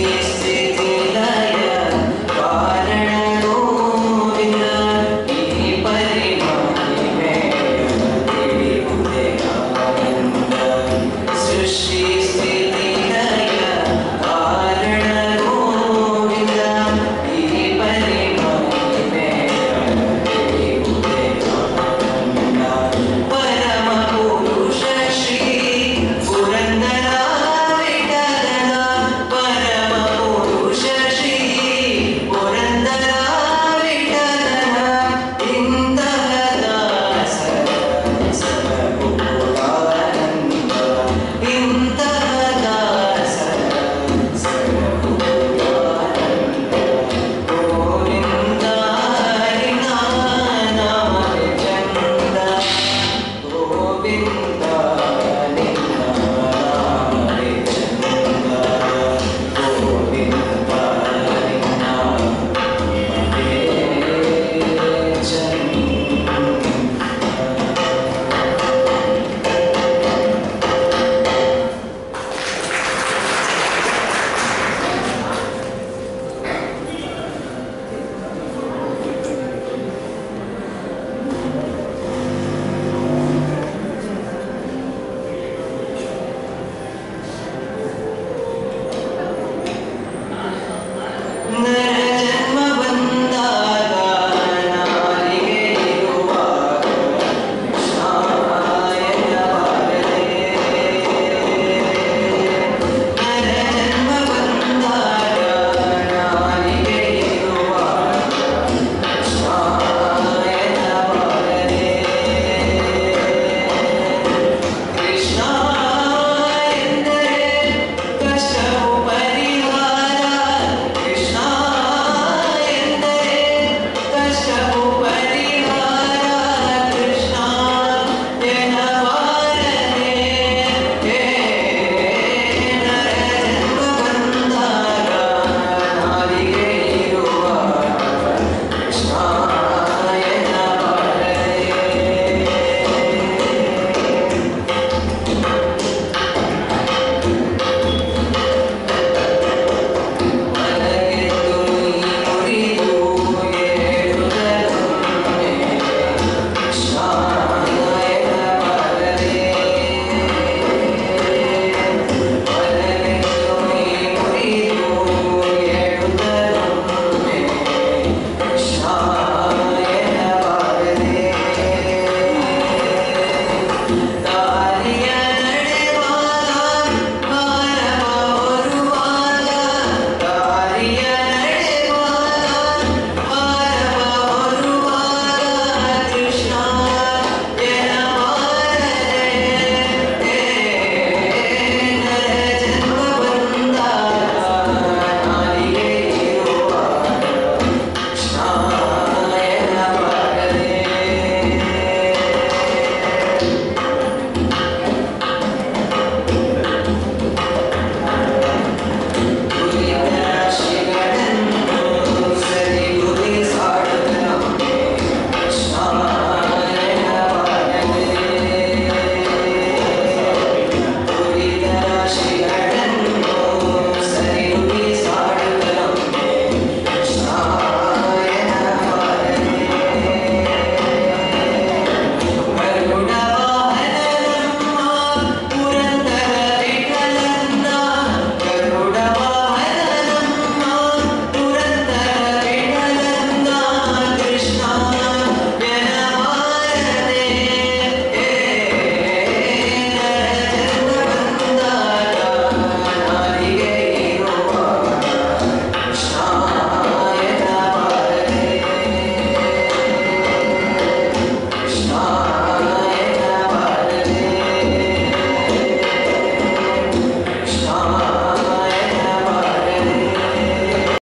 ಶ್ರೀ